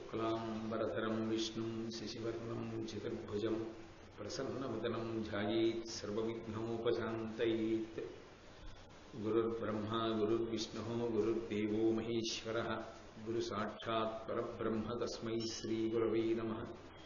शुक्लाम्बरधरं विष्णुं शशिवर्णं चतुर्भुजं प्रसन्नवदनं ध्यायेत् सर्वविघ्नोपशान्तयेत् गुरुर्ब्रह्मा गुरुर्विष्णुः गुरुर्देवो महेश्वरः गुरुसाक्षात् परब्रह्म तस्मै श्रीगुरवे नमः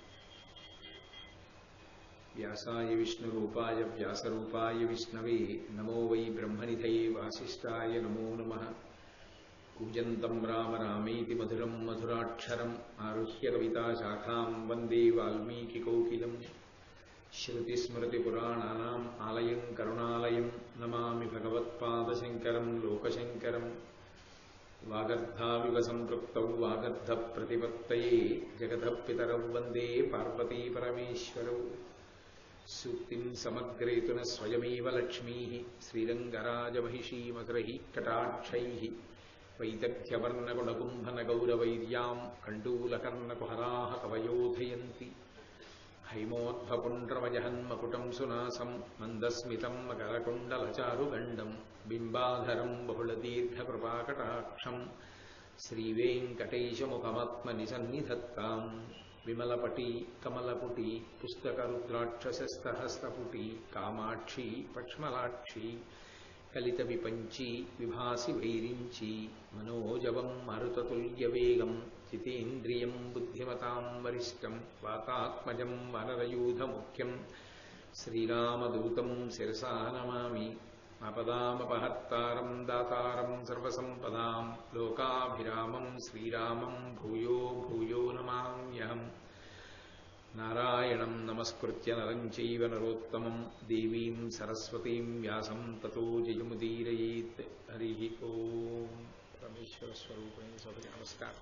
व्यासाय विष्णुरूपाय व्यासरूपाय विष्णवे नमो वै ब्रह्मनिधये वासिष्ठाय नमो नमः कूजन्तं राम रामेति मधुरं मधुराक्षरम् आरुह्य कविताशाखां वन्दे वाल्मीकिकोकिलम् श्रुतिस्मृतिपुराणानाम् आलयं करुणालयं नमामि भगवत्पादशङ्करं लोकशङ्करम् वागर्धाविव सम्पृक्तौ वागर्धप्रतिपत्तये जगतः पितरौ वन्दे पार्वतीपरमेश्वरौ सूक्तिं समग्रेतु न स्वयमेव लक्ष्मीः श्रीरङ्गराजमहिषीमधुरैः कटाक्षैः वैदग्ध्यवर्णगुणकुम्भनगौरवैर्याम् कण्डूलकर्णकुहराः कवयोधयन्ति हैमोद्भपुण्ड्रमजहन्मकुटं सुनासम् मन्दस्मितं मकरकुण्डलचारुगण्डम् बिम्बाधरम् बहुलदीर्घकृपाकटाक्षम् श्रीवेङ्कटेशमुखमात्मनिसन्निधत्ताम् विमलपटी कमलपुटी पुस्तकरुद्राक्षसस्तहस्तपुटी कामाक्षी पक्ष्मलाक्षी कलितविपञ्ची विभासि वैरिञ्ची मनोजवं मरुततुल्यवेगं जितेन्द्रियं बुद्धिमतां वरिष्ठं वातात्मजं वनरयूधमुख्यं श्रीरामदूतं शिरसा नमामि आपदामपहर्तारं दातारं सर्वसम्पदां लोकाभिरामं श्रीरामं भूयो भूयो नमाम्यहम् नारायणं नमस्कृत्य नरं चैव नरोत्तमं देवीं सरस्वतीं व्यासं ततो जयमुदीरयेत् हरिः ఓం పరమేశ్వర స్వరూపిణి సభకి నమస్కారం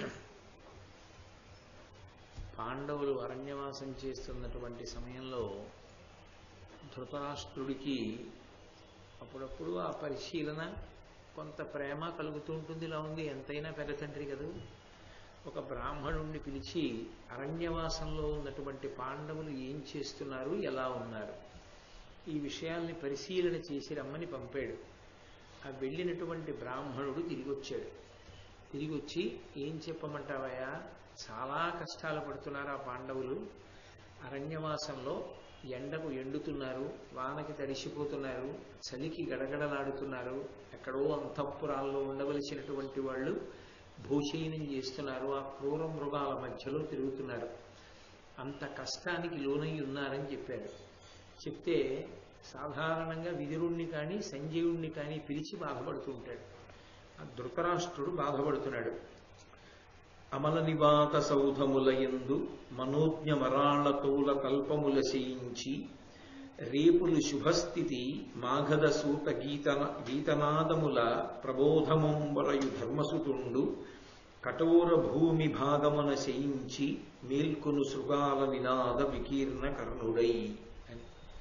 పాండవులు అరణ్యవాసం చేస్తున్నటువంటి సమయంలో ధృతరాష్ట్రుడికి అప్పుడప్పుడు ఆ పరిశీలన కొంత ప్రేమ కలుగుతూ ఉంటుంది ఇలా ఉంది ఎంతైనా పెద్ద తండ్రి కదా ఒక బ్రాహ్మణుణ్ణి పిలిచి అరణ్యవాసంలో ఉన్నటువంటి పాండవులు ఏం చేస్తున్నారు ఎలా ఉన్నారు ఈ విషయాల్ని పరిశీలన చేసి రమ్మని పంపాడు ఆ వెళ్ళినటువంటి బ్రాహ్మణుడు తిరిగి వచ్చాడు తిరిగి వచ్చి ఏం చెప్పమంటావయ్యా చాలా కష్టాలు పడుతున్నారు ఆ పాండవులు అరణ్యవాసంలో ఎండకు ఎండుతున్నారు వానకి తడిసిపోతున్నారు చలికి గడగడలాడుతున్నారు ఎక్కడో అంతఃపురాల్లో ఉండవలసినటువంటి వాళ్ళు భూషయనం చేస్తున్నారు ఆ క్రూర మృగాల మధ్యలో తిరుగుతున్నారు అంత కష్టానికి లోనై ఉన్నారని చెప్పారు చెప్తే సాధారణంగా విదురుణ్ణి కానీ సంజీవుణ్ణి కానీ పిలిచి బాధపడుతూ ఉంటాడు ఆ ధృతరాష్ట్రుడు బాధపడుతున్నాడు అమల నివాత సౌధములయందు మనోజ్ఞ మరాళతోల కల్పముల చేయించి రేపులు శుభస్థితి మాఘద సూత గీతన గీతనాదముల ప్రబోధమంబరయు ధర్మసుతుండు కఠోర భూమి భాగమున శయించి మేల్కొను శృగాల నినాద వికీర్ణ కర్ణుడై అని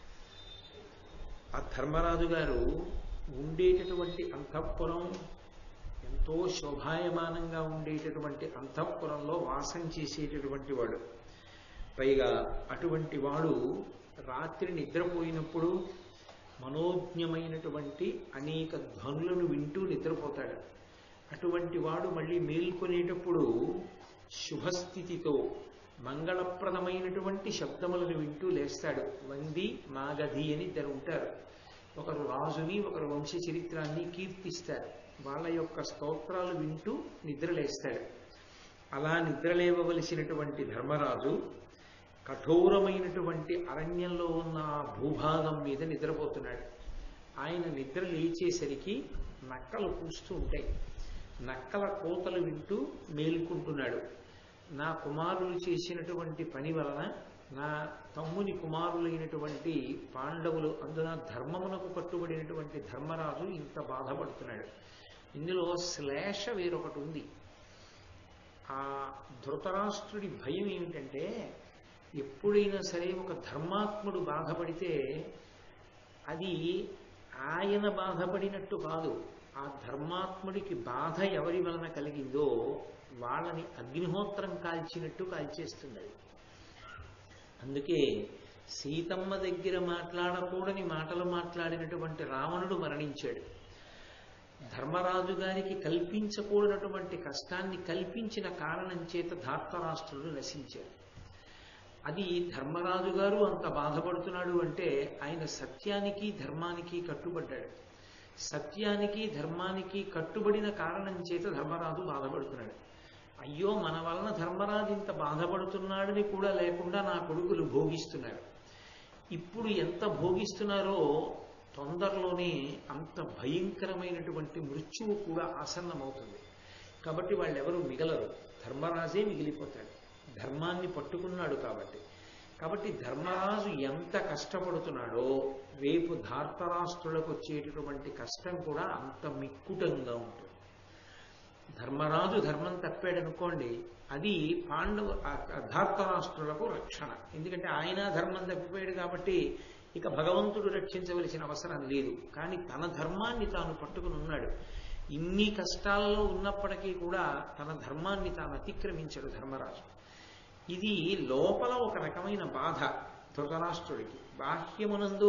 ఆ ధర్మరాజు గారు ఉండేటటువంటి అంతఃపురం ఎంతో శోభాయమానంగా ఉండేటటువంటి అంతఃపురంలో వాసం చేసేటటువంటి వాడు పైగా అటువంటి వాడు రాత్రి నిద్రపోయినప్పుడు మనోజ్ఞమైనటువంటి అనేక ధ్వనులను వింటూ నిద్రపోతాడు అటువంటి వాడు మళ్ళీ మేల్కొనేటప్పుడు శుభస్థితితో మంగళప్రదమైనటువంటి శబ్దములను వింటూ లేస్తాడు వంది మాగధి అని ఇద్దరు ఉంటారు ఒకరు రాజుని ఒకరు వంశ చరిత్రాన్ని కీర్తిస్తారు వాళ్ళ యొక్క స్తోత్రాలు వింటూ నిద్రలేస్తాడు అలా నిద్రలేవవలసినటువంటి ధర్మరాజు కఠోరమైనటువంటి అరణ్యంలో ఉన్న ఆ భూభాగం మీద నిద్రపోతున్నాడు ఆయన నిద్ర లేచేసరికి నక్కలు కూస్తూ ఉంటాయి నక్కల కోతలు వింటూ మేలుకుంటున్నాడు నా కుమారులు చేసినటువంటి పని వలన నా తమ్ముని కుమారులైనటువంటి పాండవులు అందున ధర్మమునకు కట్టుబడినటువంటి ధర్మరాజు ఇంత బాధపడుతున్నాడు ఇందులో శ్లేష వేరొకటి ఉంది ఆ ధృతరాష్ట్రుడి భయం ఏమిటంటే ఎప్పుడైనా సరే ఒక ధర్మాత్ముడు బాధపడితే అది ఆయన బాధపడినట్టు కాదు ఆ ధర్మాత్ముడికి బాధ ఎవరి వలన కలిగిందో వాళ్ళని అగ్నిహోత్రం కాల్చినట్టు కాల్చేస్తుంది అది అందుకే సీతమ్మ దగ్గర మాట్లాడకూడని మాటలు మాట్లాడినటువంటి రావణుడు మరణించాడు ధర్మరాజు గారికి కల్పించకూడనటువంటి కష్టాన్ని కల్పించిన కారణం చేత ధార్తరాష్ట్రులు నశించారు అది ధర్మరాజు గారు అంత బాధపడుతున్నాడు అంటే ఆయన సత్యానికి ధర్మానికి కట్టుబడ్డాడు సత్యానికి ధర్మానికి కట్టుబడిన కారణం చేత ధర్మరాజు బాధపడుతున్నాడు అయ్యో మన వలన ధర్మరాజు ఇంత బాధపడుతున్నాడని కూడా లేకుండా నా కొడుకులు భోగిస్తున్నారు ఇప్పుడు ఎంత భోగిస్తున్నారో తొందరలోనే అంత భయంకరమైనటువంటి మృత్యువు కూడా ఆసన్నమవుతుంది కాబట్టి వాళ్ళెవరూ మిగలరు ధర్మరాజే మిగిలిపోతాడు ధర్మాన్ని పట్టుకున్నాడు కాబట్టి కాబట్టి ధర్మరాజు ఎంత కష్టపడుతున్నాడో రేపు ధార్తరాష్ట్రులకు వచ్చేటటువంటి కష్టం కూడా అంత మిక్కుటంగా ఉంటుంది ధర్మరాజు ధర్మం తప్పాడనుకోండి అది పాండవ ధార్తరాష్ట్రులకు రక్షణ ఎందుకంటే ఆయన ధర్మం తప్పిపోయాడు కాబట్టి ఇక భగవంతుడు రక్షించవలసిన అవసరం లేదు కానీ తన ధర్మాన్ని తాను పట్టుకుని ఉన్నాడు ఇన్ని కష్టాల్లో ఉన్నప్పటికీ కూడా తన ధర్మాన్ని తాను అతిక్రమించాడు ధర్మరాజు ఇది లోపల ఒక రకమైన బాధ ధృతరాష్ట్రుడికి బాహ్యమునందు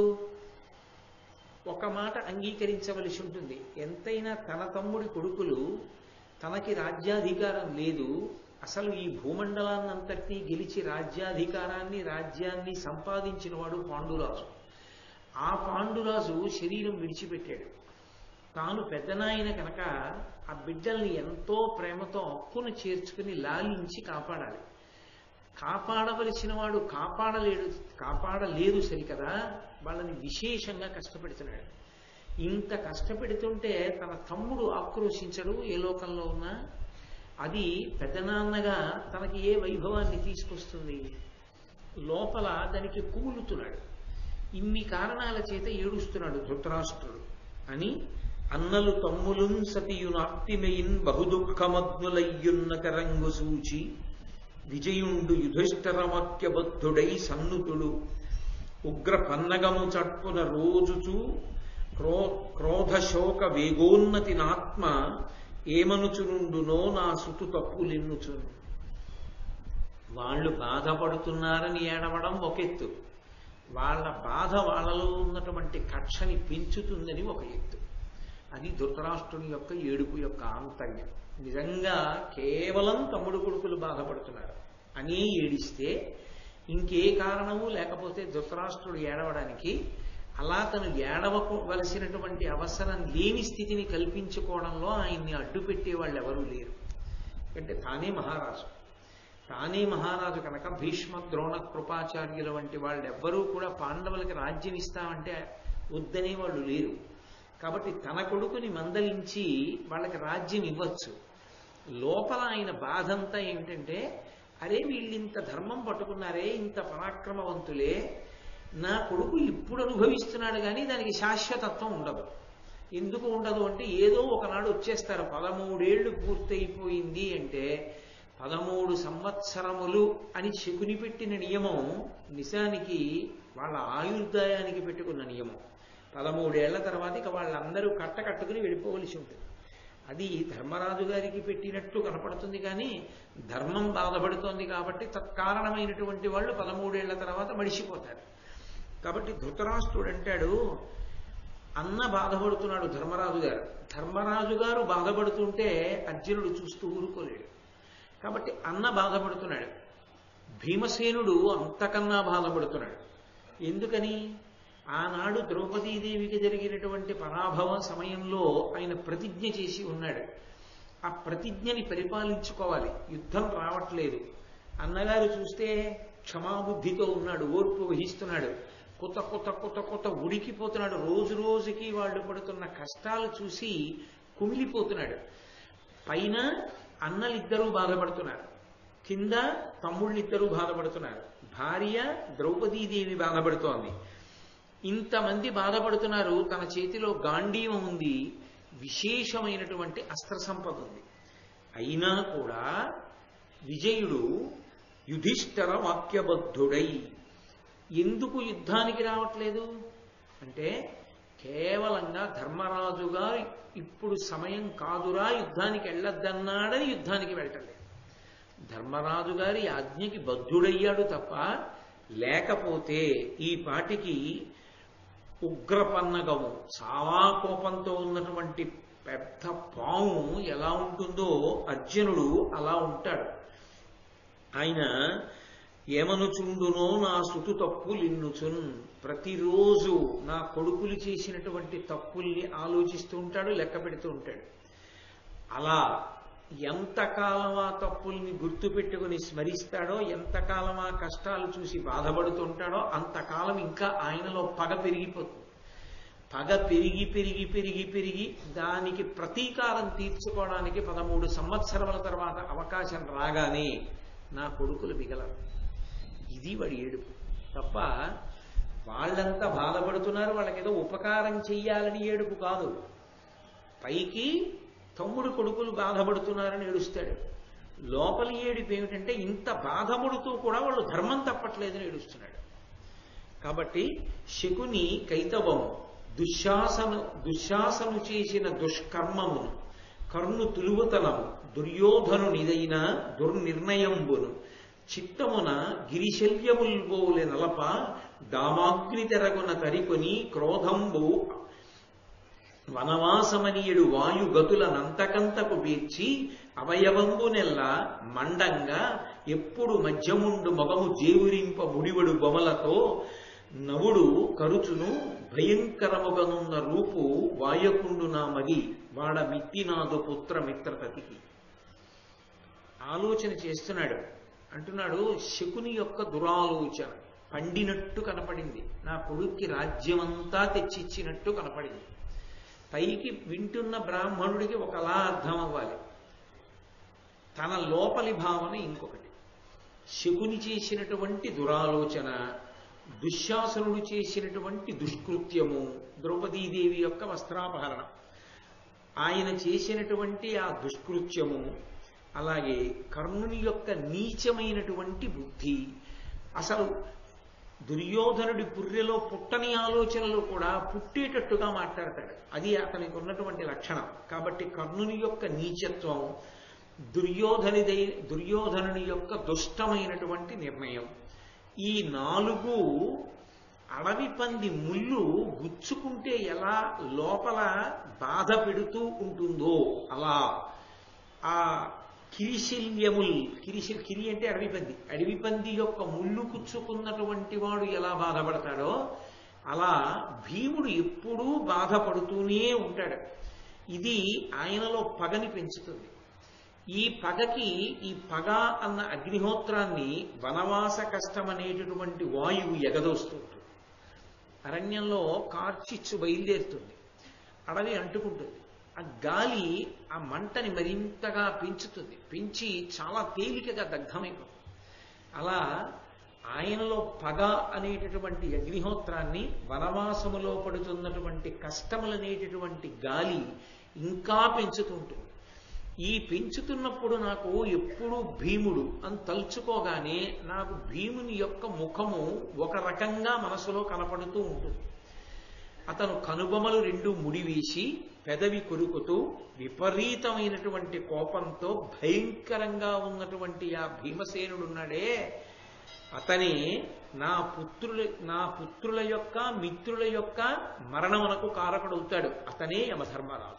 ఒక మాట అంగీకరించవలసి ఉంటుంది ఎంతైనా తన తమ్ముడి కొడుకులు తనకి రాజ్యాధికారం లేదు అసలు ఈ భూమండలాన్నంతటినీ గెలిచి రాజ్యాధికారాన్ని రాజ్యాన్ని సంపాదించిన వాడు పాండురాజు ఆ పాండురాజు శరీరం విడిచిపెట్టాడు తాను పెద్దనాయన కనుక ఆ బిడ్డల్ని ఎంతో ప్రేమతో హక్కును చేర్చుకుని లాలించి కాపాడాలి కాపాడవలసిన వాడు కాపాడలేడు కాపాడలేదు సరికదా వాళ్ళని విశేషంగా కష్టపెడుతున్నాడు ఇంత కష్టపెడుతుంటే తన తమ్ముడు ఆక్రోశించడు ఏ లోకంలో ఉన్నా అది పెద్దనాన్నగా తనకి ఏ వైభవాన్ని తీసుకొస్తుంది లోపల దానికి కూలుతున్నాడు ఇన్ని కారణాల చేత ఏడుస్తున్నాడు ధృతరాష్ట్రుడు అని అన్నలు తమ్ములున్ సతియునాక్తిమయిన్ బహుదుఃఖమగ్నులయ్యున్న కరంగు సూచి విజయుండు యుధిష్ఠరమక్యబద్ధుడై సన్నుతుడు ఉగ్ర పన్నగము చట్టున రోజుచూ క్రో క్రోధశోక వేగోన్నతి నాత్మ ఏమనుచునుండునో నా సుతు తప్పులిన్నుచును వాళ్ళు బాధపడుతున్నారని ఏడవడం ఒకెత్తు వాళ్ళ బాధ వాళ్ళలో ఉన్నటువంటి కక్షని పెంచుతుందని ఒక ఎత్తు అది ధృతరాష్ట్రుని యొక్క ఏడుపు యొక్క ఆంతర్యం నిజంగా కేవలం తమ్ముడు కొడుకులు బాధపడుతున్నారు అని ఏడిస్తే ఇంకే కారణము లేకపోతే ధృతరాష్ట్రుడు ఏడవడానికి అలా తను ఏడవవలసినటువంటి అవసరం లేని స్థితిని కల్పించుకోవడంలో ఆయన్ని అడ్డుపెట్టే వాళ్ళు ఎవరూ లేరు అంటే తానే మహారాజు తానే మహారాజు కనుక భీష్మ ద్రోణ కృపాచార్యుల వంటి వాళ్ళు ఎవ్వరూ కూడా పాండవులకి రాజ్యం ఇస్తామంటే వద్దనే వాళ్ళు లేరు కాబట్టి తన కొడుకుని మందలించి వాళ్ళకి రాజ్యం ఇవ్వచ్చు లోపల ఆయన బాధంతా ఏమిటంటే అరే వీళ్ళింత ధర్మం పట్టుకున్నారే ఇంత పరాక్రమవంతులే నా కొడుకు ఇప్పుడు అనుభవిస్తున్నాడు కానీ దానికి శాశ్వతత్వం ఉండదు ఎందుకు ఉండదు అంటే ఏదో ఒకనాడు వచ్చేస్తారు పదమూడేళ్లు పూర్తయిపోయింది అంటే పదమూడు సంవత్సరములు అని శకుని పెట్టిన నియమం నిజానికి వాళ్ళ ఆయుర్దాయానికి పెట్టుకున్న నియమం పదమూడేళ్ల తర్వాత ఇక వాళ్ళందరూ కట్ట కట్టుకుని వెళ్ళిపోవలసి ఉంటుంది అది ధర్మరాజు గారికి పెట్టినట్టు కనపడుతుంది కానీ ధర్మం బాధపడుతోంది కాబట్టి తత్కారణమైనటువంటి వాళ్ళు పదమూడేళ్ల తర్వాత మడిసిపోతారు కాబట్టి ధృతరాష్ట్రుడు అంటాడు అన్న బాధపడుతున్నాడు ధర్మరాజు గారు ధర్మరాజు గారు బాధపడుతుంటే అర్జునుడు చూస్తూ ఊరుకోలేడు కాబట్టి అన్న బాధపడుతున్నాడు భీమసేనుడు అంతకన్నా బాధపడుతున్నాడు ఎందుకని ఆనాడు ద్రౌపదీదేవికి జరిగినటువంటి పరాభవ సమయంలో ఆయన ప్రతిజ్ఞ చేసి ఉన్నాడు ఆ ప్రతిజ్ఞని పరిపాలించుకోవాలి యుద్ధం రావట్లేదు అన్నగారు చూస్తే క్షమాబుద్ధితో ఉన్నాడు ఓర్పు వహిస్తున్నాడు కొత్త కొత్త కొత్త కొత్త ఉడికిపోతున్నాడు రోజు రోజుకి వాళ్ళు పడుతున్న కష్టాలు చూసి కుమిలిపోతున్నాడు పైన అన్నలిద్దరూ బాధపడుతున్నారు కింద తమ్ముళ్ళిద్దరూ బాధపడుతున్నారు భార్య ద్రౌపదీదేవి బాధపడుతోంది ఇంతమంది బాధపడుతున్నారు తన చేతిలో గాంధీవం ఉంది విశేషమైనటువంటి అస్త్ర సంపద ఉంది అయినా కూడా విజయుడు యుధిష్ఠర వాక్యబద్ధుడై ఎందుకు యుద్ధానికి రావట్లేదు అంటే కేవలంగా ధర్మరాజు గారు ఇప్పుడు సమయం కాదురా యుద్ధానికి వెళ్ళొద్దన్నాడని యుద్ధానికి వెళ్ళటలేదు ధర్మరాజు గారి ఆజ్ఞకి బద్ధుడయ్యాడు తప్ప లేకపోతే ఈ పాటికి ఉగ్రపన్నగము చాలా కోపంతో ఉన్నటువంటి పెద్ద పాము ఎలా ఉంటుందో అర్జునుడు అలా ఉంటాడు ఆయన ఏమనుచుండునో నా సుతు తప్పులిన్నుచున్ ప్రతిరోజు నా కొడుకులు చేసినటువంటి తప్పుల్ని ఆలోచిస్తూ ఉంటాడు లెక్క పెడుతూ ఉంటాడు అలా ఎంతకాలం ఆ తప్పుల్ని గుర్తుపెట్టుకుని స్మరిస్తాడో ఎంతకాలం ఆ కష్టాలు చూసి బాధపడుతుంటాడో అంతకాలం ఇంకా ఆయనలో పగ పెరిగిపోతుంది పగ పెరిగి పెరిగి పెరిగి పెరిగి దానికి ప్రతీకారం తీర్చుకోవడానికి పదమూడు సంవత్సరముల తర్వాత అవకాశం రాగానే నా కొడుకులు మిగలరు ఇది వాడి ఏడుపు తప్ప వాళ్ళంతా బాధపడుతున్నారు వాళ్ళకేదో ఉపకారం చెయ్యాలని ఏడుపు కాదు పైకి తమ్ముడు కొడుకులు బాధపడుతున్నారని ఏడుస్తాడు లోపలి ఏడుపు ఏమిటంటే ఇంత బాధపడుతూ కూడా వాళ్ళు ధర్మం తప్పట్లేదని ఏడుస్తున్నాడు కాబట్టి శకుని కైతవము దుశ్శాసను దుశ్శాసను చేసిన దుష్కర్మమును కర్ణు తులువతనము దుర్యోధనునిదైన దుర్నిర్ణయంబును చిత్తమున గిరిశల్యముల్బోలె నలప దామాగ్ని తెరగున తరికొని క్రోధంబు వనవాసమనియుడు వాయుగతుల నంతకంతకు బీర్చి అవయవంబునెల్ల మండంగా ఎప్పుడు మధ్యముండు మొగము జేవురింప ముడివడు బొమలతో నవుడు కరుచును భయంకరముగనున్న రూపు వాయకుండు నా మది వాడ మిత్తినాదు పుత్ర మిత్రతతికి ఆలోచన చేస్తున్నాడు అంటున్నాడు శకుని యొక్క దురాలోచన పండినట్టు కనపడింది నా కొడుక్కి రాజ్యమంతా తెచ్చిచ్చినట్టు కనపడింది పైకి వింటున్న బ్రాహ్మణుడికి ఒకలా అర్థం అవ్వాలి తన లోపలి భావన ఇంకొకటి శకుని చేసినటువంటి దురాలోచన దుశ్శాసనుడు చేసినటువంటి దుష్కృత్యము ద్రౌపదీదేవి యొక్క వస్త్రాపహరణం ఆయన చేసినటువంటి ఆ దుష్కృత్యము అలాగే కర్ణుని యొక్క నీచమైనటువంటి బుద్ధి అసలు దుర్యోధనుడి పుర్రెలో పుట్టని ఆలోచనలు కూడా పుట్టేటట్టుగా మాట్లాడతాడు అది అతనికి ఉన్నటువంటి లక్షణం కాబట్టి కర్ణుని యొక్క నీచత్వం దుర్యోధనిదై దుర్యోధనుని యొక్క దుష్టమైనటువంటి నిర్ణయం ఈ నాలుగు అడవి పంది ముళ్ళు గుచ్చుకుంటే ఎలా లోపల బాధ పెడుతూ ఉంటుందో అలా ఆ కిరిశల్యముల్ కిరిశల్ కిరి అంటే అడవి పంది అడవి పంది యొక్క ముళ్ళు కుచ్చుకున్నటువంటి వాడు ఎలా బాధపడతాడో అలా భీముడు ఎప్పుడూ బాధపడుతూనే ఉంటాడు ఇది ఆయనలో పగని పెంచుతుంది ఈ పగకి ఈ పగ అన్న అగ్నిహోత్రాన్ని వనవాస కష్టం అనేటటువంటి వాయువు ఎగదోస్తూ ఉంటుంది అరణ్యంలో కార్చిచ్చు బయలుదేరుతుంది అడవి అంటుకుంటుంది ఆ గాలి ఆ మంటని మరింతగా పెంచుతుంది పెంచి చాలా తేలికగా దగ్ధమైపోతుంది అలా ఆయనలో పగ అనేటటువంటి అగ్నిహోత్రాన్ని వనవాసములో పడుతున్నటువంటి కష్టములనేటటువంటి గాలి ఇంకా పెంచుతుంటుంది ఈ పెంచుతున్నప్పుడు నాకు ఎప్పుడూ భీముడు అని తలుచుకోగానే నాకు భీముని యొక్క ముఖము ఒక రకంగా మనసులో కనపడుతూ ఉంటుంది అతను కనుబొమలు రెండు ముడివేసి పెదవి కొరుకుతూ విపరీతమైనటువంటి కోపంతో భయంకరంగా ఉన్నటువంటి ఆ భీమసేనుడున్నాడే అతనే నా పుత్రుల నా పుత్రుల యొక్క మిత్రుల యొక్క మరణమునకు కారకుడవుతాడు అతనే యమధర్మరాజు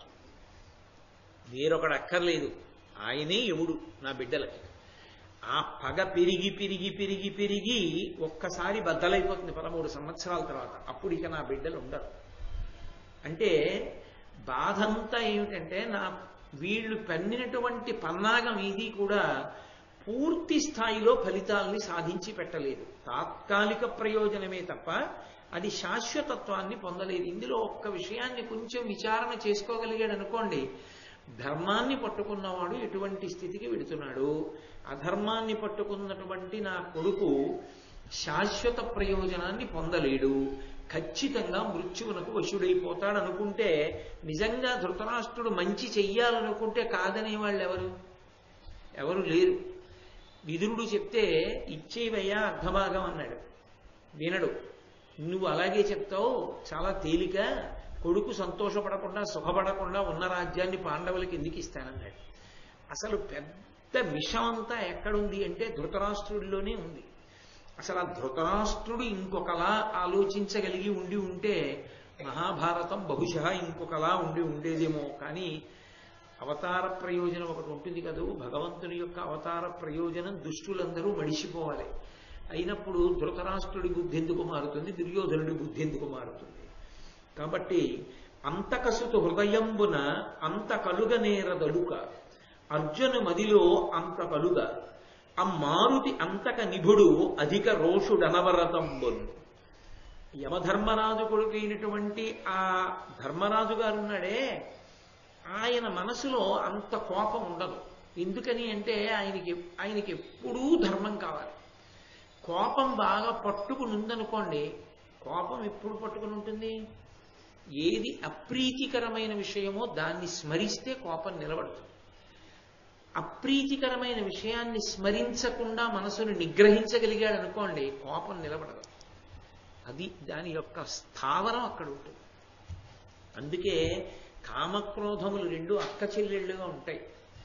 వేరొకడు అక్కర్లేదు ఆయనే యముడు నా బిడ్డలకి ఆ పగ పెరిగి పెరిగి పెరిగి పెరిగి ఒక్కసారి బద్దలైపోతుంది పదమూడు సంవత్సరాల తర్వాత అప్పుడు ఇక నా బిడ్డలు ఉండరు అంటే బాధంతా ఏమిటంటే నా వీళ్ళు పన్నినటువంటి పన్నాగం ఇది కూడా పూర్తి స్థాయిలో ఫలితాల్ని సాధించి పెట్టలేదు తాత్కాలిక ప్రయోజనమే తప్ప అది శాశ్వతత్వాన్ని పొందలేదు ఇందులో ఒక్క విషయాన్ని కొంచెం విచారణ చేసుకోగలిగాడు అనుకోండి ధర్మాన్ని పట్టుకున్నవాడు ఎటువంటి స్థితికి వెడుతున్నాడు అధర్మాన్ని పట్టుకున్నటువంటి నా కొడుకు శాశ్వత ప్రయోజనాన్ని పొందలేడు ఖచ్చితంగా మృత్యువునకు వశుడైపోతాడు అనుకుంటే నిజంగా ధృతరాష్ట్రుడు మంచి చెయ్యాలనుకుంటే కాదనే వాళ్ళు ఎవరు ఎవరు లేరు విదురుడు చెప్తే ఇచ్చేవయ్యా అర్ధభాగం అన్నాడు వినడు నువ్వు అలాగే చెప్తావు చాలా తేలిక కొడుకు సంతోషపడకుండా సుఖపడకుండా ఉన్న రాజ్యాన్ని పాండవులకి ఎందుకు ఇస్తానన్నాడు అసలు పెద్ద విషం అంతా ఎక్కడుంది అంటే ధృతరాష్ట్రుడిలోనే ఉంది అసలు ఆ ధృతరాష్ట్రుడు ఇంకొకలా ఆలోచించగలిగి ఉండి ఉంటే మహాభారతం బహుశः ఇంకొకలా ఉండి ఉండేదేమో కానీ అవతార ప్రయోజనం ఒకటి ఉంటుంది కదూ భగవంతుని యొక్క అవతార ప్రయోజనం దుష్టులందరూ మడిసిపోవాలి అయినప్పుడు ధృతరాష్ట్రుడి బుద్ధి ఎందుకు మారుతుంది దుర్యోధనుడి బుద్ధి ఎందుకు మారుతుంది కాబట్టి అంతకసుతు హృదయంబున అంత కలుగనేరదలుక అర్జును మదిలో అంత కలుగ ఆ మారుతి అంతక నిభుడు అధిక రోషుడనవరతంబున్ యమధర్మరాజు కొడుకైనటువంటి ఆ ధర్మరాజు గారు ఉన్నాడే ఆయన మనసులో అంత కోపం ఉండదు ఎందుకని అంటే ఆయనకి ఆయనకి ఎప్పుడూ ధర్మం కావాలి కోపం బాగా పట్టుకుని ఉందనుకోండి కోపం ఎప్పుడు పట్టుకుని ఉంటుంది ఏది అప్రీతికరమైన విషయమో దాన్ని స్మరిస్తే కోపం నిలబడుతుంది అప్రీతికరమైన విషయాన్ని స్మరించకుండా మనసును నిగ్రహించగలిగాడు అనుకోండి కోపం నిలబడదు అది దాని యొక్క స్థావరం అక్కడ ఉంటుంది అందుకే కామక్రోధములు రెండు అక్క చెల్లెళ్ళుగా ఉంటాయి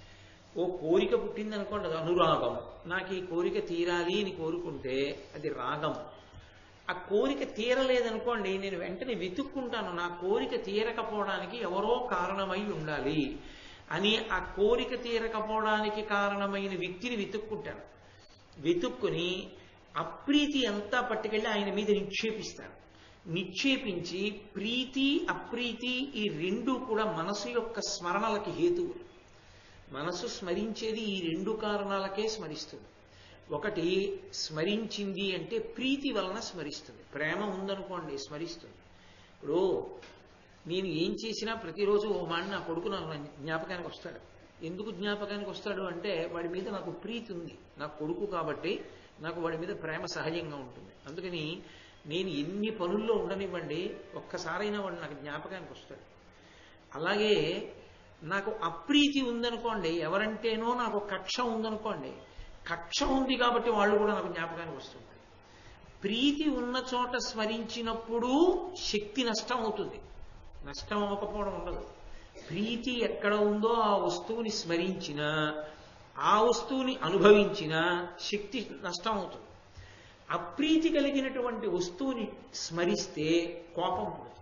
ఓ కోరిక పుట్టిందనుకోండి అది అనురాగం నాకు ఈ కోరిక తీరాలి అని కోరుకుంటే అది రాగం ఆ కోరిక తీరలేదనుకోండి నేను వెంటనే వెతుక్కుంటాను నా కోరిక తీరకపోవడానికి ఎవరో కారణమై ఉండాలి అని ఆ కోరిక తీరకపోవడానికి కారణమైన వ్యక్తిని వెతుక్కుంటాను వెతుక్కుని అప్రీతి అంతా పట్టుకెళ్ళి ఆయన మీద నిక్షేపిస్తాను నిక్షేపించి ప్రీతి అప్రీతి ఈ రెండు కూడా మనసు యొక్క స్మరణలకి హేతువులు మనసు స్మరించేది ఈ రెండు కారణాలకే స్మరిస్తుంది ఒకటి స్మరించింది అంటే ప్రీతి వలన స్మరిస్తుంది ప్రేమ ఉందనుకోండి స్మరిస్తుంది ఇప్పుడు నేను ఏం చేసినా ప్రతిరోజు ఓ మాట నా కొడుకు నాకు జ్ఞాపకానికి వస్తాడు ఎందుకు జ్ఞాపకానికి వస్తాడు అంటే వాడి మీద నాకు ప్రీతి ఉంది నా కొడుకు కాబట్టి నాకు వాడి మీద ప్రేమ సహజంగా ఉంటుంది అందుకని నేను ఎన్ని పనుల్లో ఉండనివ్వండి ఒక్కసారైనా వాడు నాకు జ్ఞాపకానికి వస్తాడు అలాగే నాకు అప్రీతి ఉందనుకోండి ఎవరంటేనో నాకు కక్ష ఉందనుకోండి కక్ష ఉంది కాబట్టి వాళ్ళు కూడా నాకు జ్ఞాపకానికి వస్తుంటారు ప్రీతి ఉన్న చోట స్మరించినప్పుడు శక్తి నష్టం అవుతుంది నష్టం అవ్వకపోవడం ఉండదు ప్రీతి ఎక్కడ ఉందో ఆ వస్తువుని స్మరించిన ఆ వస్తువుని అనుభవించిన శక్తి నష్టం అవుతుంది అప్రీతి కలిగినటువంటి వస్తువుని స్మరిస్తే కోపం ఉండదు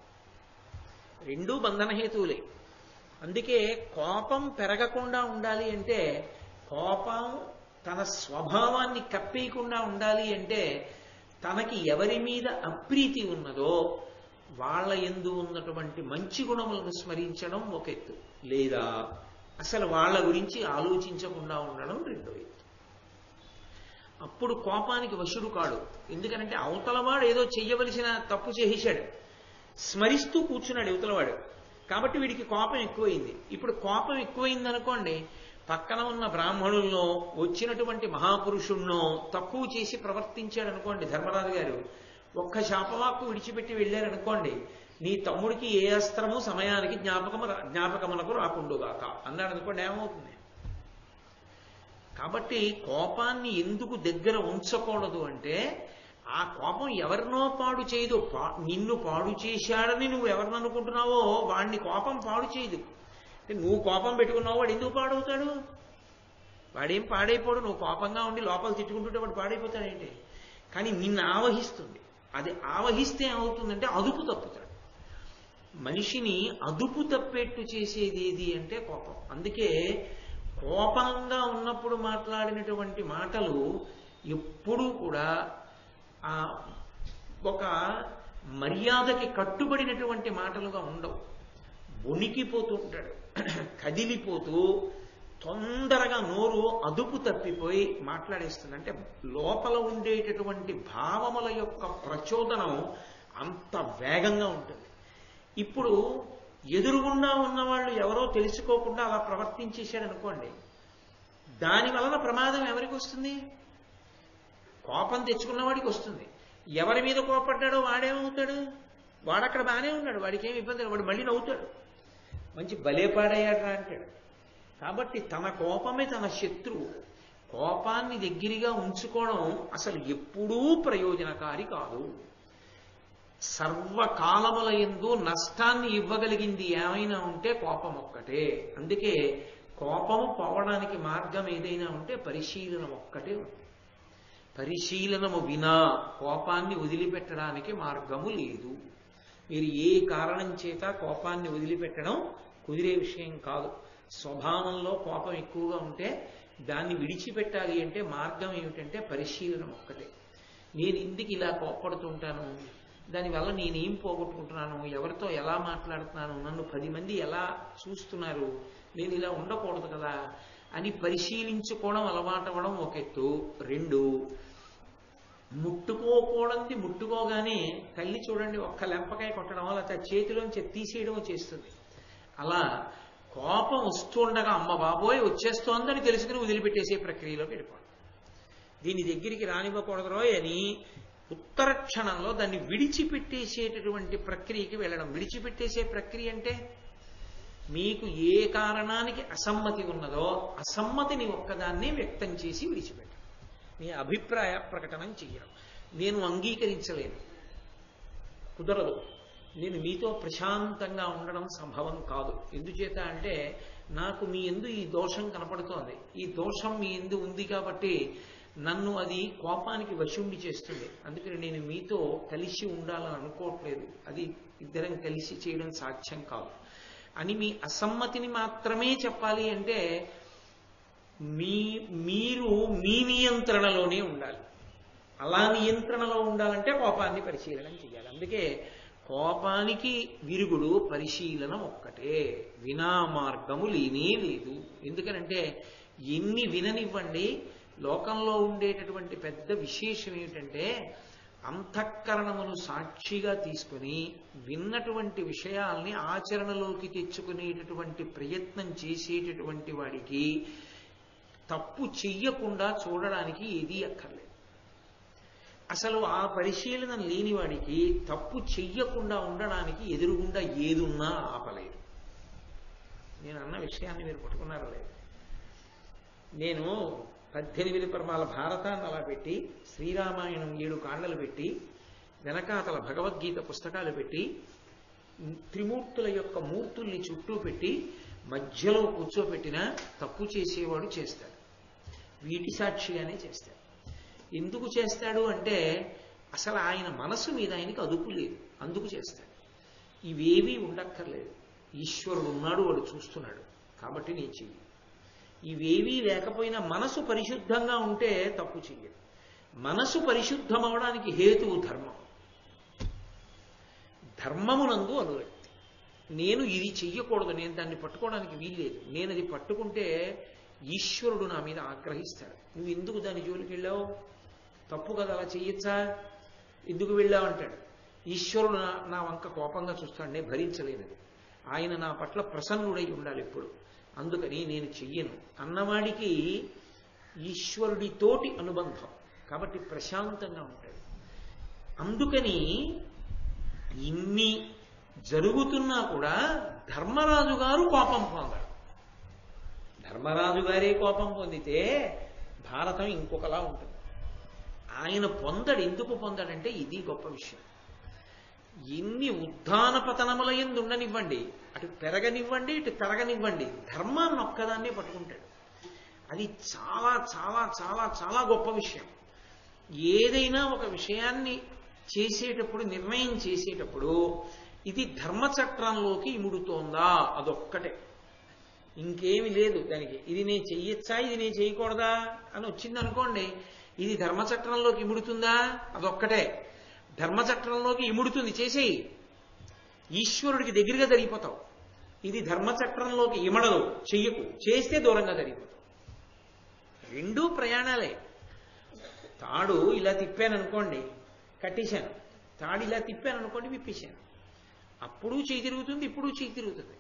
రెండూ బంధనహేతువులే అందుకే కోపం పెరగకుండా ఉండాలి అంటే కోపం తన స్వభావాన్ని కప్పేయకుండా ఉండాలి అంటే తనకి ఎవరి మీద అప్రీతి ఉన్నదో వాళ్ళ ఎందు ఉన్నటువంటి మంచి గుణములను స్మరించడం ఒక ఎత్తు లేదా అసలు వాళ్ళ గురించి ఆలోచించకుండా ఉండడం రెండో ఎత్తు అప్పుడు కోపానికి వశుడు కాడు ఎందుకనంటే అవతలవాడు ఏదో చెయ్యవలసిన తప్పు చేసేశాడు స్మరిస్తూ కూర్చున్నాడు యువతలవాడు కాబట్టి వీడికి కోపం ఎక్కువైంది ఇప్పుడు కోపం ఎక్కువైంది అనుకోండి పక్కన ఉన్న బ్రాహ్మణుల్లో వచ్చినటువంటి మహాపురుషుణ్ణో తక్కువ చేసి ప్రవర్తించాడు అనుకోండి ధర్మరాజు గారు ఒక్క శాపవాక్కు విడిచిపెట్టి వెళ్ళారనుకోండి నీ తమ్ముడికి ఏ అస్త్రము సమయానికి జ్ఞాపకము జ్ఞాపకమునకు రాకుండుగాక అన్నాడు అనుకోండి ఏమవుతుంది కాబట్టి కోపాన్ని ఎందుకు దగ్గర ఉంచకూడదు అంటే ఆ కోపం ఎవరినో పాడు చేయదు నిన్ను పాడు చేశాడని నువ్వు ఎవరిని అనుకుంటున్నావో వాడిని కోపం పాడు చేయదు అంటే నువ్వు కోపం పెట్టుకున్నావు వాడు ఎందుకు పాడవుతాడు వాడేం పాడైపోడు నువ్వు కోపంగా ఉండి లోపల తిట్టుకుంటుంటే వాడు పాడైపోతాడేంటి కానీ నిన్ను ఆవహిస్తుంది అది ఆవహిస్తే ఏమవుతుందంటే అదుపు తప్పుతాడు మనిషిని అదుపు తప్పేట్టు చేసేది ఏది అంటే కోపం అందుకే కోపంగా ఉన్నప్పుడు మాట్లాడినటువంటి మాటలు ఎప్పుడూ కూడా ఆ ఒక మర్యాదకి కట్టుబడినటువంటి మాటలుగా ఉండవు వణికిపోతూ ఉంటాడు కదిలిపోతూ తొందరగా నోరు అదుపు తప్పిపోయి మాట్లాడేస్తుంది అంటే లోపల ఉండేటటువంటి భావముల యొక్క ప్రచోదనం అంత వేగంగా ఉంటుంది ఇప్పుడు ఎదురుగుండా ఉన్నవాళ్ళు ఎవరో తెలుసుకోకుండా అలా ప్రవర్తించేశాడు అనుకోండి దాని వలన ప్రమాదం ఎవరికి వస్తుంది కోపం తెచ్చుకున్నవాడికి వస్తుంది ఎవరి మీద కోపడ్డాడో వాడేమవుతాడు వాడక్కడ బాగానే ఉన్నాడు వాడికి ఏమి ఇబ్బంది లేదు వాడు మళ్ళీ నవ్వుతాడు మంచి బలేపాడయ్యాడ్రా అంటాడు కాబట్టి తన కోపమే తన శత్రువు కోపాన్ని దగ్గరగా ఉంచుకోవడం అసలు ఎప్పుడూ ప్రయోజనకారి కాదు సర్వకాలముల ఎందు నష్టాన్ని ఇవ్వగలిగింది ఏమైనా ఉంటే కోపం ఒక్కటే అందుకే కోపము పోవడానికి మార్గం ఏదైనా ఉంటే పరిశీలన ఒక్కటే ఉంది పరిశీలనము వినా కోపాన్ని వదిలిపెట్టడానికి మార్గము లేదు మీరు ఏ కారణం చేత కోపాన్ని వదిలిపెట్టడం కుదిరే విషయం కాదు స్వభావంలో కోపం ఎక్కువగా ఉంటే దాన్ని విడిచిపెట్టాలి అంటే మార్గం ఏమిటంటే పరిశీలన ఒక్కటే నేను ఎందుకు ఇలా కోప్పడుతుంటాను దానివల్ల నేనేం పోగొట్టుకుంటున్నాను ఎవరితో ఎలా మాట్లాడుతున్నాను నన్ను పది మంది ఎలా చూస్తున్నారు నేను ఇలా ఉండకూడదు కదా అని పరిశీలించుకోవడం అలవాటవడం ఒక ఎత్తు రెండు ముట్టుకోకూడది ముట్టుకోగానే తల్లి చూడండి ఒక్క లెంపకాయ కొట్టడం అలా చేతిలోంచి తీసేయడం చేస్తుంది అలా కోపం వస్తుండగా అమ్మ బాబోయ్ వచ్చేస్తోందని తెలుసుకుని వదిలిపెట్టేసే ప్రక్రియలోకి వెళ్ళిపోవడం దీని దగ్గరికి రానివ్వకూడదు అని ఉత్తర క్షణంలో దాన్ని విడిచిపెట్టేసేటటువంటి ప్రక్రియకి వెళ్ళడం విడిచిపెట్టేసే ప్రక్రియ అంటే మీకు ఏ కారణానికి అసమ్మతి ఉన్నదో అసమ్మతిని ఒక్కదాన్నే వ్యక్తం చేసి విడిచిపెట్టడం మీ అభిప్రాయ ప్రకటన చెయ్యడం నేను అంగీకరించలేను కుదరదు నేను మీతో ప్రశాంతంగా ఉండడం సంభవం కాదు ఎందుచేత అంటే నాకు మీ ఎందు ఈ దోషం కనపడుతోంది ఈ దోషం మీ ఎందు ఉంది కాబట్టి నన్ను అది కోపానికి వశుండి చేస్తుంది అందుకని నేను మీతో కలిసి ఉండాలని అనుకోవట్లేదు అది ఇద్దరం కలిసి చేయడం సాధ్యం కాదు అని మీ అసమ్మతిని మాత్రమే చెప్పాలి అంటే మీ మీరు మీ నియంత్రణలోనే ఉండాలి అలా నియంత్రణలో ఉండాలంటే కోపాన్ని పరిశీలన చేయాలి అందుకే కోపానికి విరుగుడు పరిశీలన ఒక్కటే వినా మార్గము లేనే లేదు ఎందుకనంటే ఎన్ని విననివ్వండి లోకంలో ఉండేటటువంటి పెద్ద విశేషం ఏమిటంటే అంతఃకరణమును సాక్షిగా తీసుకుని విన్నటువంటి విషయాల్ని ఆచరణలోకి తెచ్చుకునేటటువంటి ప్రయత్నం చేసేటటువంటి వాడికి తప్పు చెయ్యకుండా చూడడానికి ఏదీ అక్కర్లేదు అసలు ఆ పరిశీలన లేని వాడికి తప్పు చెయ్యకుండా ఉండడానికి ఎదురుగుండా ఏదున్నా ఆపలేదు నేను అన్న విషయాన్ని మీరు పట్టుకున్నారా లేదు నేను పద్దెనిమిది పరమాల భారతాన్ని అలా పెట్టి శ్రీరామాయణం ఏడు కాండలు పెట్టి వెనకాతల భగవద్గీత పుస్తకాలు పెట్టి త్రిమూర్తుల యొక్క మూర్తుల్ని చుట్టూ పెట్టి మధ్యలో కూర్చోపెట్టిన తప్పు చేసేవాడు చేస్తాడు వీటి సాక్షిగానే చేస్తాడు ఎందుకు చేస్తాడు అంటే అసలు ఆయన మనసు మీద ఆయనకి అదుపు లేదు అందుకు చేస్తాడు ఇవేవీ ఉండక్కర్లేదు ఈశ్వరుడు ఉన్నాడు వాడు చూస్తున్నాడు కాబట్టి నేను చెయ్యి ఇవేవీ లేకపోయినా మనసు పరిశుద్ధంగా ఉంటే తప్పు చెయ్యదు మనసు పరిశుద్ధం అవడానికి హేతువు ధర్మం ధర్మమునందు అనురక్తి నేను ఇది చెయ్యకూడదు నేను దాన్ని పట్టుకోవడానికి వీల్లేదు నేను అది పట్టుకుంటే ఈశ్వరుడు నా మీద ఆగ్రహిస్తాడు నువ్వు ఎందుకు దాని జోలికి వెళ్ళావు తప్పు కదా అలా చెయ్యొచ్చా ఎందుకు వెళ్ళావు అంటాడు ఈశ్వరుడు నా నా వంక కోపంగా చూస్తాడు నేను భరించలేనది ఆయన నా పట్ల ప్రసన్నుడై ఉండాలి ఎప్పుడు అందుకని నేను చెయ్యను అన్నవాడికి ఈశ్వరుడితోటి అనుబంధం కాబట్టి ప్రశాంతంగా ఉంటాడు అందుకని ఇన్ని జరుగుతున్నా కూడా ధర్మరాజు గారు కోపం పొందాడు ధర్మరాజు గారే కోపం పొందితే భారతం ఇంకొకలా ఉంటుంది ఆయన పొందడు ఎందుకు పొందడంటే ఇది గొప్ప విషయం ఎన్ని ఉద్దాన పతనముల ఎందు ఉండనివ్వండి అటు పెరగనివ్వండి ఇటు తరగనివ్వండి ధర్మాన్ని ఒక్కదాన్నే పట్టుకుంటాడు అది చాలా చాలా చాలా చాలా గొప్ప విషయం ఏదైనా ఒక విషయాన్ని చేసేటప్పుడు నిర్ణయం చేసేటప్పుడు ఇది ధర్మచక్రంలోకి ఇముడుతోందా అదొక్కటే ఇంకేమి లేదు దానికి ఇది నేను చెయ్యొచ్చా ఇది నేను చేయకూడదా అని వచ్చింది అనుకోండి ఇది ధర్మచక్రంలోకి ఇముడుతుందా అదొక్కటే ధర్మచక్రంలోకి ఇముడుతుంది చేసేయి ఈశ్వరుడికి దగ్గరగా జరిగిపోతావు ఇది ధర్మచక్రంలోకి ఇమడదు చెయ్యకు చేస్తే దూరంగా జరిగిపోతావు రెండూ ప్రయాణాలే తాడు ఇలా తిప్పాను అనుకోండి కట్టేశాను తాడు ఇలా తిప్పాను అనుకోండి విప్పేశాను అప్పుడు చేయి తిరుగుతుంది ఇప్పుడు చేయి తిరుగుతుంది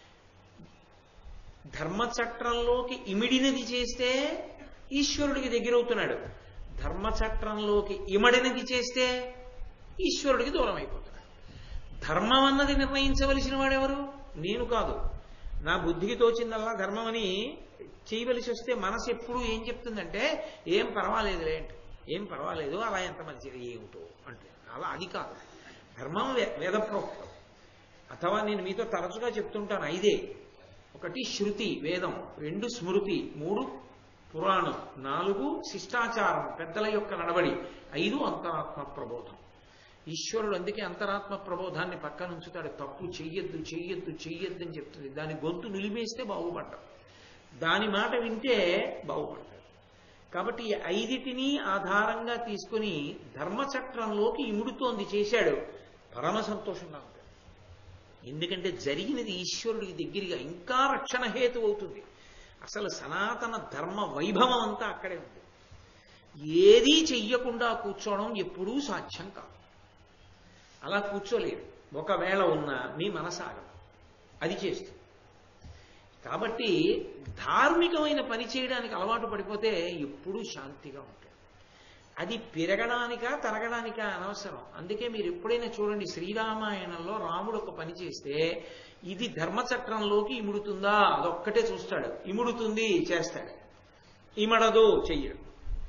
ధర్మచక్రంలోకి ఇమిడినది చేస్తే ఈశ్వరుడికి దగ్గరవుతున్నాడు ధర్మచక్రంలోకి ఇమడినది చేస్తే ఈశ్వరుడికి దూరం అయిపోతున్నాడు ధర్మం అన్నది నిర్ణయించవలసిన వాడెవరు నేను కాదు నా బుద్ధికి తోచిందల్లా ధర్మం అని చేయవలసి వస్తే మనసు ఎప్పుడు ఏం చెప్తుందంటే ఏం పర్వాలేదులే అంటే ఏం పర్వాలేదు అలా ఎంత మంచిది ఏమిటో అంటే అలా అది కాదు ధర్మం వేదప్రోక్తం అథవా నేను మీతో తరచుగా చెప్తుంటాను ఐదే ఒకటి శృతి వేదం రెండు స్మృతి మూడు పురాణం నాలుగు శిష్టాచారం పెద్దల యొక్క నడవడి ఐదు అంతరాత్మ ప్రబోధం ఈశ్వరుడు అందుకే అంతరాత్మ ప్రబోధాన్ని పక్కన ఉంచుతాడు తప్పు చెయ్యొద్దు చెయ్యొద్దు చెయ్యొద్దు అని చెప్తుంది దాని గొంతు నిలిమేస్తే బాగుపడ్డాం దాని మాట వింటే బాగుపడతాడు కాబట్టి ఈ ఐదిటిని ఆధారంగా తీసుకుని ధర్మచక్రంలోకి ఇముడుతోంది చేశాడు పరమ సంతోషంగా ఉంటాడు ఎందుకంటే జరిగినది ఈశ్వరుడికి దగ్గరగా ఇంకా రక్షణ హేతు అవుతుంది అసలు సనాతన ధర్మ వైభవం అంతా అక్కడే ఉంది ఏదీ చెయ్యకుండా కూర్చోవడం ఎప్పుడూ సాధ్యం కాదు అలా కూర్చోలేరు ఒకవేళ ఉన్నా మీ మనసాగం అది చేస్తుంది కాబట్టి ధార్మికమైన పని చేయడానికి అలవాటు పడిపోతే ఎప్పుడూ శాంతిగా ఉంటాడు అది పెరగడానికా తరగడానికా అనవసరం అందుకే మీరు ఎప్పుడైనా చూడండి శ్రీరామాయణంలో రాముడు ఒక పని చేస్తే ఇది ధర్మచక్రంలోకి ఇముడుతుందా అదొక్కటే చూస్తాడు ఇముడుతుంది చేస్తాడు ఇమడదు చెయ్యడు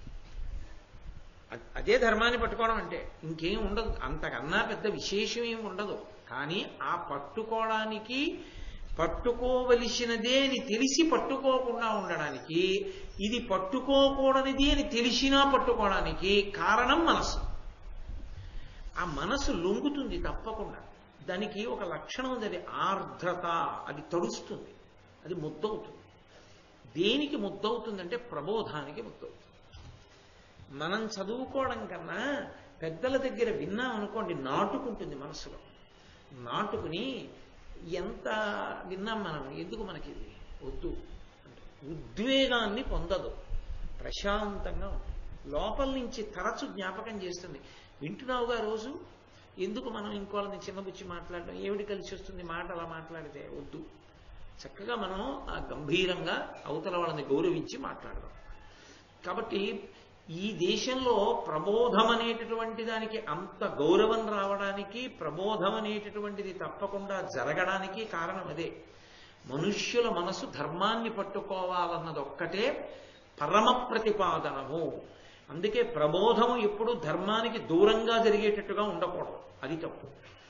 అ- అదే ధర్మాన్ని పట్టుకోవడం అంటే ఇంకేం ఉండదు అంతకన్నా పెద్ద విశేషం ఏం ఉండదు కానీ ఆ పట్టుకోవడానికి పట్టుకోవలసినదే అని తెలిసి పట్టుకోకుండా ఉండడానికి ఇది పట్టుకోకూడనిది అని తెలిసినా పట్టుకోవడానికి కారణం మనసు ఆ మనసు లొంగుతుంది తప్పకుండా దానికి ఒక లక్షణం ఉంది అది ఆర్ద్రత అది తడుస్తుంది అది ముద్దవుతుంది దేనికి ముద్దవుతుందంటే ప్రబోధానికి ముద్దవుతుంది మనం చదువుకోవడం కన్నా పెద్దల దగ్గర విన్నాం అనుకోండి నాటుకుంటుంది మనసులో నాటుకుని ఎంత విన్నాం మనం ఎందుకు మనకి ఇది వద్దు అంటే ఉద్వేగాన్ని పొందదు ప్రశాంతంగా ఉంటుంది లోపల నుంచి తరచు జ్ఞాపకం చేస్తుంది వింటున్నావుగా రోజు ఎందుకు మనం ఇంకోళ్ళని చిన్నబుచ్చి మాట్లాడడం ఏమిటి కలిసి వస్తుంది మాట అలా మాట్లాడితే వద్దు చక్కగా మనం ఆ గంభీరంగా అవతల వాళ్ళని గౌరవించి మాట్లాడదాం కాబట్టి ఈ దేశంలో ప్రబోధం అనేటటువంటి దానికి అంత గౌరవం రావడానికి ప్రబోధం అనేటటువంటిది తప్పకుండా జరగడానికి కారణం అదే మనుష్యుల మనసు ధర్మాన్ని పట్టుకోవాలన్నది ఒక్కటే పరమ ప్రతిపాదనము అందుకే ప్రబోధము ఎప్పుడు ధర్మానికి దూరంగా జరిగేటట్టుగా ఉండకూడదు అది తప్పు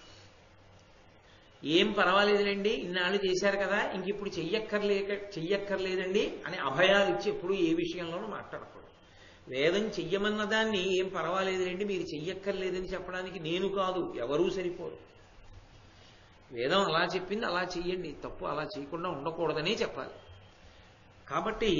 ఏం పర్వాలేదులేండి ఇన్నాళ్ళు చేశారు కదా ఇంక ఇప్పుడు చెయ్యక్కర్లేక చెయ్యక్కర్లేదండి అని అభయాలు ఇచ్చి ఎప్పుడు ఏ విషయంలోనూ మాట్లాడకూడదు వేదం చెయ్యమన్న దాన్ని ఏం పర్వాలేదులేండి మీరు చెయ్యక్కర్లేదని చెప్పడానికి నేను కాదు ఎవరూ సరిపోరు వేదం అలా చెప్పింది అలా చెయ్యండి తప్పు అలా చేయకుండా ఉండకూడదనే చెప్పాలి కాబట్టి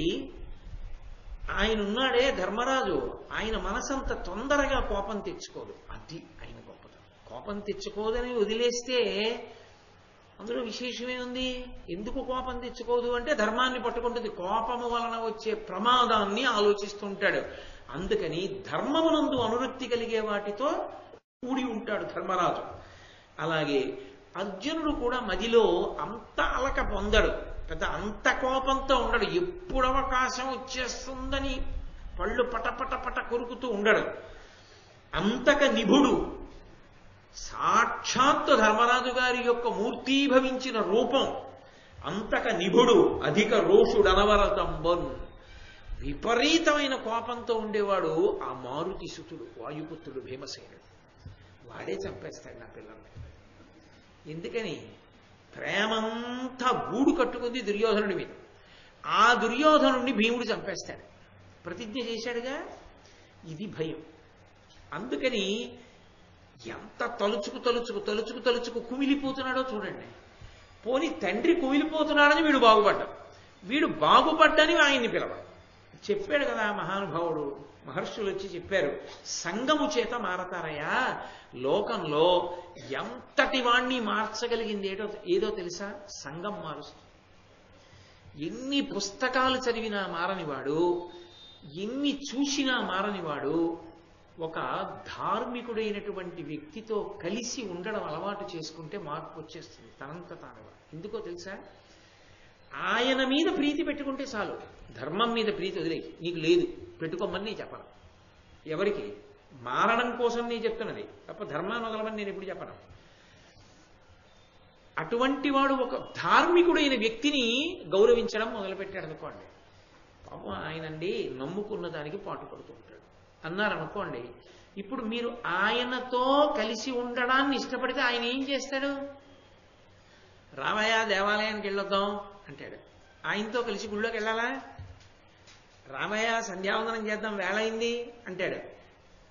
ఆయన ఉన్నాడే ధర్మరాజు ఆయన మనసంత తొందరగా కోపం తెచ్చుకోదు అది ఆయన గొప్పతనం కోపం తెచ్చుకోదని వదిలేస్తే అందులో విశేషమే ఉంది ఎందుకు కోపం తెచ్చుకోదు అంటే ధర్మాన్ని పట్టుకుంటుంది కోపము వలన వచ్చే ప్రమాదాన్ని ఆలోచిస్తుంటాడు అందుకని ధర్మమునందు అనురక్తి కలిగే వాటితో కూడి ఉంటాడు ధర్మరాజు అలాగే అర్జునుడు కూడా మదిలో అంత అలక పొందడు పెద్ద అంత కోపంతో ఉండడు ఎప్పుడు అవకాశం వచ్చేస్తుందని పళ్ళు పటపట పట కొరుకుతూ ఉండడు అంతక నిభుడు సాక్షాత్తు ధర్మరాజు గారి యొక్క మూర్తీభవించిన రూపం అంతక నిభుడు అధిక రోషుడనవరతంబన్ విపరీతమైన కోపంతో ఉండేవాడు ఆ మారుతి సుతుడు వాయుపుత్రుడు భీమసేనుడు వాడే చంపేస్తాడు నా పిల్లల్ని ఎందుకని ప్రేమంతా గూడు కట్టుకుంది దుర్యోధనుడి మీద ఆ దుర్యోధనుడిని భీముడు చంపేస్తాడు ప్రతిజ్ఞ చేశాడుగా ఇది భయం అందుకని ఎంత తలుచుకు తలుచుకు తలుచుకు తలుచుకు కుమిలిపోతున్నాడో చూడండి పోని తండ్రి కుమిలిపోతున్నాడని వీడు బాగుపడ్డాడు వీడు బాగుపడ్డని ఆయన్ని పిలవడం చెప్పాడు కదా ఆ మహానుభావుడు మహర్షులు వచ్చి చెప్పారు సంగము చేత మారతారయ్యా లోకంలో ఎంతటి వాణ్ణి మార్చగలిగింది ఏదో ఏదో తెలుసా సంఘం మారుస్తుంది ఎన్ని పుస్తకాలు చదివినా మారనివాడు ఎన్ని చూసినా మారనివాడు ఒక ధార్మికుడైనటువంటి వ్యక్తితో కలిసి ఉండడం అలవాటు చేసుకుంటే మార్పు వచ్చేస్తుంది తనంత తానుగా ఎందుకో తెలుసా ఆయన మీద ప్రీతి పెట్టుకుంటే చాలు ధర్మం మీద ప్రీతి వదిలేయి నీకు లేదు పెట్టుకోమని నేను చెప్పను ఎవరికి మారడం కోసం నేను చెప్తున్నది తప్ప ధర్మాన్ని వదలమని నేను ఎప్పుడు చెప్పను అటువంటి వాడు ఒక ధార్మికుడైన వ్యక్తిని గౌరవించడం మొదలుపెట్టాడు అనుకోండి పాపం ఆయనండి నమ్ముకున్న దానికి పాటుపడుతూ ఉంటాడు అన్నారనుకోండి ఇప్పుడు మీరు ఆయనతో కలిసి ఉండడాన్ని ఇష్టపడితే ఆయన ఏం చేస్తాడు రామయ్య దేవాలయానికి వెళ్ళొద్దాం అంటాడు ఆయనతో కలిసి గుళ్ళోకి వెళ్ళాలా రామయ్య సంధ్యావందనం చేద్దాం వేళ అయింది అంటాడు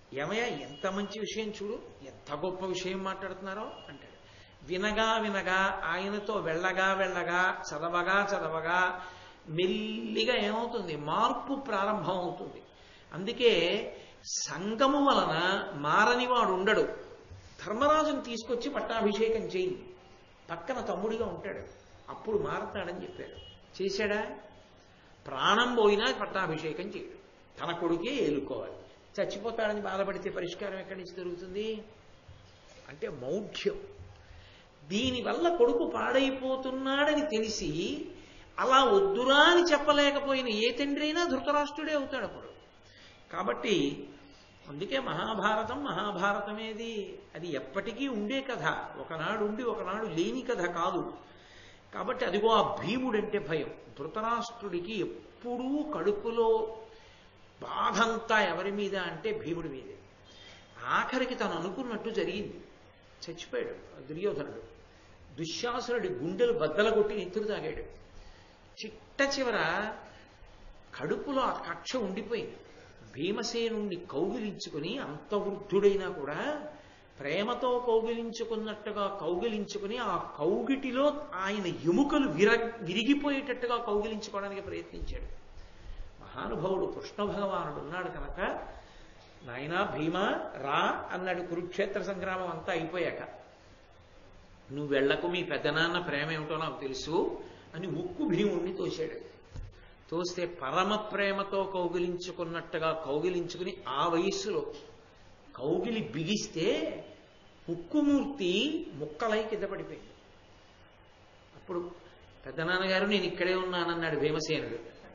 ఏమయ్యా ఎంత మంచి విషయం చూడు ఎంత గొప్ప విషయం మాట్లాడుతున్నారో అంటాడు వినగా వినగా ఆయనతో వెళ్ళగా వెళ్ళగా చదవగా చదవగా మెల్లిగా ఏమవుతుంది మార్పు ప్రారంభం అవుతుంది అందుకే సంగము వలన మారనివాడు ఉండడు ధర్మరాజుని తీసుకొచ్చి పట్టాభిషేకం చేయి పక్కన తమ్ముడిగా ఉంటాడు అప్పుడు మారతాడని చెప్పాడు చేశాడా ప్రాణం పోయినా పట్టాభిషేకం చేయడు తన కొడుకే ఏలుకోవాలి చచ్చిపోతాడని బాధపడితే పరిష్కారం ఎక్కడి నుంచి దొరుకుతుంది అంటే మౌఢ్యం దీనివల్ల కొడుకు పాడైపోతున్నాడని తెలిసి అలా వద్దురా అని చెప్పలేకపోయిన ఏ తండ్రి అయినా ధృతరాష్ట్రుడే అవుతాడు అప్పుడు కాబట్టి అందుకే మహాభారతం మహాభారతమేది అది ఎప్పటికీ ఉండే కథ ఒకనాడు ఉండి ఒకనాడు లేని కథ కాదు కాబట్టి అదిగో ఆ భీముడంటే భయం ధృతరాష్ట్రుడికి ఎప్పుడూ కడుపులో బాధంతా ఎవరి మీద అంటే భీముడి మీదే ఆఖరికి తను అనుకున్నట్టు జరిగింది చచ్చిపోయాడు ఆ దుర్యోధనుడు దుశ్శాసునుడి గుండెలు బద్దల కొట్టి నెత్తురు తాగాడు చిట్ట చివర కడుపులో ఆ కక్ష ఉండిపోయింది భీమసేనుణ్ణి కౌగిలించుకుని అంత వృద్ధుడైనా కూడా ప్రేమతో కౌగిలించుకున్నట్టుగా కౌగిలించుకుని ఆ కౌగిటిలో ఆయన ఎముకలు విర విరిగిపోయేటట్టుగా కౌగిలించుకోవడానికి ప్రయత్నించాడు మహానుభావుడు కృష్ణ భగవానుడు ఉన్నాడు కనుక నాయనా భీమ రా అన్నాడు కురుక్షేత్ర సంగ్రామం అంతా అయిపోయాక నువ్వు వెళ్లకు మీ పెద్దనాన్న ప్రేమ ఏమిటో నాకు తెలుసు అని ఉక్కు భీముణ్ణి తోశాడు తోస్తే పరమ ప్రేమతో కౌగిలించుకున్నట్టుగా కౌగిలించుకుని ఆ వయస్సులో కౌగిలి బిగిస్తే ఉక్కుమూర్తి ముక్కలై కింద పడిపోయింది అప్పుడు పెద్దనాన్నగారు నేను ఇక్కడే ఉన్నానన్నాడు భీమసేనుడు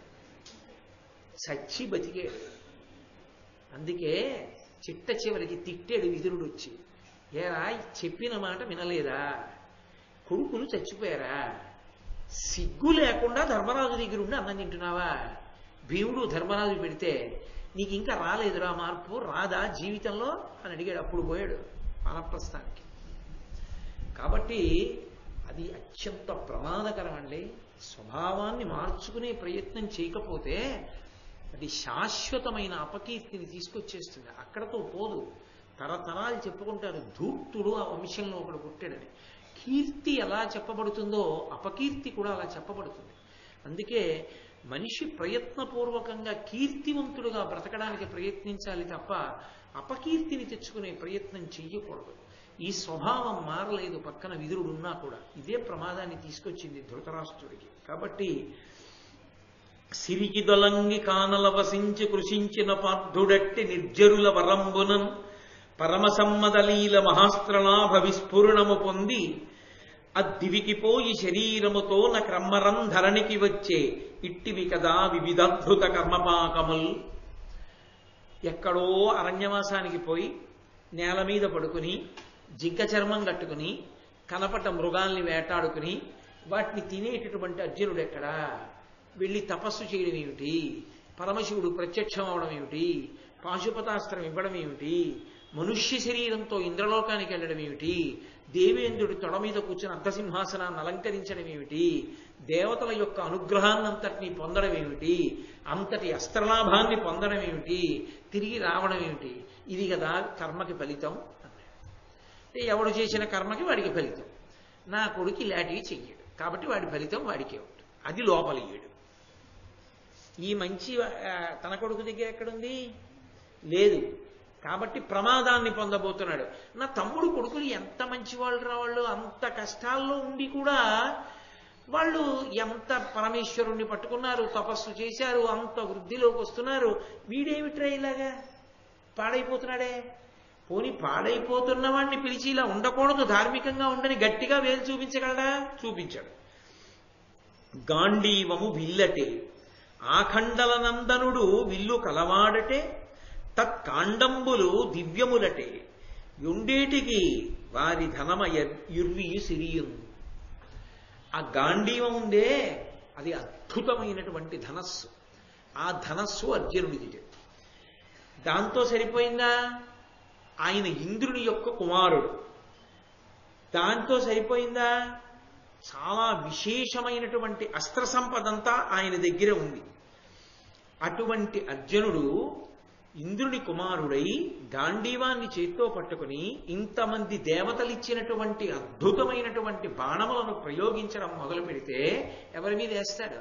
చచ్చి బతికాడు అందుకే చిట్ట చివరికి తిట్టాడు విదురుడు వచ్చి ఏరా చెప్పిన మాట వినలేదా కొడుకులు చచ్చిపోయారా సిగ్గు లేకుండా ధర్మరాజు దగ్గర ఉండి అన్నం తింటున్నావా భీముడు ధర్మరాజు పెడితే నీకు ఇంకా రాలేదురా మార్పు రాదా జీవితంలో అని అడిగాడు అప్పుడు పోయాడు వానప్రస్థానికి కాబట్టి అది అత్యంత ప్రమాదకరం అండి స్వభావాన్ని మార్చుకునే ప్రయత్నం చేయకపోతే అది శాశ్వతమైన అపకీర్తిని తీసుకొచ్చేస్తుంది అక్కడతో పోదు తరతరాలు చెప్పుకుంటారు ధూర్తుడు ఆ వంశంలో ఒకడు పుట్టాడని కీర్తి ఎలా చెప్పబడుతుందో అపకీర్తి కూడా అలా చెప్పబడుతుంది అందుకే మనిషి ప్రయత్నపూర్వకంగా కీర్తివంతుడుగా బ్రతకడానికి ప్రయత్నించాలి తప్ప అపకీర్తిని తెచ్చుకునే ప్రయత్నం చెయ్యకూడదు ఈ స్వభావం మారలేదు పక్కన విదురుడున్నా కూడా ఇదే ప్రమాదాన్ని తీసుకొచ్చింది ధృతరాష్ట్రుడికి కాబట్టి సిరికి దొలంగి కానల వసించి కృషించిన పార్థుడట్టి నిర్జరుల వరంబునన్ పరమసమ్మదలీల మహాస్త్రలాభ విస్ఫురణము పొంది అద్దివికి పోయి శరీరముతో న క్రమ్మరం ధరణికి వచ్చే ఇట్టివి కదా వివిధద్భుత కర్మపాకముల్ ఎక్కడో అరణ్యవాసానికి పోయి నేల మీద పడుకుని జింక చర్మం కట్టుకుని కనపట మృగాల్ని వేటాడుకుని వాటిని తినేటటువంటి అర్జునుడు ఎక్కడా వెళ్ళి తపస్సు చేయడం ఏమిటి పరమశివుడు ప్రత్యక్షం అవడం ఏమిటి పాశుపతాస్త్రం ఇవ్వడం ఏమిటి మనుష్య శరీరంతో ఇంద్రలోకానికి వెళ్ళడం ఏమిటి దేవేంద్రుడి తొడ మీద కూర్చుని అర్ధసింహాసనాన్ని అలంకరించడం ఏమిటి దేవతల యొక్క అనుగ్రహాన్నంతటినీ పొందడం ఏమిటి అంతటి అస్త్రలాభాన్ని పొందడం ఏమిటి తిరిగి రావడం ఏమిటి ఇది కదా కర్మకి ఫలితం అన్నాడు అంటే ఎవడు చేసిన కర్మకి వాడికి ఫలితం నా కొడుకు ఇలాంటివి చెయ్యడు కాబట్టి వాడి ఫలితం వాడికే ఉంటుంది అది లోపలియ్యడు ఈ మంచి ఆ, తన కొడుకు దగ్గర ఎక్కడుంది లేదు కాబట్టి ప్రమాదాన్ని పొందబోతున్నాడు నా తమ్ముడు కొడుకులు ఎంత మంచి వాళ్ళు రా వాళ్ళు అంత కష్టాల్లో ఉండి కూడా వాళ్ళు ఎంత పరమేశ్వరుణ్ణి పట్టుకున్నారు తపస్సు చేశారు అంత వృద్ధిలోకి వస్తున్నారు వీడేమిట్రా ఇలాగా పాడైపోతున్నాడే పోని పాడైపోతున్న వాడిని పిలిచి ఇలా ఉండకూడదు ధార్మికంగా ఉండని గట్టిగా వేలు చూపించగలడా చూపించాడు గాంధీవము విల్లటే ఆఖండల నందనుడు విల్లు కలవాడటే తత్కాండంబులు దివ్యములటే యుండేటికి వారి ధనమయ యుర్వియు సిరియున్ ఆ గాంధీవం ఉందే అది అద్భుతమైనటువంటి ధనస్సు ఆ ధనస్సు అర్జునుడిది దాంతో సరిపోయిందా ఆయన ఇంద్రుని యొక్క కుమారుడు దాంతో సరిపోయిందా చాలా విశేషమైనటువంటి అస్త్ర సంపదంతా ఆయన దగ్గర ఉంది అటువంటి అర్జునుడు ఇంద్రుని కుమారుడై గాంధీవాన్ని చేత్తో పట్టుకుని ఇంతమంది దేవతలిచ్చినటువంటి అద్భుతమైనటువంటి బాణములను ప్రయోగించడం మొదలు పెడితే ఎవరి మీద వేస్తాడు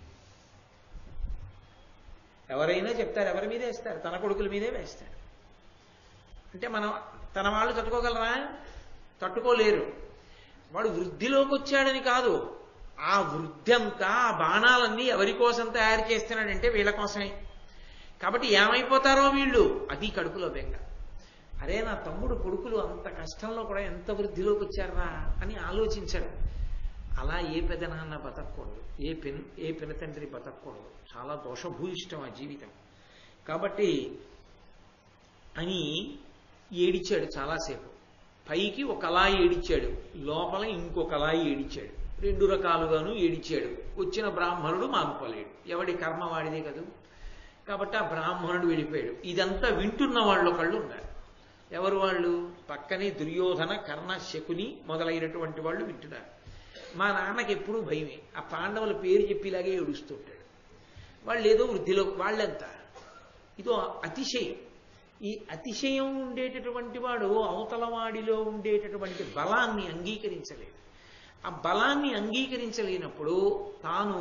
ఎవరైనా చెప్తారు ఎవరి మీద వేస్తారు తన కొడుకుల మీదే వేస్తాడు అంటే మనం తన వాళ్ళు తట్టుకోగలరా తట్టుకోలేరు వాడు వృద్ధిలోకి వచ్చాడని కాదు ఆ వృద్ధి అంతా ఆ బాణాలన్నీ ఎవరి కోసం తయారు చేస్తున్నాడంటే వీళ్ళ కోసమే కాబట్టి ఏమైపోతారో వీళ్ళు అది కడుపులో బెంగ అరే నా తమ్ముడు కొడుకులు అంత కష్టంలో కూడా ఎంత వృద్ధిలోకి వచ్చారా అని ఆలోచించరు అలా ఏ పెదనాన్న బతకూడదు ఏ పెన్ ఏ పినతండ్రి బతకూడదు చాలా దోషభూయిష్టం ఆ జీవితం కాబట్టి అని ఏడిచాడు చాలాసేపు పైకి ఒకలా ఏడిచాడు లోపల ఇంకొకలా ఏడిచాడు రెండు రకాలుగాను ఏడిచాడు వచ్చిన బ్రాహ్మణుడు మానుకోలేడు ఎవడి కర్మ వాడిదే కదూ కాబట్టి ఆ బ్రాహ్మణుడు వెళ్ళిపోయాడు ఇదంతా వింటున్న వాళ్ళు ఒకళ్ళు ఉన్నారు ఎవరు వాళ్ళు పక్కనే దుర్యోధన కర్ణ శకుని మొదలైనటువంటి వాళ్ళు వింటున్నారు మా నాన్నకి ఎప్పుడూ భయమే ఆ పాండవుల పేరు చెప్పిలాగే ఏడుస్తుంటాడు వాళ్ళు ఏదో వృద్ధిలో వాళ్ళెంత ఇదో అతిశయం ఈ అతిశయం ఉండేటటువంటి వాడు అవతల వాడిలో ఉండేటటువంటి బలాన్ని అంగీకరించలేడు ఆ బలాన్ని అంగీకరించలేనప్పుడు తాను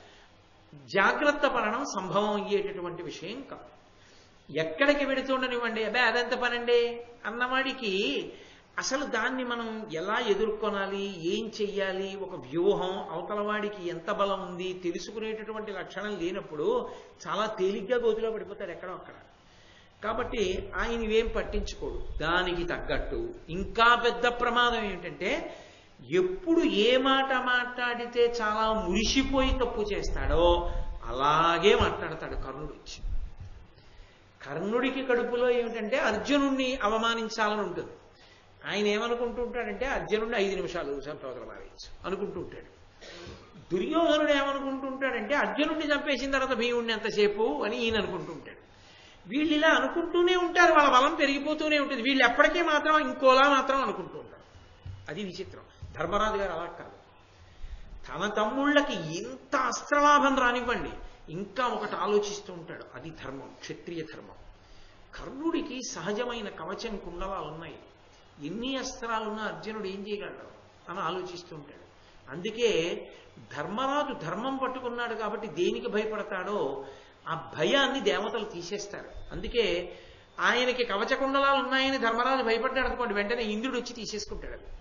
జాగ్రత్త పడడం సంభవం అయ్యేటటువంటి విషయం కాదు ఎక్కడికి వెడుతుండనివ్వండి అబ్బే అదెంత పనండి అన్నవాడికి అసలు దాన్ని మనం ఎలా ఎదుర్కొనాలి ఏం చెయ్యాలి ఒక వ్యూహం అవతల వాడికి ఎంత బలం ఉంది తెలుసుకునేటటువంటి లక్షణం లేనప్పుడు చాలా తేలిగ్గా గోతిలో పడిపోతాడు ఎక్కడో అక్కడ కాబట్టి ఆయన ఇవేం పట్టించుకోడు దానికి తగ్గట్టు ఇంకా పెద్ద ప్రమాదం ఏంటంటే ఎప్పుడు ఏ మాట మాట్లాడితే చాలా మురిసిపోయి తప్పు చేస్తాడో అలాగే మాట్లాడతాడు కర్ణుడు వచ్చి కర్ణుడికి కడుపులో ఏమిటంటే అర్జునుణ్ణి అవమానించాలని ఉంటుంది ఆయన ఏమనుకుంటూ ఉంటాడంటే అర్జునుడిని ఐదు నిమిషాలు చంపవతల మారేయచ్చు అనుకుంటూ ఉంటాడు దుర్యోధనుడు ఏమనుకుంటూ ఉంటాడంటే అర్జునుడిని చంపేసిన తర్వాత భీముడిని ఎంతసేపు అని ఈయన అనుకుంటూ ఉంటాడు వీళ్ళు ఇలా అనుకుంటూనే ఉంటారు వాళ్ళ బలం పెరిగిపోతూనే ఉంటుంది వీళ్ళు ఎప్పటికీ మాత్రం ఇంకోలా మాత్రం అనుకుంటూ ఉంటారు అది విచిత్రం ధర్మరాజు గారు అలా కాదు తన తమ్ముళ్ళకి ఇంత అస్త్రలాభం రానివ్వండి ఇంకా ఒకటి ఆలోచిస్తూ ఉంటాడు అది ధర్మం క్షత్రియ ధర్మం కర్ణుడికి సహజమైన కవచం కుండలాలు ఉన్నాయి ఎన్ని అస్త్రాలున్నా అర్జునుడు ఏం చేయగలడు అని ఆలోచిస్తూ ఉంటాడు అందుకే ధర్మరాజు ధర్మం పట్టుకున్నాడు కాబట్టి దేనికి భయపడతాడో ఆ భయాన్ని దేవతలు తీసేస్తారు అందుకే ఆయనకి కవచకుండలాలు ఉన్నాయని ధర్మరాజు భయపడ్డాడు అనుకోండి వెంటనే ఇంద్రుడు వచ్చి తీసేసుకుంటాడు అది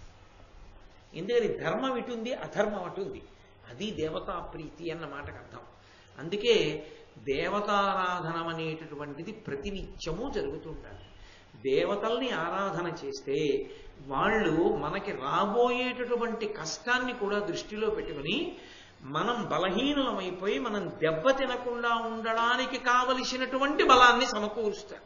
ఎందుకని ధర్మం ఇటుంది అధర్మం అటుంది అది దేవతా ప్రీతి అన్న మాటకు అర్థం అందుకే దేవతారాధనం అనేటటువంటిది ప్రతినిత్యము జరుగుతుండాలి దేవతల్ని ఆరాధన చేస్తే వాళ్ళు మనకి రాబోయేటటువంటి కష్టాన్ని కూడా దృష్టిలో పెట్టుకుని మనం బలహీనులమైపోయి మనం దెబ్బ తినకుండా ఉండడానికి కావలసినటువంటి బలాన్ని సమకూరుస్తారు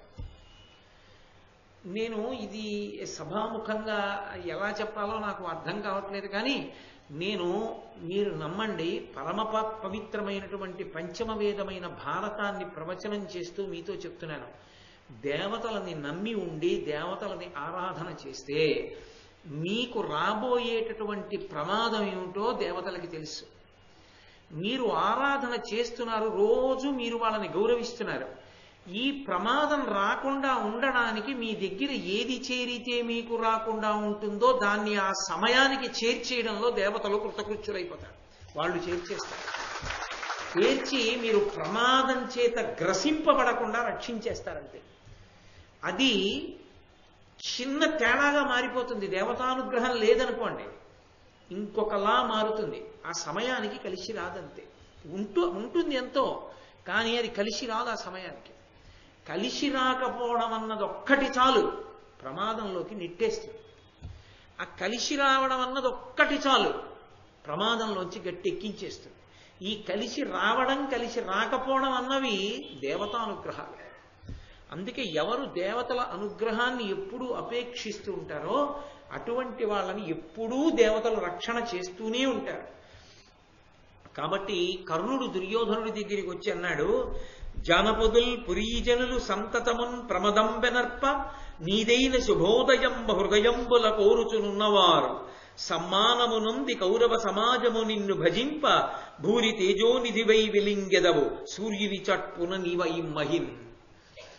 నేను ఇది సభాముఖంగా ఎలా చెప్పాలో నాకు అర్థం కావట్లేదు కానీ నేను మీరు నమ్మండి పరమ ప- పవిత్రమైనటువంటి పంచమ వేదమైన భారతాన్ని ప్రవచనం చేస్తూ మీతో చెప్తున్నాను దేవతలని నమ్మి ఉండి దేవతలని ఆరాధన చేస్తే మీకు రాబోయేటటువంటి ప్రమాదం ఏమిటో దేవతలకి తెలుసు మీరు ఆరాధన చేస్తున్నారు రోజు మీరు వాళ్ళని గౌరవిస్తున్నారు ఈ ప్రమాదం రాకుండా ఉండడానికి మీ దగ్గర ఏది చేరితే మీకు రాకుండా ఉంటుందో దాన్ని ఆ సమయానికి చేర్చేయడంలో దేవతలు కృతకృత్యులైపోతారు వాళ్ళు చేర్చేస్తారు చేర్చి మీరు ప్రమాదం చేత గ్రసింపబడకుండా రక్షించేస్తారంతే అది చిన్న తేడాగా మారిపోతుంది దేవతానుగ్రహం లేదనుకోండి ఇంకొకలా మారుతుంది ఆ సమయానికి కలిసి రాదంతే ఉంటూ ఉంటుంది ఎంతో కానీ అది కలిసి రాదు ఆ సమయానికి కలిసి రాకపోవడం అన్నది ఒక్కటి చాలు ప్రమాదంలోకి నెట్టేస్తుంది ఆ కలిసి రావడం అన్నది ఒక్కటి చాలు ప్రమాదంలోంచి గట్టెక్కించేస్తుంది ఈ కలిసి రావడం కలిసి రాకపోవడం అన్నవి దేవతానుగ్రహాలు అందుకే ఎవరు దేవతల అనుగ్రహాన్ని ఎప్పుడూ అపేక్షిస్తూ ఉంటారో అటువంటి వాళ్ళని ఎప్పుడూ దేవతలు రక్షణ చేస్తూనే ఉంటారు కాబట్టి కర్ణుడు దుర్యోధనుడి దగ్గరికి వచ్చి అన్నాడు జానపదుల్ పురీజనులు సంతతమున్ ప్రమదంబెనర్ప నీదైన శుభోదయం హృదయంబుల కోరుచునున్నవారు సమ్మానమునుంది కౌరవ సమాజము నిన్ను భజింప భూరి తేజోనిధివై వెలింగెదవు సూర్యుని చట్పున నీవై మహిన్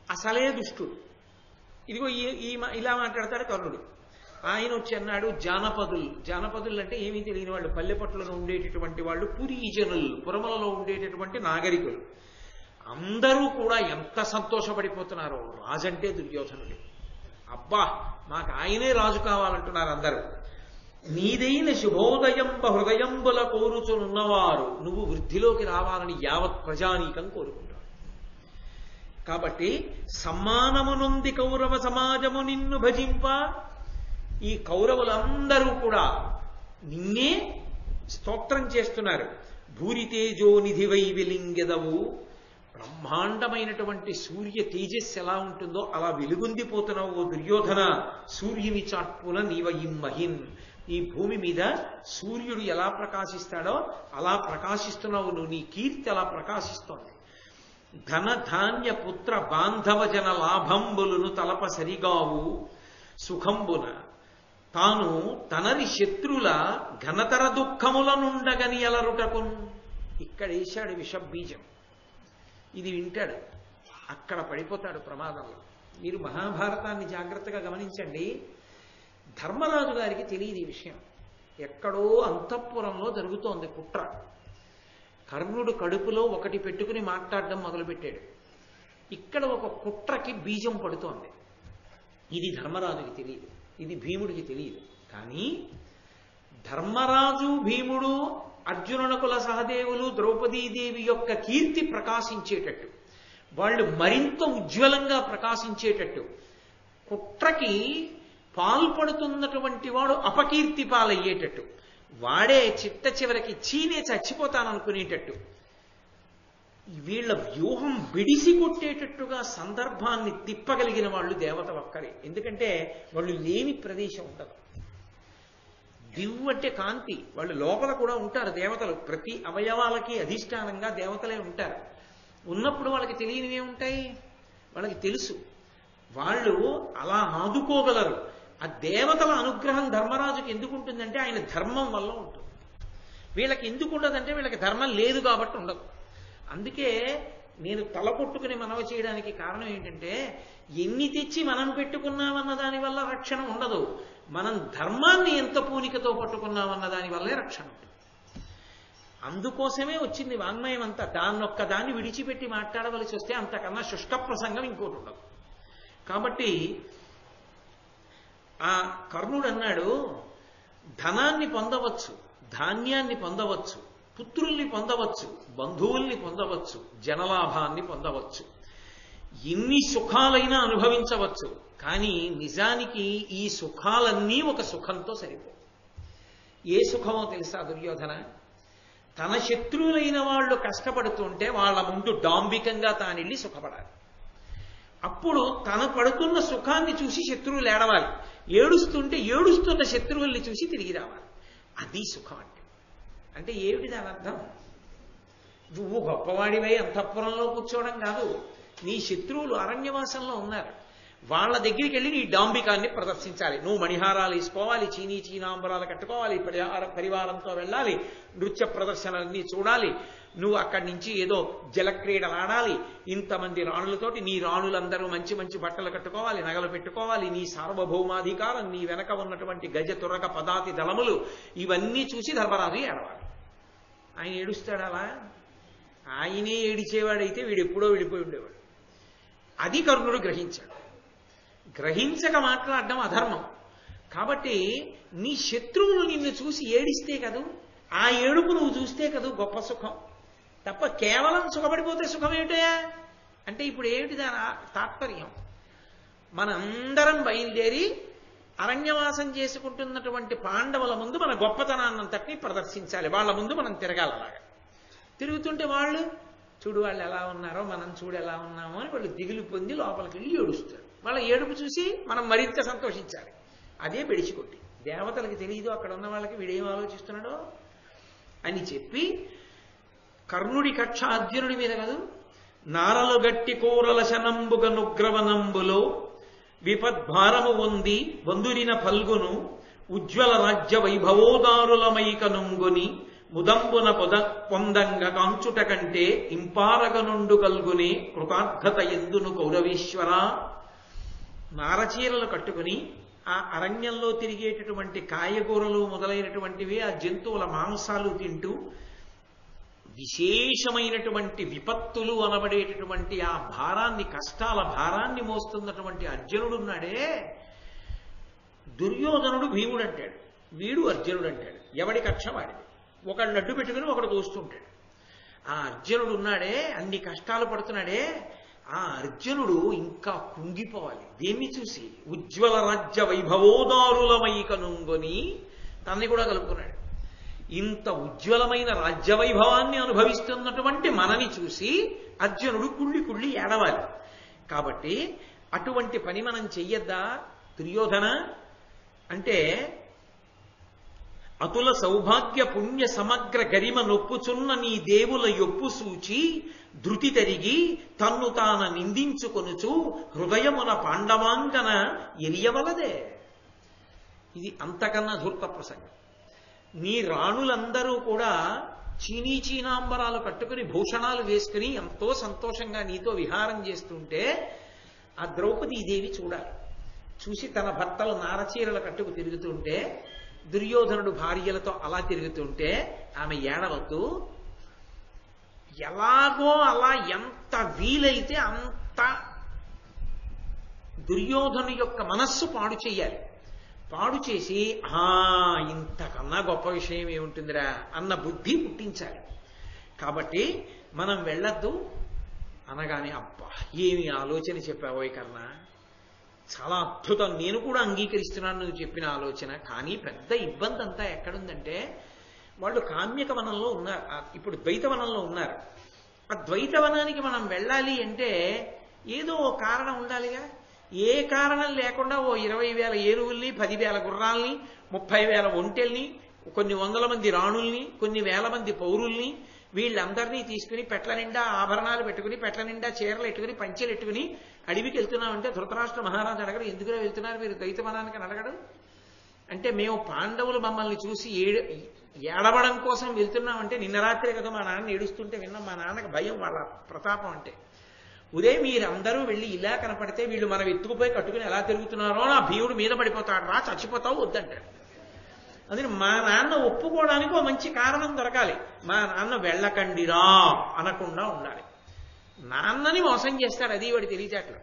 అసలే దుష్టుడు ఇదిగో ఈ ఈ మా- ఇలా మాట్లాడతాడు కర్ణుడు ఆయన వచ్చి అన్నాడు జానపదులు జానపదులు అంటే ఏమీ తెలియని వాళ్ళు పల్లెపట్లలో ఉండేటటువంటి వాళ్ళు పురీజనులు పురమలలో ఉండేటటువంటి నాగరికులు అందరూ కూడా ఎంత సంతోషపడిపోతున్నారో రాజంటే దుర్యోధనుడు అబ్బా మాకు ఆయనే రాజు కావాలంటున్నారు అందరూ నీదైన శుభోదయంబ హృదయంబుల కోరుచునున్నవారు నువ్వు వృద్ధిలోకి రావాలని యావత్ ప్రజానీకం కోరుకుంటారు కాబట్టి సమ్మానమునుంది కౌరవ సమాజము నిన్ను భజింప ఈ కౌరవులందరూ కూడా నిన్నే స్తోత్రం చేస్తున్నారు భూరితేజో నిధివై వెలింగెదవు బ్రహ్మాండమైనటువంటి సూర్య తేజస్సు ఎలా ఉంటుందో అలా వెలుగొందిపోతున్నావు ఓ దుర్యోధన సూర్యుని చాట్పున నీవయిమ్మహిన్ ఈ భూమి మీద సూర్యుడు ఎలా ప్రకాశిస్తాడో అలా ప్రకాశిస్తున్నావు నువ్వు నీ కీర్తి అలా ప్రకాశిస్తోంది ధన ధాన్య పుత్ర బాంధవ జన లాభంబులను తలప సరిగావు సుఖంబున తాను తనని శత్రుల ఘనతర దుఃఖముల నుండగని ఎలరుటకున్ ఇక్కడ వేశాడు విషబీజం ఇది వింటాడు అక్కడ పడిపోతాడు ప్రమాదంలో మీరు మహాభారతాన్ని జాగ్రత్తగా గమనించండి ధర్మరాజు గారికి తెలియదు ఈ విషయం ఎక్కడో అంతఃపురంలో జరుగుతోంది కుట్ర కర్ణుడు కడుపులో ఒకటి పెట్టుకుని మాట్లాడడం మొదలుపెట్టాడు ఇక్కడ ఒక కుట్రకి బీజం పడుతోంది ఇది ధర్మరాజుకి తెలియదు ఇది భీముడికి తెలియదు కానీ ధర్మరాజు భీముడు అర్జునునకుల సహదేవులు ద్రౌపదీదేవి యొక్క కీర్తి ప్రకాశించేటట్టు వాళ్ళు మరింత ఉజ్వలంగా ప్రకాశించేటట్టు కుట్రకి పాల్పడుతున్నటువంటి వాడు అపకీర్తి పాలయ్యేటట్టు వాడే చిట్ట చివరికి చీనే చచ్చిపోతాననుకునేటట్టు వీళ్ళ వ్యూహం బిడిసి కొట్టేటట్టుగా సందర్భాన్ని తిప్పగలిగిన వాళ్ళు దేవత ఒక్కరే ఎందుకంటే వాళ్ళు లేని ప్రదేశం ఉండదు దివ్వు అంటే కాంతి వాళ్ళు లోపల కూడా ఉంటారు దేవతలు ప్రతి అవయవాలకి అధిష్టానంగా దేవతలే ఉంటారు ఉన్నప్పుడు వాళ్ళకి తెలియనివే ఉంటాయి వాళ్ళకి తెలుసు వాళ్ళు అలా ఆదుకోగలరు ఆ దేవతల అనుగ్రహం ధర్మరాజుకి ఎందుకు ఉంటుందంటే ఆయన ధర్మం వల్ల ఉంటుంది వీళ్ళకి ఎందుకు ఉండదంటే వీళ్ళకి ధర్మం లేదు కాబట్టి ఉండదు అందుకే నేను తల కొట్టుకుని మనవ చేయడానికి కారణం ఏంటంటే ఎన్ని తెచ్చి మనం పెట్టుకున్నామన్న దాని వల్ల రక్షణ ఉండదు మనం ధర్మాన్ని ఎంత పూనికతో పట్టుకున్నామన్న దాని వల్లే రక్షణ ఉంటుంది అందుకోసమే వచ్చింది వాంగ్మయం అంతా దాన్నొక్క దాన్ని విడిచిపెట్టి మాట్లాడవలసి వస్తే అంతకన్నా శుష్క ప్రసంగం ఇంకోటి ఉండదు కాబట్టి ఆ కర్ణుడు అన్నాడు ధనాన్ని పొందవచ్చు ధాన్యాన్ని పొందవచ్చు పుత్రుల్ని పొందవచ్చు బంధువుల్ని పొందవచ్చు జనలాభాన్ని పొందవచ్చు ఎన్ని సుఖాలైనా అనుభవించవచ్చు కానీ నిజానికి ఈ సుఖాలన్నీ ఒక సుఖంతో సరిపో ఏ సుఖమో తెలుసా దుర్యోధన తన శత్రువులైన వాళ్ళు కష్టపడుతుంటే వాళ్ళ ముందు డాంబికంగా తానెళ్ళి సుఖపడాలి అప్పుడు తన పడుతున్న సుఖాన్ని చూసి శత్రువులు ఏడవాలి ఏడుస్తుంటే ఏడుస్తున్న శత్రువుల్ని చూసి తిరిగి రావాలి అది సుఖం అంటే అంటే ఏమిటి దాని అర్థం నువ్వు గొప్పవాడివై అంతఃపురంలో కూర్చోవడం కాదు నీ శత్రువులు అరణ్యవాసంలో ఉన్నారు వాళ్ళ దగ్గరికి వెళ్ళి నీ డాంబికాన్ని ప్రదర్శించాలి నువ్వు మణిహారాలు వేసుకోవాలి చీనీ చీనాంబరాలు కట్టుకోవాలి పరిహార పరివారంతో వెళ్ళాలి నృత్య ప్రదర్శనలన్నీ చూడాలి నువ్వు అక్కడి నుంచి ఏదో జలక్రీడలు ఆడాలి ఇంతమంది రాణులతోటి నీ రాణులందరూ మంచి మంచి బట్టలు కట్టుకోవాలి నగలు పెట్టుకోవాలి నీ సార్వభౌమాధికారం నీ వెనక ఉన్నటువంటి గజ తురక పదాతి దళములు ఇవన్నీ చూసి ధర్మరాజు ఏడవాలి ఆయన ఏడుస్తాడు అలా ఆయనే ఏడిచేవాడైతే వీడు ఎప్పుడో విడిపోయి ఉండేవాడు అది కర్ణుడు గ్రహించాడు గ్రహించక మాట్లాడడం అధర్మం కాబట్టి నీ శత్రువులు నిన్ను చూసి ఏడిస్తే కదూ ఆ ఏడుపు నువ్వు చూస్తే కదూ గొప్ప సుఖం తప్ప కేవలం సుఖపడిపోతే సుఖం ఏమిటయా అంటే ఇప్పుడు ఏమిటి దాని ఆ- తాత్పర్యం మనందరం బయలుదేరి అరణ్యవాసం చేసుకుంటున్నటువంటి పాండవుల ముందు మన గొప్పతనాన్నంతటినీ ప్రదర్శించాలి వాళ్ళ ముందు మనం తిరగాలి అలాగా తిరుగుతుంటే వాళ్ళు చూడు వాళ్ళు ఎలా ఉన్నారో మనం చూడు ఎలా ఉన్నామో అని వాళ్ళు దిగులు పొంది లోపలికి వెళ్ళి ఏడుస్తారు వాళ్ళ ఏడుపు చూసి మనం మరింత సంతోషించాలి అదే బెడిచికొట్టి దేవతలకు తెలియదు అక్కడ ఉన్న వాళ్ళకి వీడేం ఆలోచిస్తున్నాడో అని చెప్పి కర్ణుడి కక్ష అర్జునుడి మీద కాదు నారలు గట్టి కూరల శనంబుగ నుగ్రవనంబులో విపద్భారము ఉంది బంధురిన ఫల్గును ఉజ్వల రాజ్య వైభవోదారులమైక నుంగుని ముదంబున పొద పొందంగ కాంచుట కంటే ఇంపారగ నుండు కల్గునే కృతార్థత ఎందును కౌరవేశ్వర నారచీరలు కట్టుకుని ఆ అరణ్యంలో తిరిగేటటువంటి కాయగూరలు మొదలైనటువంటివి ఆ జంతువుల మాంసాలు తింటూ విశేషమైనటువంటి విపత్తులు అనబడేటటువంటి ఆ భారాన్ని కష్టాల భారాన్ని మోస్తున్నటువంటి అర్జునుడున్నాడే దుర్యోధనుడు భీముడు అంటాడు వీడు అర్జునుడు అంటాడు ఎవడి కక్ష వాడిది ఒకళ్ళు అడ్డు పెట్టుకుని ఒకడు తోస్తుంటాడు ఆ అర్జునుడు ఉన్నాడే అన్ని కష్టాలు పడుతున్నాడే ఆ అర్జునుడు ఇంకా కుంగిపోవాలి దేన్ని చూసి ఉజ్వల రాజ్య వైభవోదారులమై కనుంగొని తన్ని కూడా కలుపుకున్నాడు ఇంత ఉజ్వలమైన రాజ్య వైభవాన్ని అనుభవిస్తున్నటువంటి మనని చూసి అర్జునుడు కుళ్ళి కుళ్ళి ఏడవాలి కాబట్టి అటువంటి పని మనం చెయ్యొద్దా దుర్యోధన అంటే అతుల సౌభాగ్య పుణ్య సమగ్ర గరిమ నొప్పుచున్న నీ దేవుల యొప్పు సూచి ధృతి తరిగి తన్ను తాన నిందించుకొనుచు హృదయమున పాండవాంగన ఎరియవలదే ఇది అంతకన్నా ధూర్త ప్రసంగం నీ రాణులందరూ కూడా చీనీ చీనాంబరాలు కట్టుకుని భూషణాలు వేసుకుని ఎంతో సంతోషంగా నీతో విహారం చేస్తుంటే ఆ ద్రౌపదీదేవి చూడాలి చూసి తన భర్తలు నారచీరలు కట్టుకు తిరుగుతుంటే దుర్యోధనుడు భార్యలతో అలా తిరుగుతుంటే ఆమె ఏడవద్దు ఎలాగో అలా ఎంత వీలైతే అంత దుర్యోధను యొక్క మనస్సు పాడు చెయ్యాలి పాడు చేసి ఆ ఇంతకన్నా గొప్ప విషయం ఏముంటుందిరా అన్న బుద్ధి పుట్టించాలి కాబట్టి మనం వెళ్ళొద్దు అనగానే అబ్బా ఏమి ఆలోచన చెప్పావోయ్ కన్నా చాలా అద్భుతం నేను కూడా అంగీకరిస్తున్నాను నువ్వు చెప్పిన ఆలోచన కానీ పెద్ద ఇబ్బంది అంతా ఎక్కడుందంటే వాళ్ళు కామ్యక వనంలో ఉన్నారు ఆ, ఇప్పుడు ద్వైతవనంలో ఉన్నారు ఆ ద్వైతవనానికి మనం వెళ్ళాలి అంటే ఏదో ఓ కారణం ఉండాలిగా ఏ కారణం లేకుండా ఓ ఇరవై వేల ఏనుగుల్ని పదివేల గుర్రాల్ని ముప్పై వేల ఒంటెల్ని కొన్ని వందల మంది రాణుల్ని కొన్ని వేల మంది పౌరుల్ని వీళ్ళందరినీ తీసుకుని పెట్ల నిండా ఆభరణాలు పెట్టుకుని పెట్ల నిండా చీరలు ఎట్టుకుని పంచెలు ఎట్టుకుని అడవికి వెళ్తున్నామంటే ధృతరాష్ట్ర మహారాజు అడగడు ఎందుకురా వెళ్తున్నారు మీరు ద్వైతవనానికి అని అడగడు అంటే మేము పాండవులు మమ్మల్ని చూసి ఏడు ఏడవడం కోసం వెళ్తున్నామంటే నిన్న రాత్రే కదా మా నాన్న ఏడుస్తుంటే విన్నాం మా నాన్నకి భయం వాళ్ళ ప్రతాపం అంటే ఉదయం మీరందరూ వెళ్ళి ఇలా కనపడితే వీళ్ళు మనం ఎత్తుకుపోయి కట్టుకుని ఎలా తిరుగుతున్నారో నా భీముడు మీద పడిపోతాడు రా చచ్చిపోతావు వద్దంటాడు అందుకని మా నాన్న ఒప్పుకోవడానికి ఒక మంచి కారణం దొరకాలి మా నాన్న వెళ్ళకండిరా అనకుండా ఉండాలి నాన్నని మోసం చేస్తాడు అది వాడి తెలియచేట్లు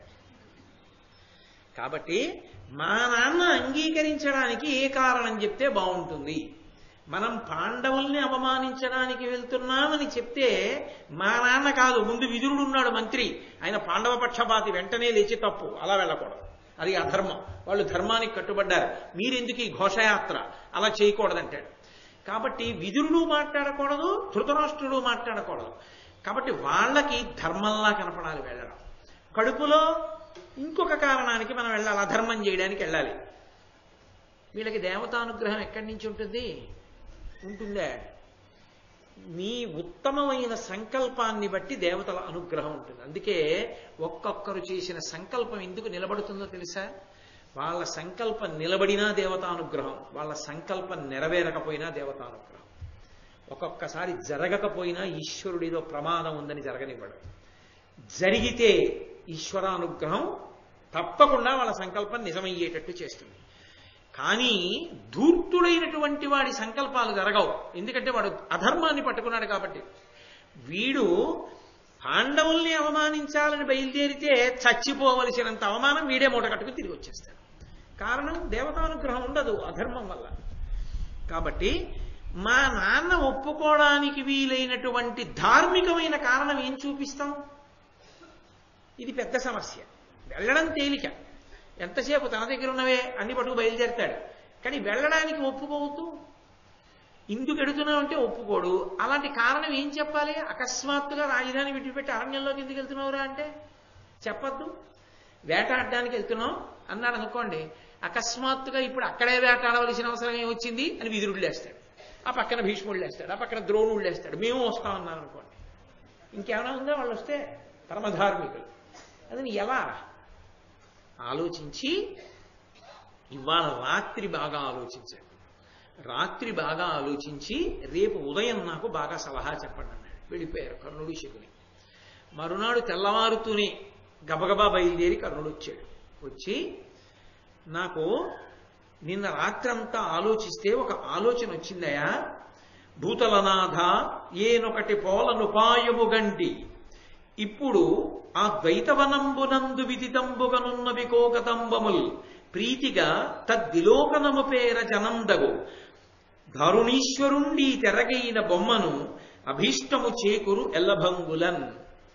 కాబట్టి మా నాన్న అంగీకరించడానికి ఏ కారణం చెప్తే బాగుంటుంది మనం పాండవుల్ని అవమానించడానికి వెళ్తున్నామని చెప్తే మా నాన్న కాదు ముందు విదురుడు ఉన్నాడు మంత్రి ఆయన పాండవ పక్షపాతి వెంటనే లేచి తప్పు అలా వెళ్ళకూడదు అది అధర్మం వాళ్ళు ధర్మానికి కట్టుబడ్డారు మీరెందుకు ఈ ఘోషయాత్ర అలా చేయకూడదంటాడు కాబట్టి విదురుడు మాట్లాడకూడదు ధృతరాష్ట్రుడు మాట్లాడకూడదు కాబట్టి వాళ్ళకి ధర్మంలా కనపడాలి వెళ్ళడం కడుపులో ఇంకొక కారణానికి మనం వెళ్ళాలి అధర్మం చేయడానికి వెళ్ళాలి వీళ్ళకి దేవతానుగ్రహం ఎక్కడి నుంచి ఉంటుంది ఉంటుందే నీ ఉత్తమమైన సంకల్పాన్ని బట్టి దేవతల అనుగ్రహం ఉంటుంది అందుకే ఒక్కొక్కరు చేసిన సంకల్పం ఎందుకు నిలబడుతుందో తెలుసా వాళ్ళ సంకల్పం నిలబడినా దేవతానుగ్రహం వాళ్ళ సంకల్పం నెరవేరకపోయినా దేవతానుగ్రహం ఒక్కొక్కసారి జరగకపోయినా ఈశ్వరుడిలో ప్రమాదం ఉందని జరగనివ్వడు జరిగితే ఈశ్వరానుగ్రహం తప్పకుండా వాళ్ళ సంకల్పం నిజమయ్యేటట్టు చేస్తుంది కానీ ధూర్తుడైనటువంటి వాడి సంకల్పాలు జరగవు ఎందుకంటే వాడు అధర్మాన్ని పట్టుకున్నాడు కాబట్టి వీడు పాండవుల్ని అవమానించాలని బయలుదేరితే చచ్చిపోవలసినంత అవమానం వీడే మూట కట్టుకుని తిరిగి వచ్చేస్తాడు కారణం దేవతానుగ్రహం ఉండదు అధర్మం వల్ల కాబట్టి మా నాన్న ఒప్పుకోవడానికి వీలైనటువంటి ధార్మికమైన కారణం ఏం చూపిస్తాం ఇది పెద్ద సమస్య వెళ్ళడం తేలిక ఎంతసేపు తన దగ్గర ఉన్నవే అన్ని పట్టుకు బయలుదేరుతాడు కానీ వెళ్ళడానికి ఒప్పుకోవద్దు ఇందుకు ఎడుతున్నావు అంటే ఒప్పుకోడు అలాంటి కారణం ఏం చెప్పాలి అకస్మాత్తుగా రాజధాని విడిచిపెట్టి అరణ్యంలోకి ఎందుకు వెళ్తున్నావురా అంటే చెప్పద్దు వేటాడడానికి వెళ్తున్నాం అన్నాడు అనుకోండి అకస్మాత్తుగా ఇప్పుడు అక్కడే వేటాడవలసిన అవసరం ఏం వచ్చింది అని విదురుడు లేస్తాడు ఆ పక్కన భీష్ముడు లేస్తాడు ఆ పక్కన ద్రోణుడు లేస్తాడు మేము వస్తామన్నాను అనుకోండి ఇంకేమైనా ఉందా వాళ్ళు వస్తే పరమధార్మికులు అది ఎలా ఆలోచించి ఇవాళ రాత్రి బాగా ఆలోచించాడు రాత్రి బాగా ఆలోచించి రేపు ఉదయం నాకు బాగా సలహా చెప్పండి అన్నాడు వెళ్ళిపోయారు కర్ణుడు శకుని మరునాడు తెల్లవారుతూనే గబగబా బయలుదేరి కర్ణుడు వచ్చాడు వచ్చి నాకు నిన్న రాత్రంతా ఆలోచిస్తే ఒక ఆలోచన వచ్చిందయా భూతలనాథ ఏనొకటి పోలనుపాయము గంటి ఇప్పుడు ఆ ద్వైతవనంబునందు విదితంబుగనున్న వికోగతంబముల్ ప్రీతిగా తద్విలోకనము పేర జనందగు ధరుణీశ్వరుండి తెరగైన బొమ్మను అభీష్టము చేకురు ఎల్లభంగులన్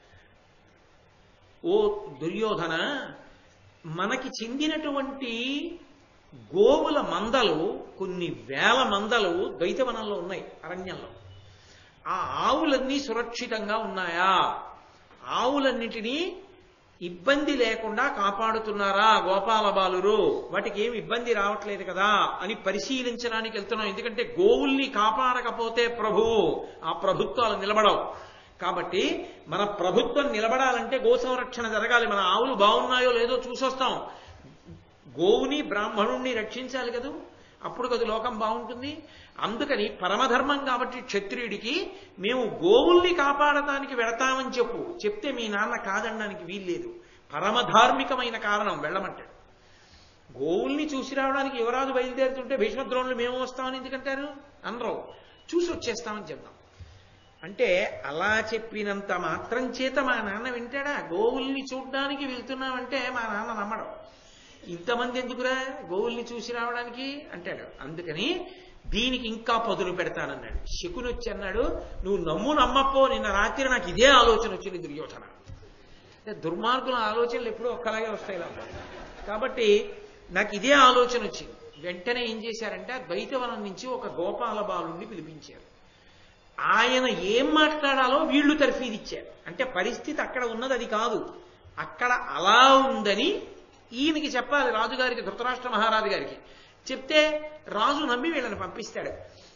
ఓ దుర్యోధన మనకి చెందినటువంటి గోవుల మందలు కొన్ని వేల మందలు ద్వైతవనంలో ఉన్నాయి అరణ్యంలో ఆ ఆవులన్నీ సురక్షితంగా ఉన్నాయా ఆవులన్నిటినీ ఇబ్బంది లేకుండా కాపాడుతున్నారా గోపాల బాలురు వాటికి ఏమి ఇబ్బంది రావట్లేదు కదా అని పరిశీలించడానికి వెళ్తున్నాం ఎందుకంటే గోవుల్ని కాపాడకపోతే ప్రభువు ఆ ప్రభుత్వాలు నిలబడవు కాబట్టి మన ప్రభుత్వం నిలబడాలంటే గో సంరక్షణ జరగాలి మన ఆవులు బాగున్నాయో లేదో చూసొస్తాం గోవుని బ్రాహ్మణుణ్ణి రక్షించాలి కదూ అప్పుడు కదా లోకం బాగుంటుంది అందుకని పరమధర్మం కాబట్టి క్షత్రియుడికి మేము గోవుల్ని కాపాడటానికి వెడతామని చెప్పు చెప్తే మీ నాన్న కాదనడానికి వీల్లేదు పరమధార్మికమైన కారణం వెళ్ళమంటాడు గోవుల్ని చూసి రావడానికి యువరాజు బయలుదేరుతుంటే భీష్మద్రోణులు మేము వస్తామని ఎందుకంటారు అనరు చూసి వచ్చేస్తామని చెప్తాం అంటే అలా చెప్పినంత మాత్రం చేత మా నాన్న వింటాడా గోవుల్ని చూడ్డానికి వెళ్తున్నామంటే మా నాన్న నమ్మడం ఇంతమంది ఎందుకురా గోవుల్ని చూసి రావడానికి అంటాడు అందుకని దీనికి ఇంకా పదును పెడతానన్నాడు శకుని వచ్చి అన్నాడు నువ్వు నమ్ము నమ్మప్పో నిన్న రాత్రి నాకు ఇదే ఆలోచన వచ్చింది దుర్యోధన అంటే దుర్మార్గుల ఆలోచనలు ఎప్పుడూ ఒక్కలాగే వస్తాయి ఇలా కాబట్టి నాకు ఇదే ఆలోచన వచ్చింది వెంటనే ఏం చేశారంటే ఆ ద్వైతవనం నుంచి ఒక గోపాల బాలుణ్ణి పిలిపించారు ఆయన ఏం మాట్లాడాలో వీళ్ళు తర్ఫీదిచ్చారు అంటే పరిస్థితి అక్కడ ఉన్నది అది కాదు అక్కడ అలా ఉందని ఈయనకి చెప్పాలి రాజుగారికి ధృతరాష్ట్ర మహారాజు గారికి చెప్తే రాజు నమ్మి వీళ్ళని పంపిస్తాడు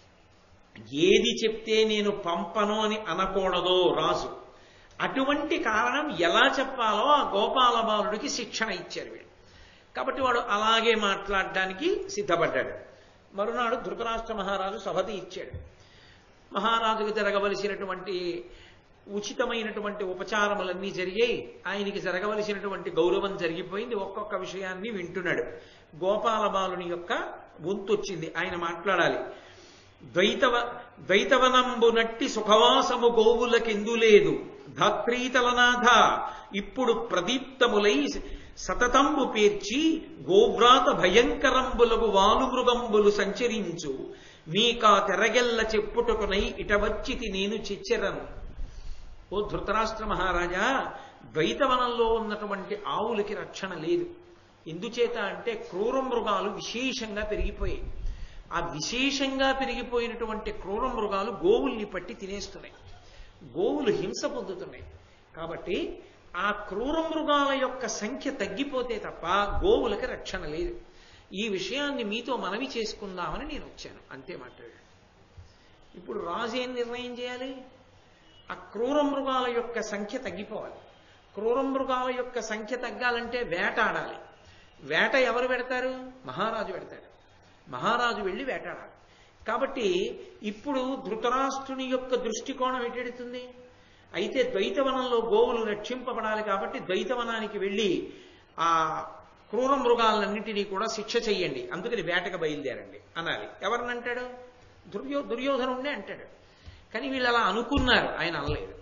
ఏది చెప్తే నేను పంపను అని అనకూడదో రాజు అటువంటి కారణం ఎలా చెప్పాలో ఆ గోపాల బాలుడికి శిక్షణ ఇచ్చారు వీళ్ళు కాబట్టి వాడు అలాగే మాట్లాడడానికి సిద్ధపడ్డాడు మరునాడు ధృతరాష్ట్ర మహారాజు సభతి ఇచ్చాడు మహారాజుకు జరగవలసినటువంటి ఉచితమైనటువంటి ఉపచారములన్నీ జరిగాయి ఆయనకి జరగవలసినటువంటి గౌరవం జరిగిపోయింది ఒక్కొక్క విషయాన్ని వింటున్నాడు గోపాల బాలుని యొక్క వంతొచ్చింది ఆయన మాట్లాడాలి ద్వైతవ ద్వైతవనంబు నట్టి సుఖవాసము గోవులకెందులేదు ధాత్రీతలనాథ ఇప్పుడు ప్రదీప్తములై సతతంబు పేర్చి గోవ్రాత భయంకరంబులకు వాలుమృగంబులు సంచరించు మీకా తెరగెల్ల చెప్పుటకునై ఇటవచ్చితి నేను చిచ్చెరను ఓ ధృతరాష్ట్ర మహారాజా ద్వైతవనంలో ఉన్నటువంటి ఆవులకి రక్షణ లేదు ఎందుచేత అంటే క్రూర మృగాలు విశేషంగా పెరిగిపోయాయి ఆ విశేషంగా పెరిగిపోయినటువంటి క్రూర మృగాలు గోవుల్ని పట్టి తినేస్తున్నాయి గోవులు హింస పొందుతున్నాయి కాబట్టి ఆ క్రూర మృగాల యొక్క సంఖ్య తగ్గిపోతే తప్ప గోవులకి రక్షణ లేదు ఈ విషయాన్ని మీతో మనవి చేసుకుందామని నేను వచ్చాను అంతే మాట్లాడాడు ఇప్పుడు రాజు ఏం నిర్ణయం చేయాలి ఆ క్రూర మృగాల యొక్క సంఖ్య తగ్గిపోవాలి క్రూర మృగాల యొక్క సంఖ్య తగ్గాలంటే వేటాడాలి వేట ఎవరు పెడతారు మహారాజు పెడతాడు మహారాజు వెళ్ళి వేటాడాలి కాబట్టి ఇప్పుడు ధృతరాష్ట్రుని యొక్క దృష్టికోణం ఎటెడుతుంది అయితే ద్వైతవనంలో గోవులు రక్షింపబడాలి కాబట్టి ద్వైతవనానికి వెళ్ళి ఆ క్రూర మృగాలన్నింటినీ కూడా శిక్ష చెయ్యండి అందుకని వేటకు బయలుదేరండి అనాలి ఎవరినంటాడు దుర్యో దుర్యోధనుండే అంటాడు కానీ వీళ్ళు అలా అనుకున్నారు ఆయన అనలేదు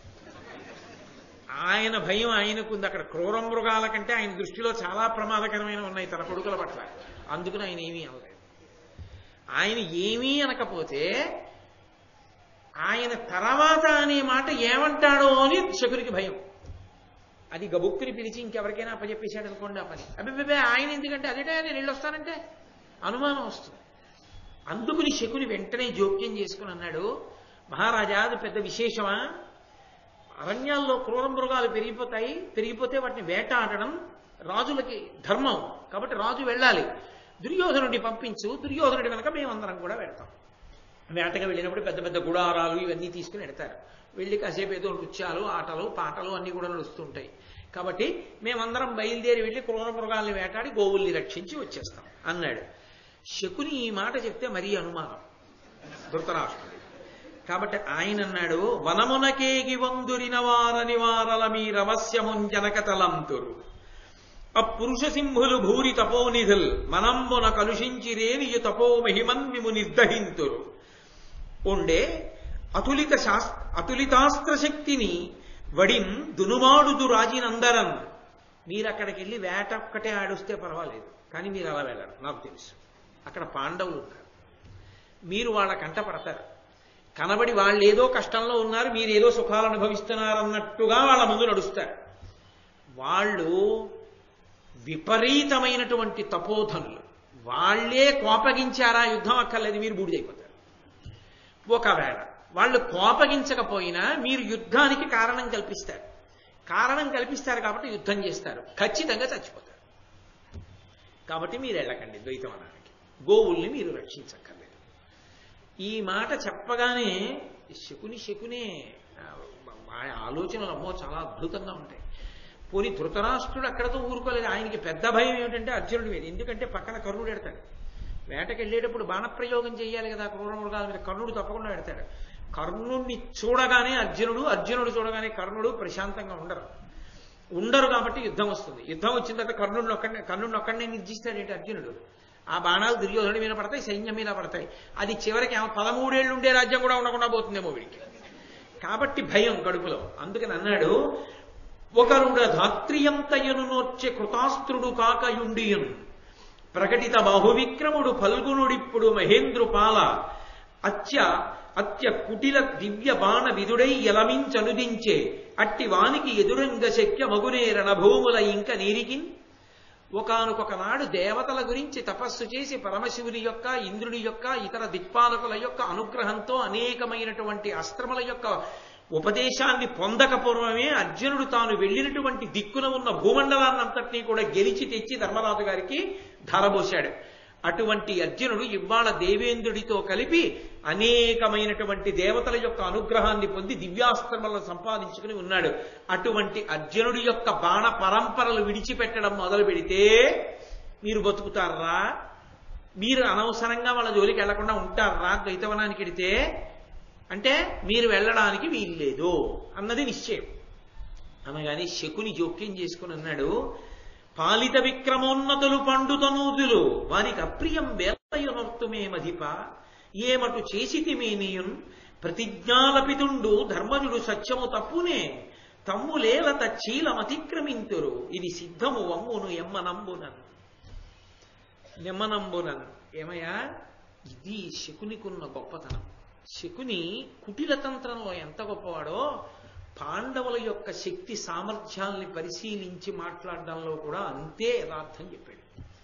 ఆయన భయం ఆయనకుంది అక్కడ క్రూర మృగాల కంటే ఆయన దృష్టిలో చాలా ప్రమాదకరమైన ఉన్నాయి తన కొడుకుల పట్ల అందుకని ఆయన ఏమీ అనలేదు ఆయన ఏమీ అనకపోతే ఆయన తర్వాత అనే మాట ఏమంటాడో అని శకునికి భయం అది గబుక్కుని పిలిచి ఇంకెవరికైనా అప్పచెప్పేశాడు అనుకోండి ఆ పని అబ్బే ఆయన ఎందుకంటే అదేటే నేను వెళ్ళొస్తానంటే అనుమానం వస్తుంది అందుకుని శకుని వెంటనే జోక్యం చేసుకుని అన్నాడు మహారాజా అది పెద్ద విశేషమా అరణ్యాల్లో క్రూర మృగాలు పెరిగిపోతాయి పెరిగిపోతే వాటిని వేటాడడం రాజులకి ధర్మం కాబట్టి రాజు వెళ్ళాలి దుర్యోధనుడిని పంపించు దుర్యోధనుడి కనుక మేమందరం కూడా వెళ్తాం వేటగా వెళ్ళినప్పుడు పెద్ద పెద్ద గుడారాలు ఇవన్నీ తీసుకుని వెడతారు వెళ్ళి కాసేపు ఏదో నృత్యాలు ఆటలు పాటలు అన్నీ కూడా నడుస్తుంటాయి కాబట్టి మేమందరం బయలుదేరి వెళ్ళి క్రూర మృగాల్ని వేటాడి గోవుల్ని రక్షించి వచ్చేస్తాం అన్నాడు శకుని ఈ మాట చెప్తే మరీ అనుమానం ధృతరాష్ట్రుడు కాబట్టి ఆయన అన్నాడు వనమునకేగి వందురిన వారని వారల మీ రవస్యముంజనక తలంతురు అపురుష సింహులు భూరి తపోనిధుల్ మనంబున కలుషించిరేనియు తపో మహిమన్ విము నిర్దహింతురు ఉండే అతులిత శాస్ అతులితాస్త్ర శక్తిని వడిం దునుమాడుదు రాజినందరన్ మీరు అక్కడికి వెళ్ళి వేట ఒక్కటే ఆడొస్తే పర్వాలేదు కానీ మీరు అలా వెళ్ళరు నాకు తెలుసు అక్కడ పాండవులు ఉన్నారు మీరు వాళ్ళ కంట పడతారు కనబడి వాళ్ళు ఏదో కష్టంలో ఉన్నారు మీరు ఏదో సుఖాలు అనుభవిస్తున్నారన్నట్టుగా వాళ్ళ ముందు నడుస్తారు వాళ్ళు విపరీతమైనటువంటి తపోధనులు వాళ్ళే కోపగించారా యుద్ధం అక్కర్లేదు మీరు బూడిదైపోతారు ఒకవేళ వాళ్ళు కోపగించకపోయినా మీరు యుద్ధానికి కారణం కల్పిస్తారు కారణం కల్పిస్తారు కాబట్టి యుద్ధం చేస్తారు ఖచ్చితంగా చచ్చిపోతారు కాబట్టి మీరు వెళ్ళకండి ద్వైతవనానికి గోవుల్ని మీరు రక్షించక్కర్లేదు ఈ మాట చెప్పగానే శకుని శకునే ఆ, ఆ ఆలోచనలు అమ్మో చాలా అద్భుతంగా ఉంటాయి పోని ధృతరాష్ట్రుడు అక్కడతో ఊరుకోలేదు ఆయనకి పెద్ద భయం ఏమిటంటే అర్జునుడి మీద ఎందుకంటే పక్కన కర్ణుడు ఎడతాడు వేటకి వెళ్ళేటప్పుడు బాణప్రయోగం చేయాలి కదా క్రూర మృగాల మీద కర్ణుడు తప్పకుండా పెడతాడు కర్ణుడిని చూడగానే అర్జునుడు అర్జునుడు చూడగానే కర్ణుడు ప్రశాంతంగా ఉండరు ఉండరు కాబట్టి యుద్ధం వస్తుంది యుద్ధం వచ్చిన తర్వాత కర్ణుడిని ఒక్కడిని కర్ణుడిని ఒక్కడినే నిర్జిస్తాడేంటి అర్జునుడు ఆ బాణాలు దుర్యోధనుడి మీద పడతాయి సైన్యం మీద పడతాయి అది చివరికి ఆ పదమూడేళ్ళు ఉండే రాజ్యం కూడా ఉండకుండా పోతుందేమో వీడికి కాబట్టి భయం కడుపులో అందుకని అన్నాడు ఒకరుడ ధాత్రియంతయను నోర్చె కృతాస్త్రుడు కాకయుండియున్ ప్రకటిత బాహువిక్రముడు ఫల్గునుడిప్పుడు మహేంద్రుపాల అత్య అత్య కుటిల దివ్య బాణ విధుడై ఎలమించనుదించే అట్టి వానికి ఎదురంగ శక్య మగునే రణభూముల ఇంక నీరికిన్ ఒకనొక నాడు దేవతల గురించి తపస్సు చేసి పరమశివుని యొక్క ఇంద్రుని యొక్క ఇతర దిక్పాలకుల యొక్క అనుగ్రహంతో అనేకమైనటువంటి అస్త్రముల యొక్క ఉపదేశాన్ని పొందకపూర్వమే అర్జునుడు తాను వెళ్ళినటువంటి దిక్కున ఉన్న భూమండలాన్నంతటినీ కూడా గెలిచి తెచ్చి ధర్మరాజు గారికి ధారబోశాడు అటువంటి అర్జునుడు ఇవాళ దేవేంద్రుడితో కలిపి అనేకమైనటువంటి దేవతల యొక్క అనుగ్రహాన్ని పొంది దివ్యాస్త్రములను సంపాదించుకుని ఉన్నాడు అటువంటి అర్జునుడి యొక్క బాణ పరంపరలు విడిచిపెట్టడం మొదలు పెడితే మీరు బతుకుతారా మీరు అనవసరంగా వాళ్ళ జోలికి వెళ్లకుండా ఉంటారా ద్వైతవనానికి వెడితే అంటే మీరు వెళ్ళడానికి వీల్లేదు అన్నది నిశ్చయం అనగానే శకుని జోక్యం చేసుకుని అన్నాడు పాలిత విక్రమోన్నతులు పండుతనూదులు వారికి అప్రియం వేలయునర్తుమే మధిప ఏమటు చేసితిమేనియున్ ప్రతిజ్ఞాలపితుండు ధర్మజుడు సత్యము తప్పునే తమ్ములేల తచ్చీలమతిక్రమింతురు ఇది సిద్ధము వమ్మును ఎమ్మనంబునన్ నెమ్మనంబునన్ ఏమయ్యా ఇది శకునికున్న గొప్పతనం శకుని కుటిలతంత్రంలో ఎంత గొప్పవాడో పాండవుల యొక్క శక్తి సామర్థ్యాల్ని పరిశీలించి మాట్లాడడంలో కూడా అంతే యథార్థం చెప్పాడు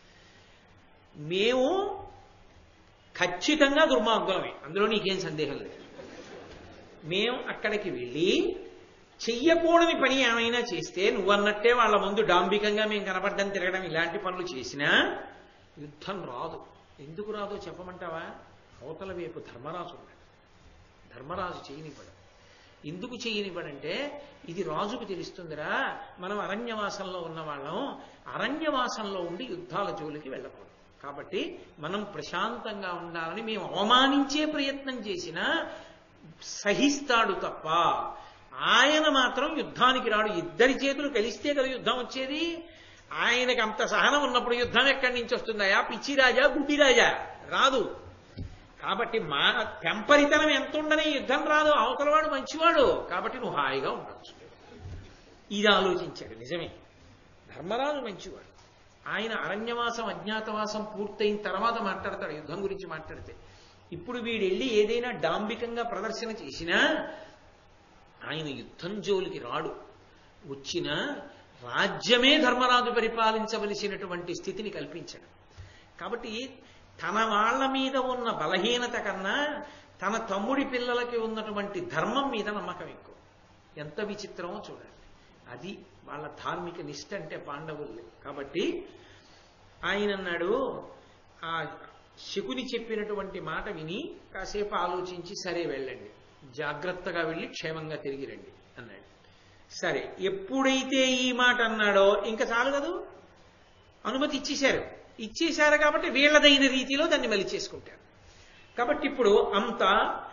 మేము ఖచ్చితంగా దుర్మార్గులమే అందులో నీకేం సందేహం లేదు మేము అక్కడికి వెళ్ళి చెయ్యకూడని పని ఏమైనా చేస్తే నువ్వన్నట్టే వాళ్ళ ముందు డాంబికంగా మేము కనపడ్డం తిరగడం ఇలాంటి పనులు చేసినా యుద్ధం రాదు ఎందుకు రాదో చెప్పమంటావా అవతల వైపు ధర్మరాజు ఉన్నాడు ధర్మరాజు చేయనివ్వడు ఎందుకు చేయనివ్వడంటే ఇది రాజుకు తెలుస్తుందిరా మనం అరణ్యవాసంలో ఉన్న వాళ్ళం అరణ్యవాసంలో ఉండి యుద్ధాల జోలికి వెళ్ళకూడదు కాబట్టి మనం ప్రశాంతంగా ఉండాలని మేము అవమానించే ప్రయత్నం చేసినా సహిస్తాడు తప్ప ఆయన మాత్రం యుద్ధానికి రాడు ఇద్దరి చేతులు కలిస్తే కదా యుద్ధం వచ్చేది ఆయనకి అంత సహనం ఉన్నప్పుడు యుద్ధం ఎక్కడి నుంచి వస్తుందయా పిచ్చి రాజా గుడ్డి రాజా రాదు కాబట్టి మా తెంపరితనం ఎంత ఉండని యుద్ధం రాదు అవతలవాడు మంచివాడు కాబట్టి నువ్వు హాయిగా ఉండొచ్చు ఇది ఆలోచించాడు నిజమే ధర్మరాజు మంచివాడు ఆయన అరణ్యవాసం అజ్ఞాతవాసం పూర్తయిన తర్వాత మాట్లాడతాడు యుద్ధం గురించి మాట్లాడితే ఇప్పుడు వీడు వెళ్ళి ఏదైనా డాంబికంగా ప్రదర్శన చేసినా ఆయన యుద్ధం జోలికి రాడు వచ్చిన రాజ్యమే ధర్మరాజు పరిపాలించవలసినటువంటి స్థితిని కల్పించాడు కాబట్టి తన వాళ్ళ మీద ఉన్న బలహీనత కన్నా తన తమ్ముడి పిల్లలకి ఉన్నటువంటి ధర్మం మీద నమ్మకం ఎక్కువ ఎంత విచిత్రమో చూడండి అది వాళ్ళ ధార్మిక నిష్ట అంటే పాండవుల్ని కాబట్టి ఆయన అన్నాడు ఆ శకుని చెప్పినటువంటి మాట విని కాసేపు ఆలోచించి సరే వెళ్ళండి జాగ్రత్తగా వెళ్ళి క్షేమంగా తిరిగి రండి అన్నాడు సరే ఎప్పుడైతే ఈ మాట అన్నాడో ఇంకా చాలు కదూ అనుమతి ఇచ్చేశారు ఇచ్చేశారు కాబట్టి వీళ్ళదైన రీతిలో దాన్ని మలిచేసుకుంటారు కాబట్టి ఇప్పుడు అంత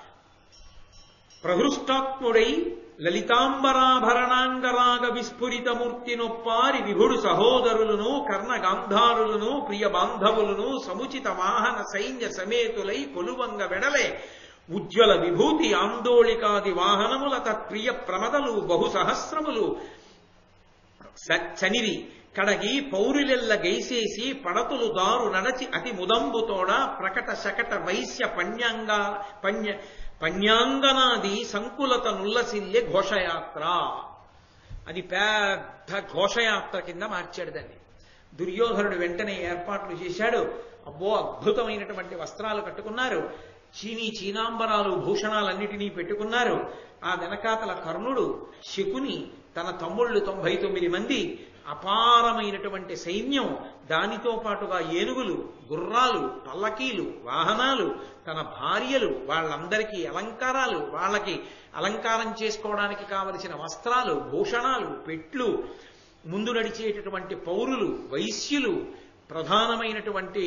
ప్రహృష్టాత్ముడై లలితాంబరాభరణాంగరాగ విస్ఫురితమూర్తి నొప్పారి విభుడు సహోదరులను కర్ణ గాంధారులను ప్రియ బాంధవులను సముచిత వాహన సైన్య సమేతులై కొలువంగ వెడలే ఉజ్వల విభూతి ఆందోళికాది వాహనముల తత్ప్రియ ప్రమదలు బహు సహస్రములు చనిరి కడగి పౌరులెల్ల గైసేసి పడతులు దారు నడచి అతి ముదంబుతోడ ప్రకట శకట వైశ్య పణ్యాంగ పణ్య పణ్యాంగనాది సంకులత నుల్లసిల్లె ఘోషయాత్ర అది పెద్ద ఘోషయాత్ర కింద మార్చాడు దాన్ని దుర్యోధనుడు వెంటనే ఏర్పాట్లు చేశాడు అబ్బో అద్భుతమైనటువంటి వస్త్రాలు కట్టుకున్నారు చీనీ చీనాంబరాలు భూషణాలన్నిటినీ పెట్టుకున్నారు ఆ వెనకాతల కర్ణుడు శకుని తన తమ్ముళ్ళు తొంభై తొమ్మిది మంది అపారమైనటువంటి సైన్యం దానితో పాటుగా ఏనుగులు గుర్రాలు పల్లకీలు వాహనాలు తన భార్యలు వాళ్ళందరికీ అలంకారాలు వాళ్ళకి అలంకారం చేసుకోవడానికి కావలసిన వస్త్రాలు భూషణాలు పెట్లు ముందు నడిచేటటువంటి పౌరులు వైశ్యులు ప్రధానమైనటువంటి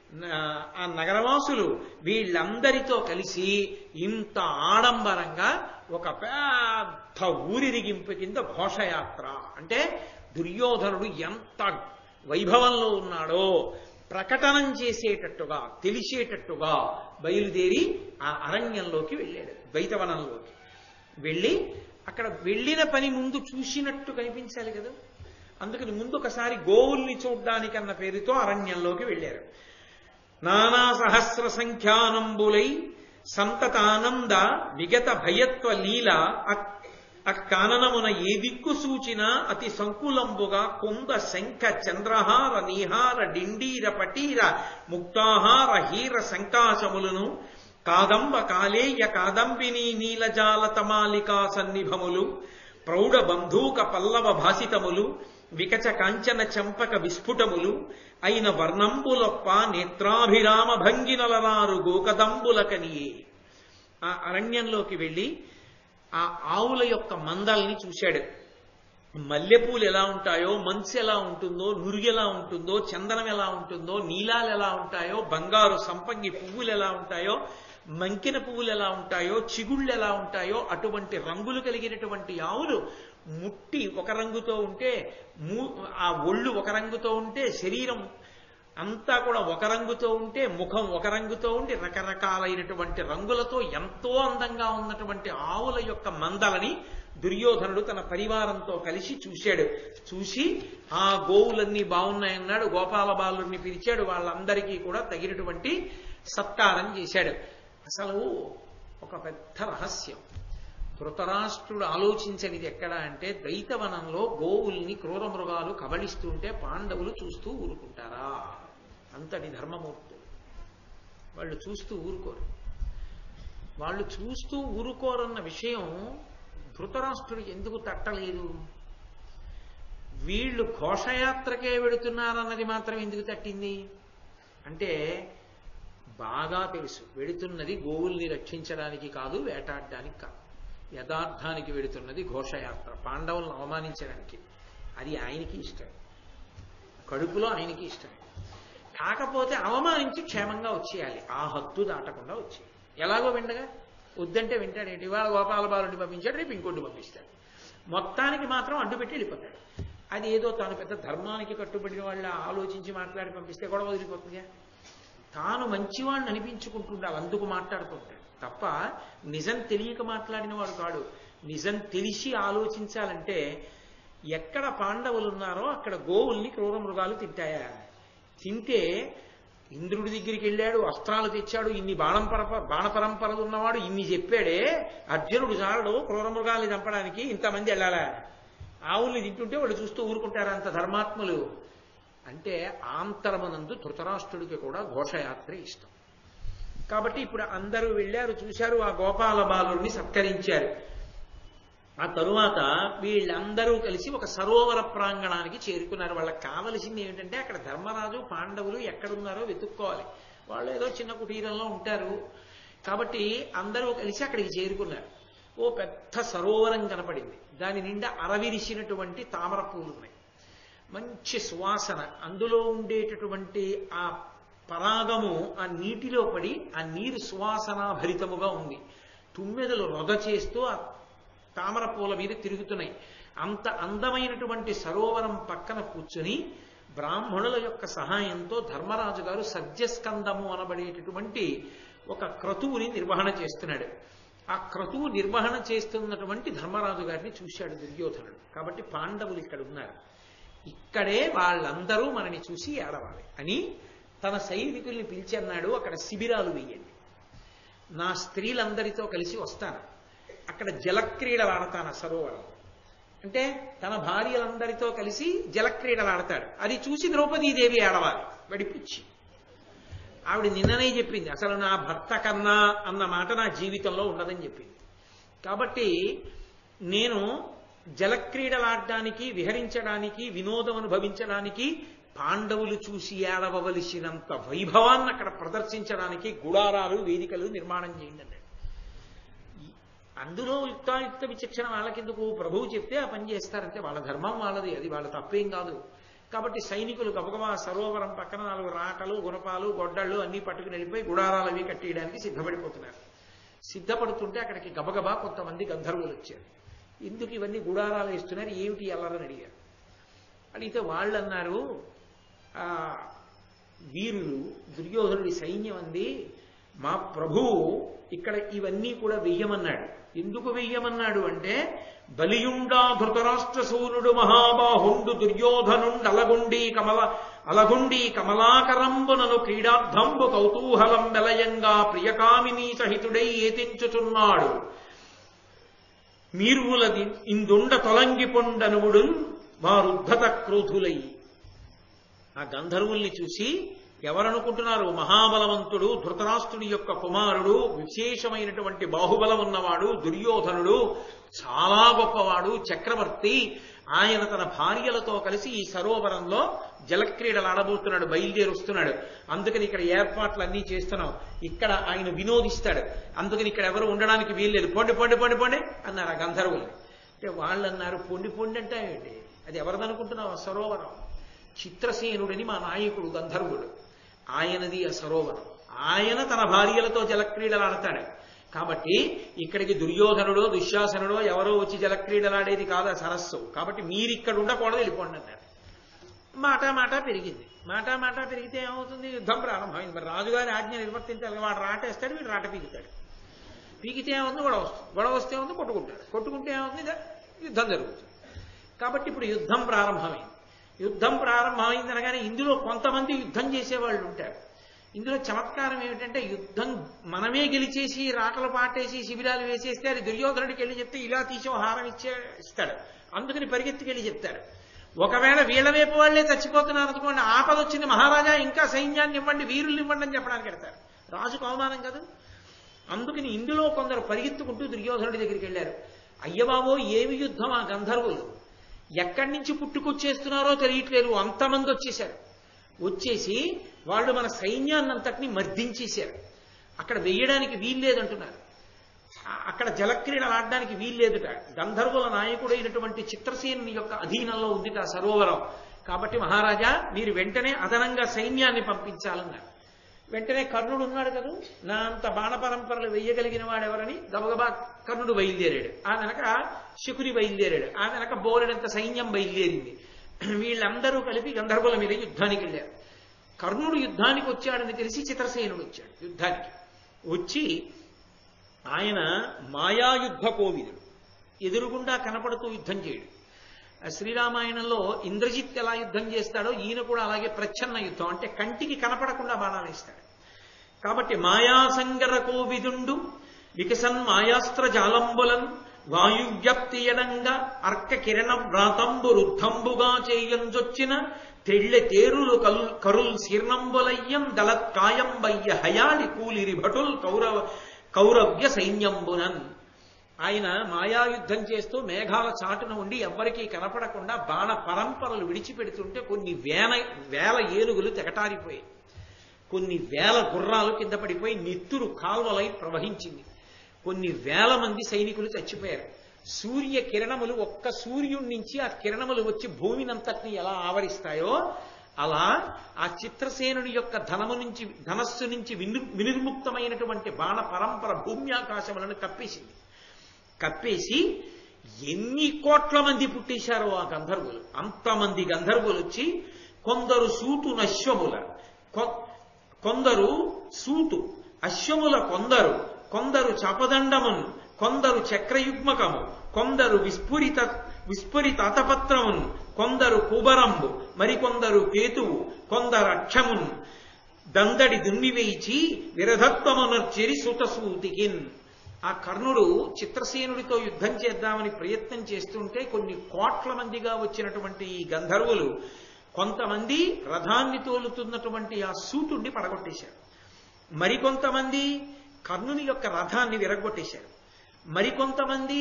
ఆ నగరవాసులు వీళ్ళందరితో కలిసి ఇంత ఆడంబరంగా ఒక పెద్ద ఊరిరిగింపు కింద ఘోషయాత్ర అంటే దుర్యోధనుడు ఎంత వైభవంలో ఉన్నాడో ప్రకటనం చేసేటట్టుగా తెలిసేటట్టుగా బయలుదేరి ఆ అరణ్యంలోకి వెళ్ళాడు ద్వైతవనంలోకి వెళ్ళి అక్కడ వెళ్ళిన పని ముందు చూసినట్టు కనిపించాలి కదా అందుకని ముందు ఒకసారి గోవుల్ని చూడ్డానికన్న పేరుతో అరణ్యంలోకి వెళ్ళారు నానా సహస్ర సంఖ్యానంబులై సంతతానంద విగత భయత్వ లీల అక్కాననమున ఏ దిక్కు సూచిన అతి సంకులంబుగా కుంద శంఖ చంద్రహార నీహార డిండీర పటీర ముక్తాహార హీర సంకాశములను కాదంబ కాలేయ కాదంబిని నీలజాల తమాలికా సన్నిభములు ప్రౌఢ బంధూక పల్లవ భాసితములు వికచ కాంచన చంపక విస్ఫుటములు అయిన వర్ణంబులొప్ప నేత్రాభిరామ భంగినలరారు గోకదంబులకనియే ఆ అరణ్యంలోకి వెళ్ళి ఆ ఆవుల యొక్క మందల్ని చూశాడు మల్లెపూలు ఎలా ఉంటాయో మంచు ఎలా ఉంటుందో నురుగు ఎలా ఉంటుందో చందనం ఎలా ఉంటుందో నీలాలు ఎలా ఉంటాయో బంగారు సంపంగి పువ్వులు ఎలా ఉంటాయో మంకిన పువ్వులు ఎలా ఉంటాయో చిగుళ్ళు ఎలా ఉంటాయో అటువంటి రంగులు కలిగినటువంటి ఆవులు ముట్టి ఒక రంగుతో ఉంటే ఆ ఒళ్ళు ఒక రంగుతో ఉంటే శరీరం అంతా కూడా ఒక రంగుతో ఉంటే ముఖం ఒక రంగుతో ఉండి రకరకాలైనటువంటి రంగులతో ఎంతో అందంగా ఉన్నటువంటి ఆవుల యొక్క మందలని దుర్యోధనుడు తన పరివారంతో కలిసి చూశాడు చూసి ఆ గోవులన్నీ బాగున్నాయన్నాడు గోపాల బాలుని పిలిచాడు వాళ్ళందరికీ కూడా తగినటువంటి సత్కారం చేశాడు అసలు ఒక పెద్ద రహస్యం ధృతరాష్ట్రుడు ఆలోచించనిది ఎక్కడ అంటే ద్వైతవనంలో గోవుల్ని క్రూర మృగాలు కబళిస్తుంటే పాండవులు చూస్తూ ఊరుకుంటారా అంతటి ధర్మమూర్తులు వాళ్ళు చూస్తూ ఊరుకోరు వాళ్ళు చూస్తూ ఊరుకోరన్న విషయం ధృతరాష్ట్రుడు ఎందుకు తట్టలేదు వీళ్ళు ఘోషయాత్రకే వెడుతున్నారన్నది మాత్రం ఎందుకు తట్టింది అంటే బాగా తెలుసు వెడుతున్నది గోవుల్ని రక్షించడానికి కాదు వేటాడడానికి కాదు యథార్థానికి వెడుతున్నది ఘోషయాత్ర పాండవులను అవమానించడానికి అది ఆయనకి ఇష్టం కడుపులో ఆయనకి ఇష్టం కాకపోతే అవమానించి క్షేమంగా వచ్చేయాలి ఆ హద్దు దాటకుండా వచ్చేయాలి ఎలాగో విండగా వద్దంటే వింటాడేంటి ఇవాళ గోపాల బాలుని పంపించాడు రేపు ఇంకోటి పంపిస్తాడు మొత్తానికి మాత్రం అడ్డుపెట్టి వెళ్ళిపోతాడు అది ఏదో తాను పెద్ద ధర్మానికి కట్టుబడిన వాళ్ళ ఆలోచించి మాట్లాడి పంపిస్తే గొడవ వదిలిపోతుందిగా తాను మంచివాడిని అనిపించుకుంటుండాలి అందుకు మాట్లాడుతుంటాడు తప్ప నిజం తెలియక మాట్లాడిన వాడు కాడు నిజం తెలిసి ఆలోచించాలంటే ఎక్కడ పాండవులు ఉన్నారో అక్కడ గోవుల్ని క్రూర మృగాలు తింటాయా తింటే ఇంద్రుడి దగ్గరికి వెళ్ళాడు అస్త్రాలు తెచ్చాడు ఇన్ని బాణం పరప బాణ పరంపరలు ఉన్నవాడు ఇన్ని చెప్పాడే అర్జునుడు చాలడు క్రూర మృగాల్ని చంపడానికి ఇంతమంది వెళ్ళాలా ఆవుల్ని తింటుంటే వాళ్ళు చూస్తూ ఊరుకుంటారా అంత ధర్మాత్ములు అంటే ఆంతరమనందు ధృతరాష్ట్రుడికి కూడా ఘోషయాత్ర ఇష్టం కాబట్టి ఇప్పుడు అందరూ వెళ్ళారు చూశారు ఆ గోపాల బాలుని సత్కరించారు ఆ తరువాత వీళ్ళందరూ కలిసి ఒక సరోవర ప్రాంగణానికి చేరుకున్నారు వాళ్ళకి కావలసింది ఏమిటంటే అక్కడ ధర్మరాజు పాండవులు ఎక్కడున్నారో వెతుక్కోవాలి వాళ్ళు ఏదో చిన్న కుటీరంలో ఉంటారు కాబట్టి అందరూ కలిసి అక్కడికి చేరుకున్నారు ఓ పెద్ద సరోవరం కనపడింది దాని నిండా అరవిరిసినటువంటి తామర పూలు ఉన్నాయి మంచి సువాసన అందులో ఉండేటటువంటి ఆ పరాగము ఆ నీటిలో పడి ఆ నీరు సువాసన భరితముగా ఉంది తుమ్మెదలు రొద చేస్తూ ఆ తామర పూల మీద తిరుగుతున్నాయి అంత అందమైనటువంటి సరోవరం పక్కన కూర్చుని బ్రాహ్మణుల యొక్క సహాయంతో ధర్మరాజు గారు సద్యస్కందము అనబడేటటువంటి ఒక క్రతువుని నిర్వహణ చేస్తున్నాడు ఆ క్రతువు నిర్వహణ చేస్తున్నటువంటి ధర్మరాజు గారిని చూశాడు దుర్యోధనుడు కాబట్టి పాండవులు ఇక్కడ ఉన్నారు ఇక్కడే వాళ్ళందరూ మనని చూసి ఏడవాలి అని తన సైనికుల్ని పిలిచి అన్నాడు అక్కడ శిబిరాలు వేయండి నా స్త్రీలందరితో కలిసి వస్తాను అక్కడ జలక్రీడలు ఆడతాను ఆ సరోవరం అంటే తన భార్యలందరితో కలిసి జలక్రీడలు ఆడతాడు అది చూసి ద్రౌపదీదేవి ఆడవాలి వడిపిచ్చి ఆవిడ నిన్ననే చెప్పింది అసలు నా భర్త కన్నా అన్న మాట నా జీవితంలో ఉండదని చెప్పింది కాబట్టి నేను జలక్రీడలాడడానికి విహరించడానికి వినోదం అనుభవించడానికి పాండవులు చూసి ఏడవలసినంత వైభవాన్ని అక్కడ ప్రదర్శించడానికి గుడారాలు వేదికలు నిర్మాణం చేయండి అన్నాడు అందులో యుక్తాయుక్త విచక్షణ వాళ్ళకెందుకు ప్రభువు చెప్తే ఆ పని చేస్తారంటే వాళ్ళ ధర్మం వాళ్ళది అది వాళ్ళ తప్పేం కాదు కాబట్టి సైనికులు గబగబా సరోవరం పక్కన నాలుగు రాటలు గుణపాలు గొడ్డళ్ళు అన్ని పట్టుకుని వెళ్ళిపోయి గుడారాలు అవి కట్టేయడానికి సిద్ధపడిపోతున్నారు సిద్ధపడుతుంటే అక్కడికి గబగబా కొంతమంది గంధర్వులు వచ్చారు ఎందుకు ఇవన్నీ గుడారాలు వేస్తున్నారు ఏమిటి అల్లరని అడిగారు అడిగితే వాళ్ళు అన్నారు ఆ వీరులు దుర్యోధనుడి సైన్యం అంది మా ప్రభువు ఇక్కడ ఇవన్నీ కూడా వెయ్యమన్నాడు ఎందుకు వెయ్యమన్నాడు అంటే బలియుండా ధృతరాష్ట్ర సూనుడు మహాబాహుండు దుర్యోధనుండు అలగుండి కమల అలగుండి కమలాకరంబునను క్రీడార్థంబు కౌతూహలం వెలయంగా ప్రియకామిని సహితుడై ఏతించుచున్నాడు మీరులది ఇందుండ తొలంగి పొండనువుడు వారుద్ధత క్రోధులై ఆ గంధర్వుల్ని చూసి ఎవరనుకుంటున్నారు మహాబలవంతుడు ధృతరాష్ట్రుడి యొక్క కుమారుడు విశేషమైనటువంటి బాహుబలం ఉన్నవాడు దుర్యోధనుడు చాలా గొప్పవాడు చక్రవర్తి ఆయన తన భార్యలతో కలిసి ఈ సరోవరంలో జలక్రీడలు ఆడబోతున్నాడు బయలుదేరి వస్తున్నాడు అందుకని ఇక్కడ ఏర్పాట్లు అన్నీ చేస్తున్నాం ఇక్కడ ఆయన వినోదిస్తాడు అందుకని ఇక్కడ ఎవరు ఉండడానికి వీల్లేదు పొండి పొండి పొండి పొండి అన్నారు ఆ గంధర్వుల్ని అంటే వాళ్ళు అన్నారు పొండి పొండి అంటే ఏంటి అది ఎవరిదనుకుంటున్నావు ఆ సరోవరం చిత్రసేనుడని మా నాయకుడు గంధర్వుడు ఆయనది ఆ సరోవరం ఆయన తన భార్యలతో జలక్రీడలు ఆడతాడు కాబట్టి ఇక్కడికి దుర్యోధనుడో దుశ్శాసనుడో ఎవరో వచ్చి జలక్రీడలాడేది కాదు ఆ సరస్సు కాబట్టి మీరు ఇక్కడ ఉండకూడదు వెళ్ళిపోండి అన్నారు మాట మాట పెరిగింది మాట మాట పెరిగితే ఏమవుతుంది యుద్ధం ప్రారంభమైంది మరి రాజుగారి ఆజ్ఞ నిర్వర్తించాలి వాడు రాటేస్తాడు వీడు రాట పీకుతాడు పీకితే ఏమవుతుంది గొడవ వస్తుంది గొడవ వస్తే ఏముంది కొట్టుకుంటాడు కొట్టుకుంటే ఏమవుతుంది యుద్ధం జరుగుతుంది కాబట్టి ఇప్పుడు యుద్ధం ప్రారంభమైంది యుద్ధం ప్రారంభమైంది అనగానే ఇందులో కొంతమంది యుద్ధం చేసేవాళ్ళు ఉంటారు ఇందులో చమత్కారం ఏమిటంటే యుద్ధం మనమే గెలిచేసి రాటలు పాటేసి శిబిరాలు వేసేస్తే అది దుర్యోధనుడికి వెళ్ళి చెప్తే ఇలా తీసి ఓ హారం ఇచ్చే ఇస్తాడు అందుకని పరిగెత్తుకెళ్ళి చెప్తాడు ఒకవేళ వీళ్ళ వైపు వాళ్లే చచ్చిపోతున్నారు అనుకోండి ఆపద వచ్చింది మహారాజా ఇంకా సైన్యాన్ని ఇవ్వండి వీరుల్ని ఇవ్వండి అని చెప్పడానికి వెళ్తారు రాజుకు అవమానం కదా అందుకని ఇందులో కొందరు పరిగెత్తుకుంటూ దుర్యోధనుడి దగ్గరికి వెళ్ళారు అయ్యబాబో ఏమి యుద్ధం ఆ గంధర్వులు ఎక్కడి నుంచి పుట్టుకొచ్చేస్తున్నారో తెలియట్లేదు అంతమంది వచ్చేశారు వచ్చేసి వాళ్ళు మన సైన్యాన్నంతటిని మర్దించేశారు అక్కడ వెయ్యడానికి వీల్లేదంటున్నారు అక్కడ జలక్రీడలు ఆడడానికి వీల్లేదుట గంధర్వుల నాయకుడైనటువంటి చిత్రసేనుని యొక్క అధీనంలో ఉందిట సరోవరం కాబట్టి మహారాజా మీరు వెంటనే అదనంగా సైన్యాన్ని పంపించాలన్నారు వెంటనే కర్ణుడు ఉన్నాడు కదా నా అంత బాణ పరంపరలు వెయ్యగలిగిన వాడెవరని గబగబా కర్ణుడు బయలుదేరాడు ఆ వెనక శకుని బయలుదేరాడు ఆ వెనక బోలెడంత సైన్యం బయలుదేరింది వీళ్ళందరూ కలిపి గంధర్వుల మీద యుద్ధానికి వెళ్ళారు కర్ణుడు యుద్ధానికి వచ్చాడని తెలిసి చిత్రసేనుడు వచ్చాడు యుద్ధానికి వచ్చి ఆయన మాయాయుద్ధ కోవిదుడు ఎదురుగుండా కనపడుతూ యుద్ధం చేయడు శ్రీరామాయణంలో ఇంద్రజిత్ ఎలా యుద్ధం చేస్తాడో ఈయన కూడా అలాగే ప్రచ్ఛన్న యుద్ధం అంటే కంటికి కనపడకుండా బాణాలు వేస్తాడు కాబట్టి మాయాసంగర కోవిదుండు వికసన్ మాయాస్త్ర జాలంబులన్ వాయువ్యప్తియడంగా అర్క కిరణ వ్రాతంబు రుద్ధంబుగా చేయంజొచ్చిన తెళ్ళె తేరులు కల్ కరుల్ శీర్ణంబులయ్యం దళత్కాయంబయ్య హయాలి కూలిరి భటుల్ కౌరవ కౌరవ్య సైన్యంబునన్ ఆయన మాయాయుద్ధం చేస్తూ మేఘాల చాటున ఉండి ఎవ్వరికీ కనపడకుండా బాణ పరంపరలు విడిచిపెడుతుంటే కొన్ని వేల వేల ఏనుగులు తెగటారిపోయాయి కొన్ని వేల గుర్రాలు కింద పడిపోయి నెత్తురు కాల్వలై ప్రవహించింది కొన్ని వేల మంది సైనికులు చచ్చిపోయారు సూర్య కిరణములు ఒక్క సూర్యుడి నుంచి ఆ కిరణములు వచ్చి భూమినంతటిని ఎలా ఆవరిస్తాయో అలా ఆ చిత్రసేనుడి యొక్క ధనము నుంచి ధనస్సు నుంచి విను వినిర్ముక్తమైనటువంటి బాణ పరంపర భూమ్యాకాశములను కప్పేసింది కప్పేసి ఎన్ని కోట్ల మంది పుట్టేశారో ఆ గంధర్వులు అంతమంది గంధర్వులు వచ్చి కొందరు సూటు నశ్వముల కొ- కొందరు సూటు అశ్వముల కొందరు కొందరు చపదండమును కొందరు చక్రయుగ్మకము కొందరు విస్ఫురిత విస్ఫురిత అతపత్రమును కొందరు కుబరంబు మరికొందరు కేతువు కొందరు అక్షమును దందడి దున్నివేయిచి విరధత్వమునర్చిరి సుతసూతికిన్ ఆ కర్ణుడు చిత్రసేనుడితో యుద్ధం చేద్దామని ప్రయత్నం చేస్తుంటే కొన్ని కోట్ల మందిగా వచ్చినటువంటి ఈ గంధర్వులు కొంతమంది రథాన్ని తోలుతున్నటువంటి ఆ సూటుని పడగొట్టేశారు మరికొంతమంది కర్ణుని యొక్క రథాన్ని విరగొట్టేశారు మరికొంతమంది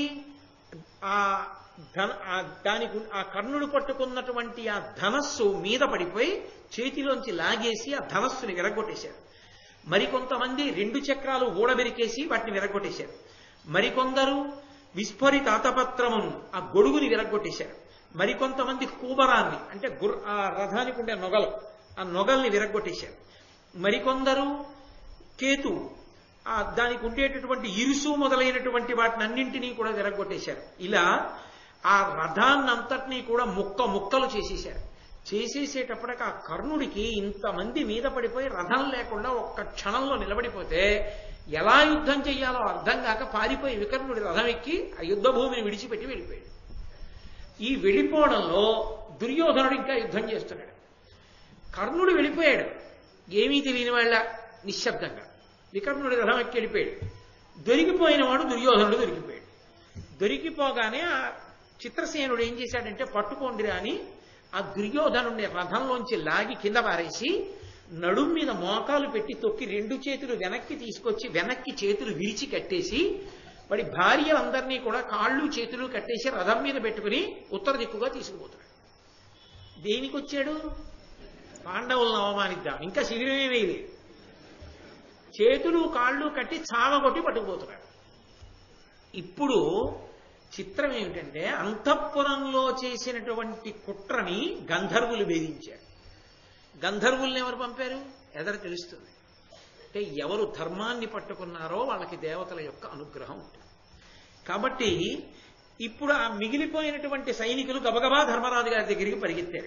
ఆ ధన ఆ దానికి ఆ కర్ణుడు పట్టుకున్నటువంటి ఆ ధనస్సు మీద పడిపోయి చేతిలోంచి లాగేసి ఆ ధనస్సుని విరగొట్టేశారు మరికొంతమంది రెండు చక్రాలు ఊడబెరికేసి వాటిని విరగొట్టేశారు మరికొందరు విస్ఫోరిత ఆతపత్రమును ఆ గొడుగుని విరగొట్టేశారు మరికొంతమంది కూబరాన్ని అంటే గుర్ ఆ రథానికి ఉండే నొగలు ఆ నొగల్ని విరగొట్టేశారు మరికొందరు కేతు ఆ దానికి ఉండేటటువంటి ఇరుసు మొదలైనటువంటి వాటిని అన్నింటినీ కూడా విరగొట్టేశారు ఇలా ఆ రథాన్నంతటినీ కూడా ముక్క ముక్కలు చేసేశారు చేసేసేటప్పటికి ఆ కర్ణుడికి ఇంతమంది మీద పడిపోయి రథం లేకుండా ఒక్క క్షణంలో నిలబడిపోతే ఎలా యుద్ధం చెయ్యాలో అర్థం కాక పారిపోయి వికర్ణుడి రథం ఎక్కి ఆ యుద్ధ భూమిని విడిచిపెట్టి వెళ్ళిపోయాడు ఈ వెళ్ళిపోవడంలో దుర్యోధనుడు ఇంకా యుద్ధం చేస్తున్నాడు కర్ణుడు వెళ్ళిపోయాడు ఏమీ తెలియని వాళ్ళ నిశ్శబ్దంగా వికర్ణుడి రథం ఎక్కి వెళ్ళిపోయాడు దొరికిపోయిన వాడు దుర్యోధనుడు దొరికిపోయాడు దొరికిపోగానే ఆ చిత్రసేనుడు ఏం చేశాడంటే పట్టుకోండిరా అని ఆ దుర్యోధనుడిని రథంలోంచి లాగి కింద పారేసి నడుం మీద మోకాలు పెట్టి తొక్కి రెండు చేతులు వెనక్కి తీసుకొచ్చి వెనక్కి చేతులు విరిచి కట్టేసి వాడి భార్యలందరినీ కూడా కాళ్ళు చేతులు కట్టేసి రథం మీద పెట్టుకుని ఉత్తర దిక్కుగా తీసుకుపోతాడు దేనికి వచ్చాడు పాండవులను అవమానిద్దాం ఇంకా శిబిరమే వేయలేదు చేతులు కాళ్ళు కట్టి చావగొట్టి పట్టుకుపోతున్నాడు ఇప్పుడు చిత్రం ఏమిటంటే అంతఃపురంలో చేసినటువంటి కుట్రని గంధర్వులు భేదించారు గంధర్వుల్ని ఎవరు పంపారు ఎదర తెలుస్తుంది అంటే ఎవరు ధర్మాన్ని పట్టుకున్నారో వాళ్ళకి దేవతల యొక్క అనుగ్రహం ఉంటుంది కాబట్టి ఇప్పుడు ఆ మిగిలిపోయినటువంటి సైనికులు గబగబా ధర్మరాజు గారి దగ్గరికి పరిగెత్తారు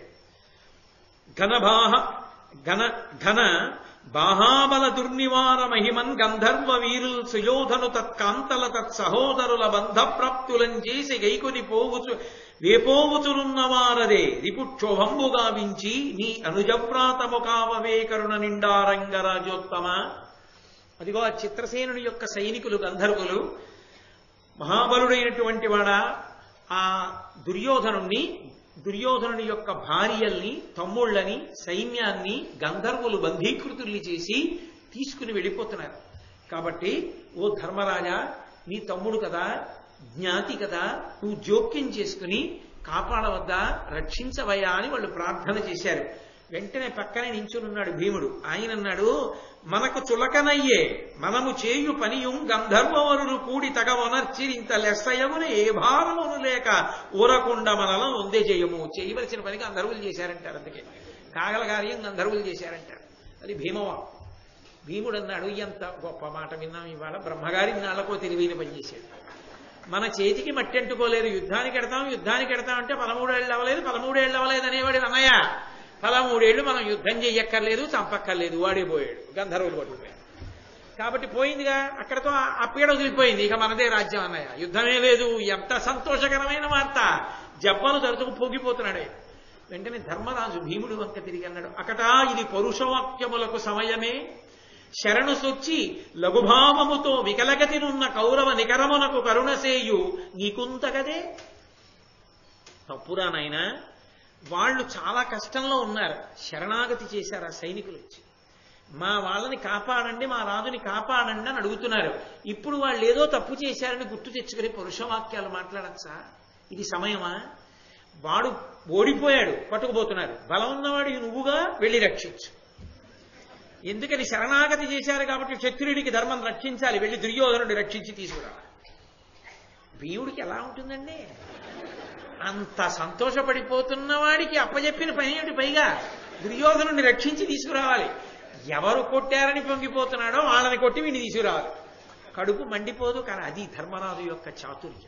ఘనబాహ ఘన ఘన బాహాబల దుర్నివార మహిమన్ గంధర్వ వీరుల్ సుయోధను తత్కాంతల తత్ సహోదరుల బంధ ప్రాప్తులం చేసి గైకొని పోవుచు వేపోవుచునున్నవారదే రిపుక్షోభంబు గావించి నీ అనుజప్రాతము కావవే కరుణ నిండారంగ రాజోత్తమ అదిగో ఆ చిత్రసేనుడి యొక్క సైనికులు గంధర్వులు మహాబలుడైనటువంటి వాడ ఆ దుర్యోధనుణ్ణి దుర్యోధనుని యొక్క భార్యల్ని తమ్ముళ్ళని సైన్యాన్ని గంధర్వులు బంధీకృతుల్ని చేసి తీసుకుని వెళ్ళిపోతున్నారు కాబట్టి ఓ ధర్మరాజా నీ తమ్ముడు కదా జ్ఞాతి కదా నువ్వు జోక్యం చేసుకుని కాపాడవద్దా రక్షించవయ్యా అని వాళ్ళు ప్రార్థన చేశారు వెంటనే పక్కనే నించునున్నాడు భీముడు ఆయన అన్నాడు మనకు చులకనయ్యే మనము చేయు పనియుం గంధర్వవరులు కూడి తగవనర్చిరింత లెస్సయమున ఏ భారమును లేక ఊరకుండా మనలో ఉందే చేయము చేయవలసిన పని గంధర్వులు చేశారంటారు అందుకే కాగల కార్యం గంధర్వులు చేశారంటారు అది భీమవా భీముడు అన్నాడు ఎంత గొప్ప మాట విన్నాం ఇవాళ బ్రహ్మగారి నాళ్ళకో తెలివైన పని చేశాడు మన చేతికి మట్టి అంటుకోలేదు యుద్ధానికి ఎడతాం యుద్ధానికి ఎడతాం అంటే పదమూడేళ్ళు అవ్వలేదు పదమూడేళ్ళు అవ్వలేదు అనేవాడు అన్నయ్య పదమూడేళ్లు మనం యుద్ధం చెయ్యక్కర్లేదు చంపక్కర్లేదు వాడే పోయాడు గంధర్వులు పట్టుకుపోయాడు కాబట్టి పోయిందిగా అక్కడతో ఆ- ఆ పీడ వదిలిపోయింది ఇక మనదే రాజ్యం అన్నయ్య యుద్ధమే లేదు ఎంత సంతోషకరమైన వార్త జబ్బలు తరచుకు పొంగిపోతున్నాడు ఆయన. వెంటనే ధర్మరాజు భీముడు వంక తిరిగి అన్నాడు అకటా ఇది పరుషవాక్యములకు సమయమే శరణు సొచ్చి లఘుభావముతో వికలగతినున్న కౌరవ నికరమునకు కరుణసేయు నీకుంతగదే తప్పురా నాయనా వాళ్ళు చాలా కష్టంలో ఉన్నారు శరణాగతి చేశారు ఆ సైనికులు వచ్చి మా వాళ్ళని కాపాడండి మా రాజుని కాపాడండి అని అడుగుతున్నారు ఇప్పుడు వాళ్ళు ఏదో తప్పు చేశారని గుర్తు తెచ్చుకుని పురుషవాక్యాలు మాట్లాడచ్చా ఇది సమయమా వాడు ఓడిపోయాడు పట్టుకుపోతున్నారు బలం ఉన్నవాడు నువ్వుగా వెళ్ళి రక్షించు ఎందుకని శరణాగతి చేశారు కాబట్టి క్షత్రియుడికి ధర్మం రక్షించాలి వెళ్ళి దుర్యోధనుడు రక్షించి తీసుకురావాలి భీముడికి ఎలా ఉంటుందండి అంత సంతోషపడిపోతున్న వాడికి అప్పచెప్పిన పని ఏమిటి పైగా దుర్యోధనుడిని రక్షించి తీసుకురావాలి ఎవరు కొట్టారని పొంగిపోతున్నాడో వాళ్ళని కొట్టి వీడిని తీసుకురావాలి కడుపు మండిపోదు కానీ అది ధర్మరాజు యొక్క చాతుర్యం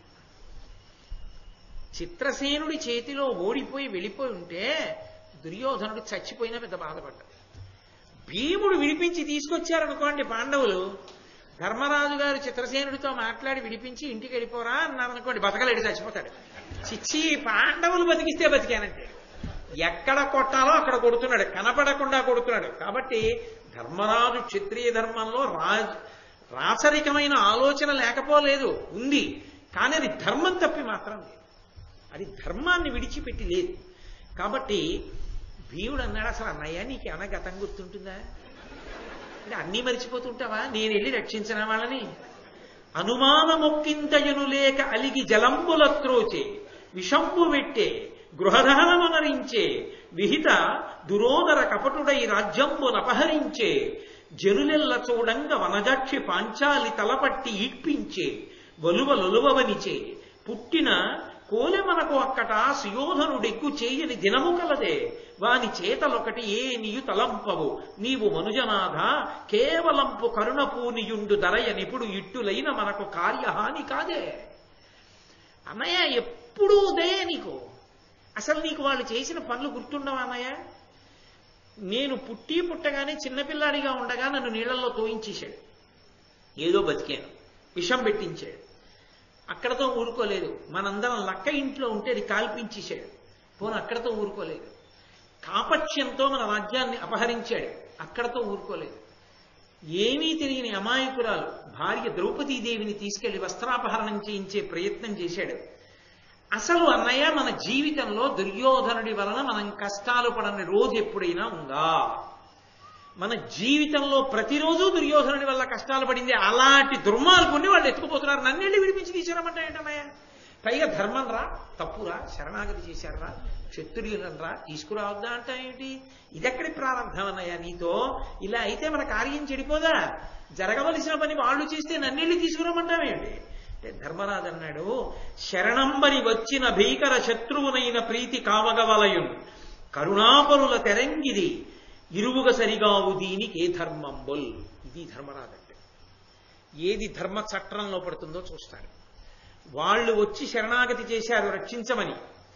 చిత్రసేనుడి చేతిలో ఓడిపోయి వెళ్ళిపోయి ఉంటే దుర్యోధనుడు చచ్చిపోయినా పెద్ద బాధపడ్డాడు భీముడు విడిపించి తీసుకొచ్చారనుకోండి పాండవులు ధర్మరాజు గారు చిత్రసేనుడితో మాట్లాడి విడిపించి ఇంటికి వెళ్ళిపోరా అన్నారనుకోండి బతకలేడు చచ్చిపోతాడు చిచ్చి పాండవులు బతికిస్తే బతికానంటే ఎక్కడ కొట్టాలో అక్కడ కొడుతున్నాడు కనపడకుండా కొడుతున్నాడు కాబట్టి ధర్మరాజు క్షత్రియ ధర్మంలో రాజ్ రాచరికమైన ఆలోచన లేకపోలేదు ఉంది కానీ అది ధర్మం తప్పి మాత్రం లేదు అది ధర్మాన్ని విడిచిపెట్టి లేదు కాబట్టి భీముడు అన్నాడు అసలు అన్నయ్య నీకు ఏమైనా గతం గుర్తుంటుందా అంటే అన్నీ మరిచిపోతుంటావా నేను వెళ్ళి రక్షించిన వాళ్ళని అనుమానమొక్కింతయును లేక అలిగి జలంబుల త్రోచే విషంబు వెట్టే గృహదహనమనరించే విహిత దురోదర కపటుడై రాజ్యంబునపహరించే జనులెల్ల చూడంగ వనజాక్షి పాంచాలి తలపట్టి ఈడ్పించే వలువ లొలువవనిచే పుట్టిన కోలె మనకు అక్కట సుయోధనుడెక్కు చేయని దినము కలదే వాని చేతలొకటి ఏ నీయు తలంపవు నీవు మనుజనాథ కేవలంపు కరుణపూనియుండు దరయనిపుడు ఇట్టులైన మనకు కార్యహాని కాదే అన్నయ్య ఎప్పుడూ దయ నీకు అసలు నీకు వాళ్ళు చేసిన పనులు గుర్తుండవా అన్నయ్య నేను పుట్టి పుట్టగానే చిన్నపిల్లాడిగా ఉండగా నన్ను నీళ్లలో తోయించేశాడు ఏదో బతికాను విషం పెట్టించాడు అక్కడతో ఊరుకోలేదు మనందరం లక్క ఇంట్లో ఉంటే అది కాల్పించేశాడు పోను అక్కడతో ఊరుకోలేదు కాపక్ష్యంతో మన రాజ్యాన్ని అపహరించాడు అక్కడతో ఊరుకోలేదు ఏమీ తెలియని అమాయకురాలు భార్య ద్రౌపదీదేవిని తీసుకెళ్లి వస్త్రాపహరణం చేయించే ప్రయత్నం చేశాడు అసలు అన్నయ్య మన జీవితంలో దుర్యోధనుడి వలన మనం కష్టాలు పడని రోజు ఎప్పుడైనా ఉందా మన జీవితంలో ప్రతిరోజు దుర్యోధనుడి వల్ల కష్టాలు పడింది అలాంటి దుర్మార్గుని వాళ్ళు ఎత్తుకుపోతున్నారు నన్నెళ్ళి విడిపించి తీసుకురామంటే ఏంటన్నయ్య పైగా ధర్మం రా తప్పురా శరణాగతి చేశారా క్షత్రియులరా తీసుకురావద్దా అంటా ఏమిటి ఇదెక్కడి ప్రారంభం అన్నయ్య నీతో ఇలా అయితే మన కార్యం చెడిపోదా జరగవలసిన పని వాళ్ళు చేస్తే నన్నెళ్ళి తీసుకురామంటావేమిటి అంటే ధర్మరాజు అన్నాడు శరణంబని వచ్చిన భీకర శత్రువునైన ప్రీతి కావగవలయున్ కరుణాపరుల తెరంగిది ఇరువుగ సరిగావు దీనికి ఏ ధర్మంబుల్ ఇది ధర్మరాజు అంటే ఏది ధర్మ చట్రంలో పడుతుందో చూస్తాడు వాళ్ళు వచ్చి శరణాగతి చేశారు రక్షించమని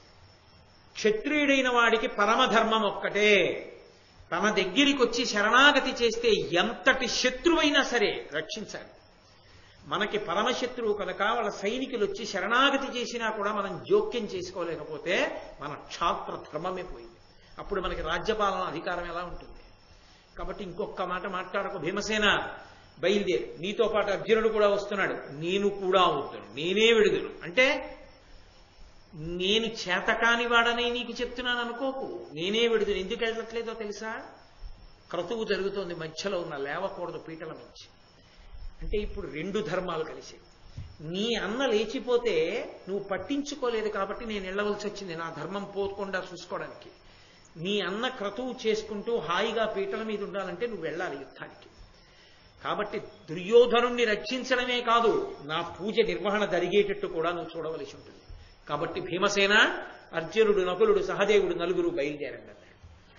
క్షత్రియుడైన వాడికి పరమధర్మం ఒక్కటే తన దగ్గరికి వచ్చి శరణాగతి చేస్తే ఎంతటి శత్రువైనా సరే రక్షించాలి మనకి పరమశత్రువు కనుక వాళ్ళ సైనికులు వచ్చి శరణాగతి చేసినా కూడా మనం జోక్యం చేసుకోలేకపోతే మన క్షాత్ర ధర్మమే పోయింది అప్పుడు మనకి రాజ్యపాలన అధికారం ఎలా ఉంటుంది కాబట్టి ఇంకొక మాట మాట్లాడకు భీమసేన బయలుదేరి నీతో పాటు అర్జునుడు కూడా వస్తున్నాడు నేను కూడా అవుతాను నేనే విడుదను అంటే నేను చేతకాని వాడని నీకు చెప్తున్నాను అనుకోకు నేనే విడుదను ఎందుకు వెళ్ళట్లేదో తెలుసా క్రతువు జరుగుతోంది మధ్యలో ఉన్న లేవకూడదు పీటల నుంచి అంటే ఇప్పుడు రెండు ధర్మాలు కలిసి నీ అన్న లేచిపోతే నువ్వు పట్టించుకోలేదు కాబట్టి నేను వెళ్ళవలసి వచ్చింది నా ధర్మం పోకుండా చూసుకోవడానికి నీ అన్న క్రతువు చేసుకుంటూ హాయిగా పీటల మీద ఉండాలంటే నువ్వు వెళ్ళాలి యుద్ధానికి కాబట్టి దుర్యోధనుణ్ణి రక్షించడమే కాదు నా పూజ నిర్వహణ జరిగేటట్టు కూడా నువ్వు చూడవలసి ఉంటుంది కాబట్టి భీమసేన అర్జునుడు నకులుడు సహదేవుడు నలుగురు బయలుదేరండి అన్నాడు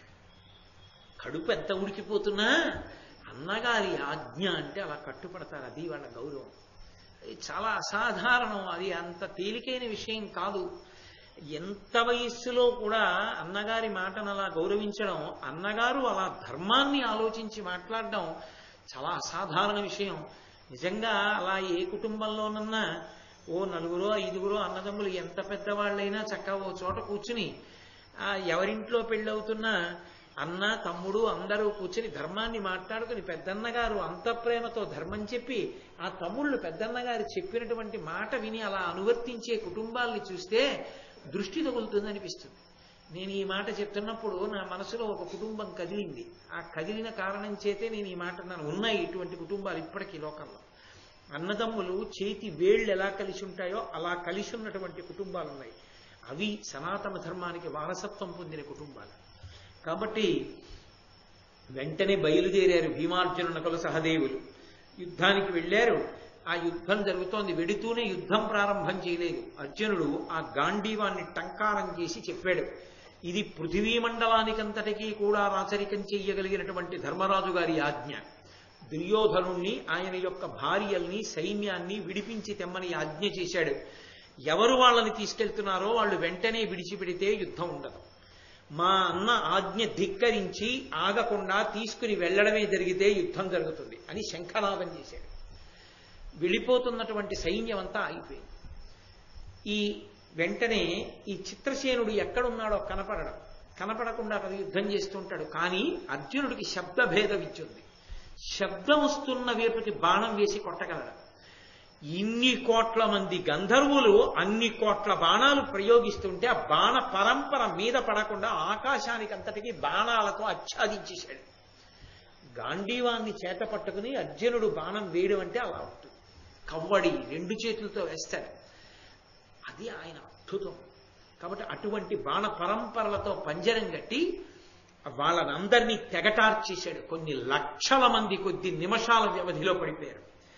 కడుపు ఎంత ఉడికిపోతున్నా అన్నగారి ఆజ్ఞ అంటే అలా కట్టుపడతారు అది వాళ్ళ గౌరవం అది చాలా అసాధారణం అది అంత తేలికైన విషయం కాదు ఎంత వయస్సులో కూడా అన్నగారి మాటను అలా గౌరవించడం అన్నగారు అలా ధర్మాన్ని ఆలోచించి మాట్లాడడం చాలా అసాధారణ విషయం నిజంగా అలా ఏ కుటుంబంలోనన్నా ఓ నలుగురో ఐదుగురో అన్నదమ్ములు ఎంత పెద్దవాళ్ళైనా చక్కగా ఓ చోట కూర్చుని ఆ ఎవరింట్లో పెళ్ళవుతున్నా అన్న తమ్ముడు అందరూ కూర్చుని ధర్మాన్ని మాట్లాడుకుని పెద్దన్నగారు అంత ప్రేమతో ధర్మం చెప్పి ఆ తమ్ముళ్ళు పెద్దన్నగారు చెప్పినటువంటి మాట విని అలా అనువర్తించే కుటుంబాల్ని చూస్తే దృష్టి తగులుతుంది అనిపిస్తుంది నేను ఈ మాట చెప్తున్నప్పుడు నా మనసులో ఒక కుటుంబం కదిలింది ఆ కదిలిన కారణం చేతే నేను ఈ మాట అన్నాను ఉన్నాయి ఇటువంటి కుటుంబాలు ఇప్పటికీ లోకంలో అన్నదమ్ములు చేతి వేళ్ళు ఎలా కలిసి ఉంటాయో అలా కలిసి ఉన్నటువంటి కుటుంబాలు ఉన్నాయి అవి సనాతన ధర్మానికి వారసత్వం పొందిన కుటుంబాలు కాబట్టి వెంటనే బయలుదేరారు భీమార్జున నకుల సహదేవులు యుద్ధానికి వెళ్ళారు ఆ యుద్ధం జరుగుతోంది వెడుతూనే యుద్ధం ప్రారంభం చేయలేదు అర్జునుడు ఆ గాంధీవాన్ని టంకారం చేసి చెప్పాడు ఇది పృథివీ మండలానికంతటికీ కూడా రాచరికం చెయ్యగలిగినటువంటి ధర్మరాజు గారి ఆజ్ఞ దుర్యోధనుణ్ణి ఆయన యొక్క భార్యల్ని సైన్యాన్ని విడిపించి తెమ్మని ఆజ్ఞ చేశాడు ఎవరు వాళ్ళని తీసుకెళ్తున్నారో వాళ్ళు వెంటనే విడిచిపెడితే యుద్ధం ఉండదు మా అన్న ఆజ్ఞ ధిక్కరించి ఆగకుండా తీసుకుని వెళ్ళడమే జరిగితే యుద్ధం జరుగుతుంది అని శంఖనాదం చేశాడు వెళ్ళిపోతున్నటువంటి సైన్యం అంతా ఆగిపోయింది ఈ వెంటనే ఈ చిత్రసేనుడు ఎక్కడున్నాడో కనపడడం కనపడకుండా కదా యుద్ధం చేస్తుంటాడు కానీ అర్జునుడికి శబ్దభేద విద్యుంది శబ్దం వస్తున్న వైపుకి బాణం వేసి కొట్టగలడు ఇన్ని కోట్ల మంది గంధర్వులు అన్ని కోట్ల బాణాలు ప్రయోగిస్తుంటే ఆ బాణ పరంపర మీద పడకుండా ఆకాశానికి అంతటికి బాణాలతో ఆచ్ఛాదించేశాడు గాంధీవాన్ని చేత పట్టుకుని అర్జునుడు బాణం వేయడం అంటే అలా ఉంటుంది కవ్వడి రెండు చేతులతో వేస్తాడు అది ఆయన అద్భుతం కాబట్టి అటువంటి బాణ పరంపరలతో పంజరం కట్టి వాళ్ళనందరినీ తెగటార్చేశాడు కొన్ని లక్షల మంది కొద్ది నిమిషాల వ్యవధిలో పడిపోయారు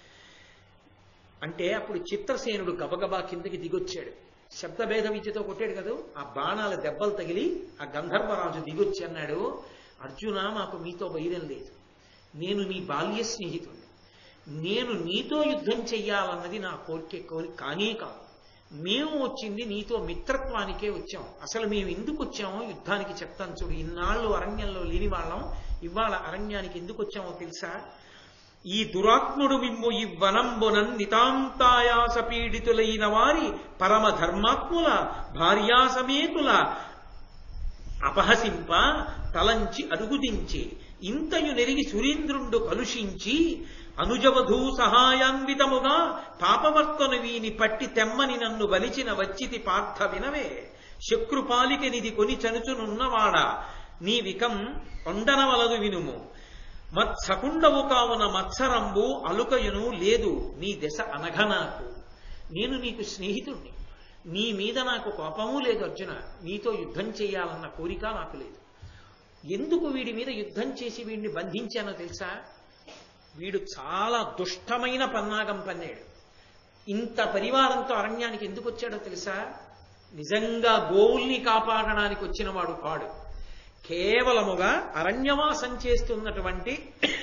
అంటే అప్పుడు చిత్రసేనుడు గబగబా కిందకి దిగొచ్చాడు శబ్దభేద విద్యతో కొట్టాడు కదా ఆ బాణాల దెబ్బలు తగిలి ఆ గంధర్వరాజు దిగొచ్చి అన్నాడు అర్జున మాకు మీతో వైరం లేదు నేను నీ బాల్య స్నేహితుడిని నేను నీతో యుద్ధం చెయ్యాలన్నది నా కోరిక కోరి కానే కాదు మేము వచ్చింది నీతో మిత్రత్వానికే వచ్చాం అసలు మేము ఎందుకు వచ్చామో యుద్ధానికి చెప్తాను చూడు ఇన్నాళ్ళు అరణ్యంలో లేని వాళ్ళం ఇవాళ అరణ్యానికి ఎందుకు వచ్చామో తెలుసా ఈ దురాత్ముడు మిమ్ము ఈ వనంబునన్ నితాంతాయాస పీడితులైన వారి పరమ ధర్మాత్ముల భార్యాసమేతుల అపహసింప తలంచి అడుగుదించి ఇంతయు నెరిగి సురేంద్రుండు కలుషించి అనుజవధూ సహాయాన్వితముగా పాపవర్తను వీని పట్టి తెమ్మని నన్ను బలిచిన వచ్చితి పార్థ వినవే శక్రుపాలికనిది కొని చనుచునున్నవాడా నీ వికం కొండనవలదు వినుము మత్సకుండవు కావున మత్సరంబు అలుకయును లేదు నీ దశ అనఘనాకు నేను నీకు స్నేహితుణ్ణి నీ మీద నాకు కోపము లేదు అర్జున నీతో యుద్ధం చేయాలన్న కోరిక నాకు లేదు ఎందుకు వీడి మీద యుద్ధం చేసి వీడిని బంధించానో తెలుసా వీడు చాలా దుష్టమైన పన్నాగం పన్నాడు ఇంత పరివారంతో అరణ్యానికి ఎందుకు వచ్చాడో తెలుసా నిజంగా గోవుల్ని కాపాడడానికి వచ్చిన వాడు కాడు కేవలముగా అరణ్యవాసం చేస్తున్నటువంటి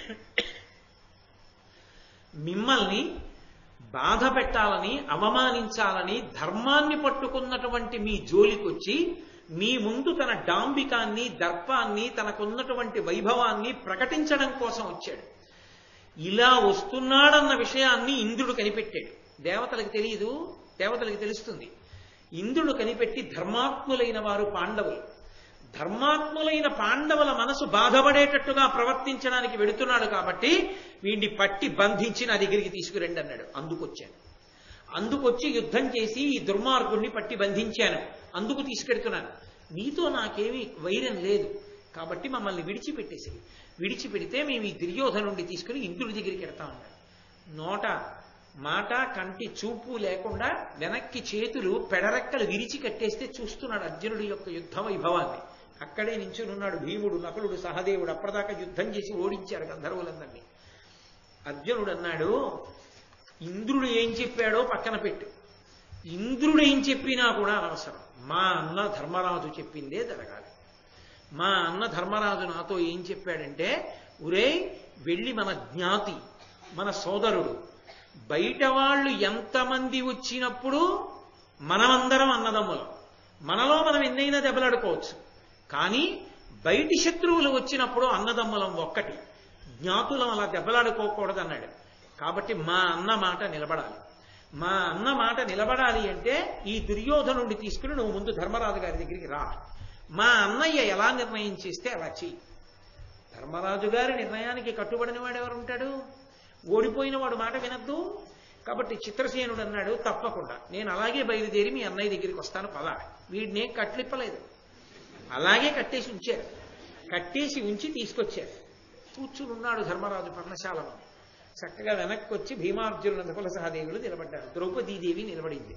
మిమ్మల్ని బాధ పెట్టాలని అవమానించాలని ధర్మాన్ని పట్టుకున్నటువంటి మీ జోలికొచ్చి మీ ముందు తన డాంబికాన్ని దర్పాన్ని తనకున్నటువంటి వైభవాన్ని ప్రకటించడం కోసం వచ్చాడు ఇలా వస్తున్నాడన్న విషయాన్ని ఇంద్రుడు కనిపెట్టాడు దేవతలకు తెలియదు దేవతలకు తెలుస్తుంది ఇంద్రుడు కనిపెట్టి ధర్మాత్ములైన వారు పాండవులు ధర్మాత్ములైన పాండవుల మనసు బాధపడేటట్టుగా ప్రవర్తించడానికి వెడుతున్నాడు కాబట్టి వీడిని పట్టి బంధించి నా దగ్గరికి తీసుకురండి అన్నాడు అందుకొచ్చాను అందుకొచ్చి యుద్ధం చేసి ఈ దుర్మార్గుణ్ణి పట్టి బంధించాను అందుకు తీసుకెడుతున్నాను నీతో నాకేమీ వైరం లేదు కాబట్టి మమ్మల్ని విడిచిపెట్టేసి విడిచిపెడితే మేము ఈ దుర్యోధనుండి తీసుకుని ఇంద్రుడి దగ్గరికి వెడతా ఉన్నాడు నోట మాట కంటి చూపు లేకుండా వెనక్కి చేతులు పెడరెక్కలు విరిచి కట్టేస్తే చూస్తున్నాడు అర్జునుడి యొక్క యుద్ధ వైభవాన్ని అక్కడే నించునున్నాడు భీముడు నకులుడు సహదేవుడు అప్పటిదాకా యుద్ధం చేసి ఓడించారు గంధర్వులందరినీ అర్జునుడు అన్నాడు ఇంద్రుడు ఏం చెప్పాడో పక్కన పెట్టు ఇంద్రుడు ఏం చెప్పినా కూడా అనవసరం మా అన్న ధర్మరాజు చెప్పిందే జరగాలి మా అన్న ధర్మరాజు నాతో ఏం చెప్పాడంటే ఒరే వెళ్ళి మన జ్ఞాతి మన సోదరుడు బయట వాళ్ళు ఎంతమంది వచ్చినప్పుడు మనమందరం అన్నదమ్ములం మనలో మనం ఎన్నైనా దెబ్బలాడుకోవచ్చు కానీ బయటి శత్రువులు వచ్చినప్పుడు అన్నదమ్ములం ఒక్కటి జ్ఞాతులం అలా దెబ్బలాడుకోకూడదన్నాడు కాబట్టి మా అన్న మాట నిలబడాలి మా అన్న మాట నిలబడాలి అంటే ఈ దుర్యోధనుడిని తీసుకుని నువ్వు ముందు ధర్మరాజు గారి దగ్గరికి రా మా అన్నయ్య ఎలా నిర్ణయం చేస్తే అలా చెయ్యి ధర్మరాజు గారి నిర్ణయానికి కట్టుబడిన వాడు ఎవరు ఉంటాడు ఓడిపోయిన వాడు మాట వినద్దు కాబట్టి చిత్రసేనుడు అన్నాడు తప్పకుండా నేను అలాగే బయలుదేరి మీ అన్నయ్య దగ్గరికి వస్తాను పదా వీడిని కట్లిప్పలేదు అలాగే కట్టేసి ఉంచారు కట్టేసి ఉంచి తీసుకొచ్చారు కూర్చుని ఉన్నాడు ధర్మరాజు పర్ణశాలలో చక్కగా వెనక్కి వచ్చి భీమార్జునుల నకుల సహదేవులు నిలబడ్డారు ద్రౌపదీదేవి నిలబడింది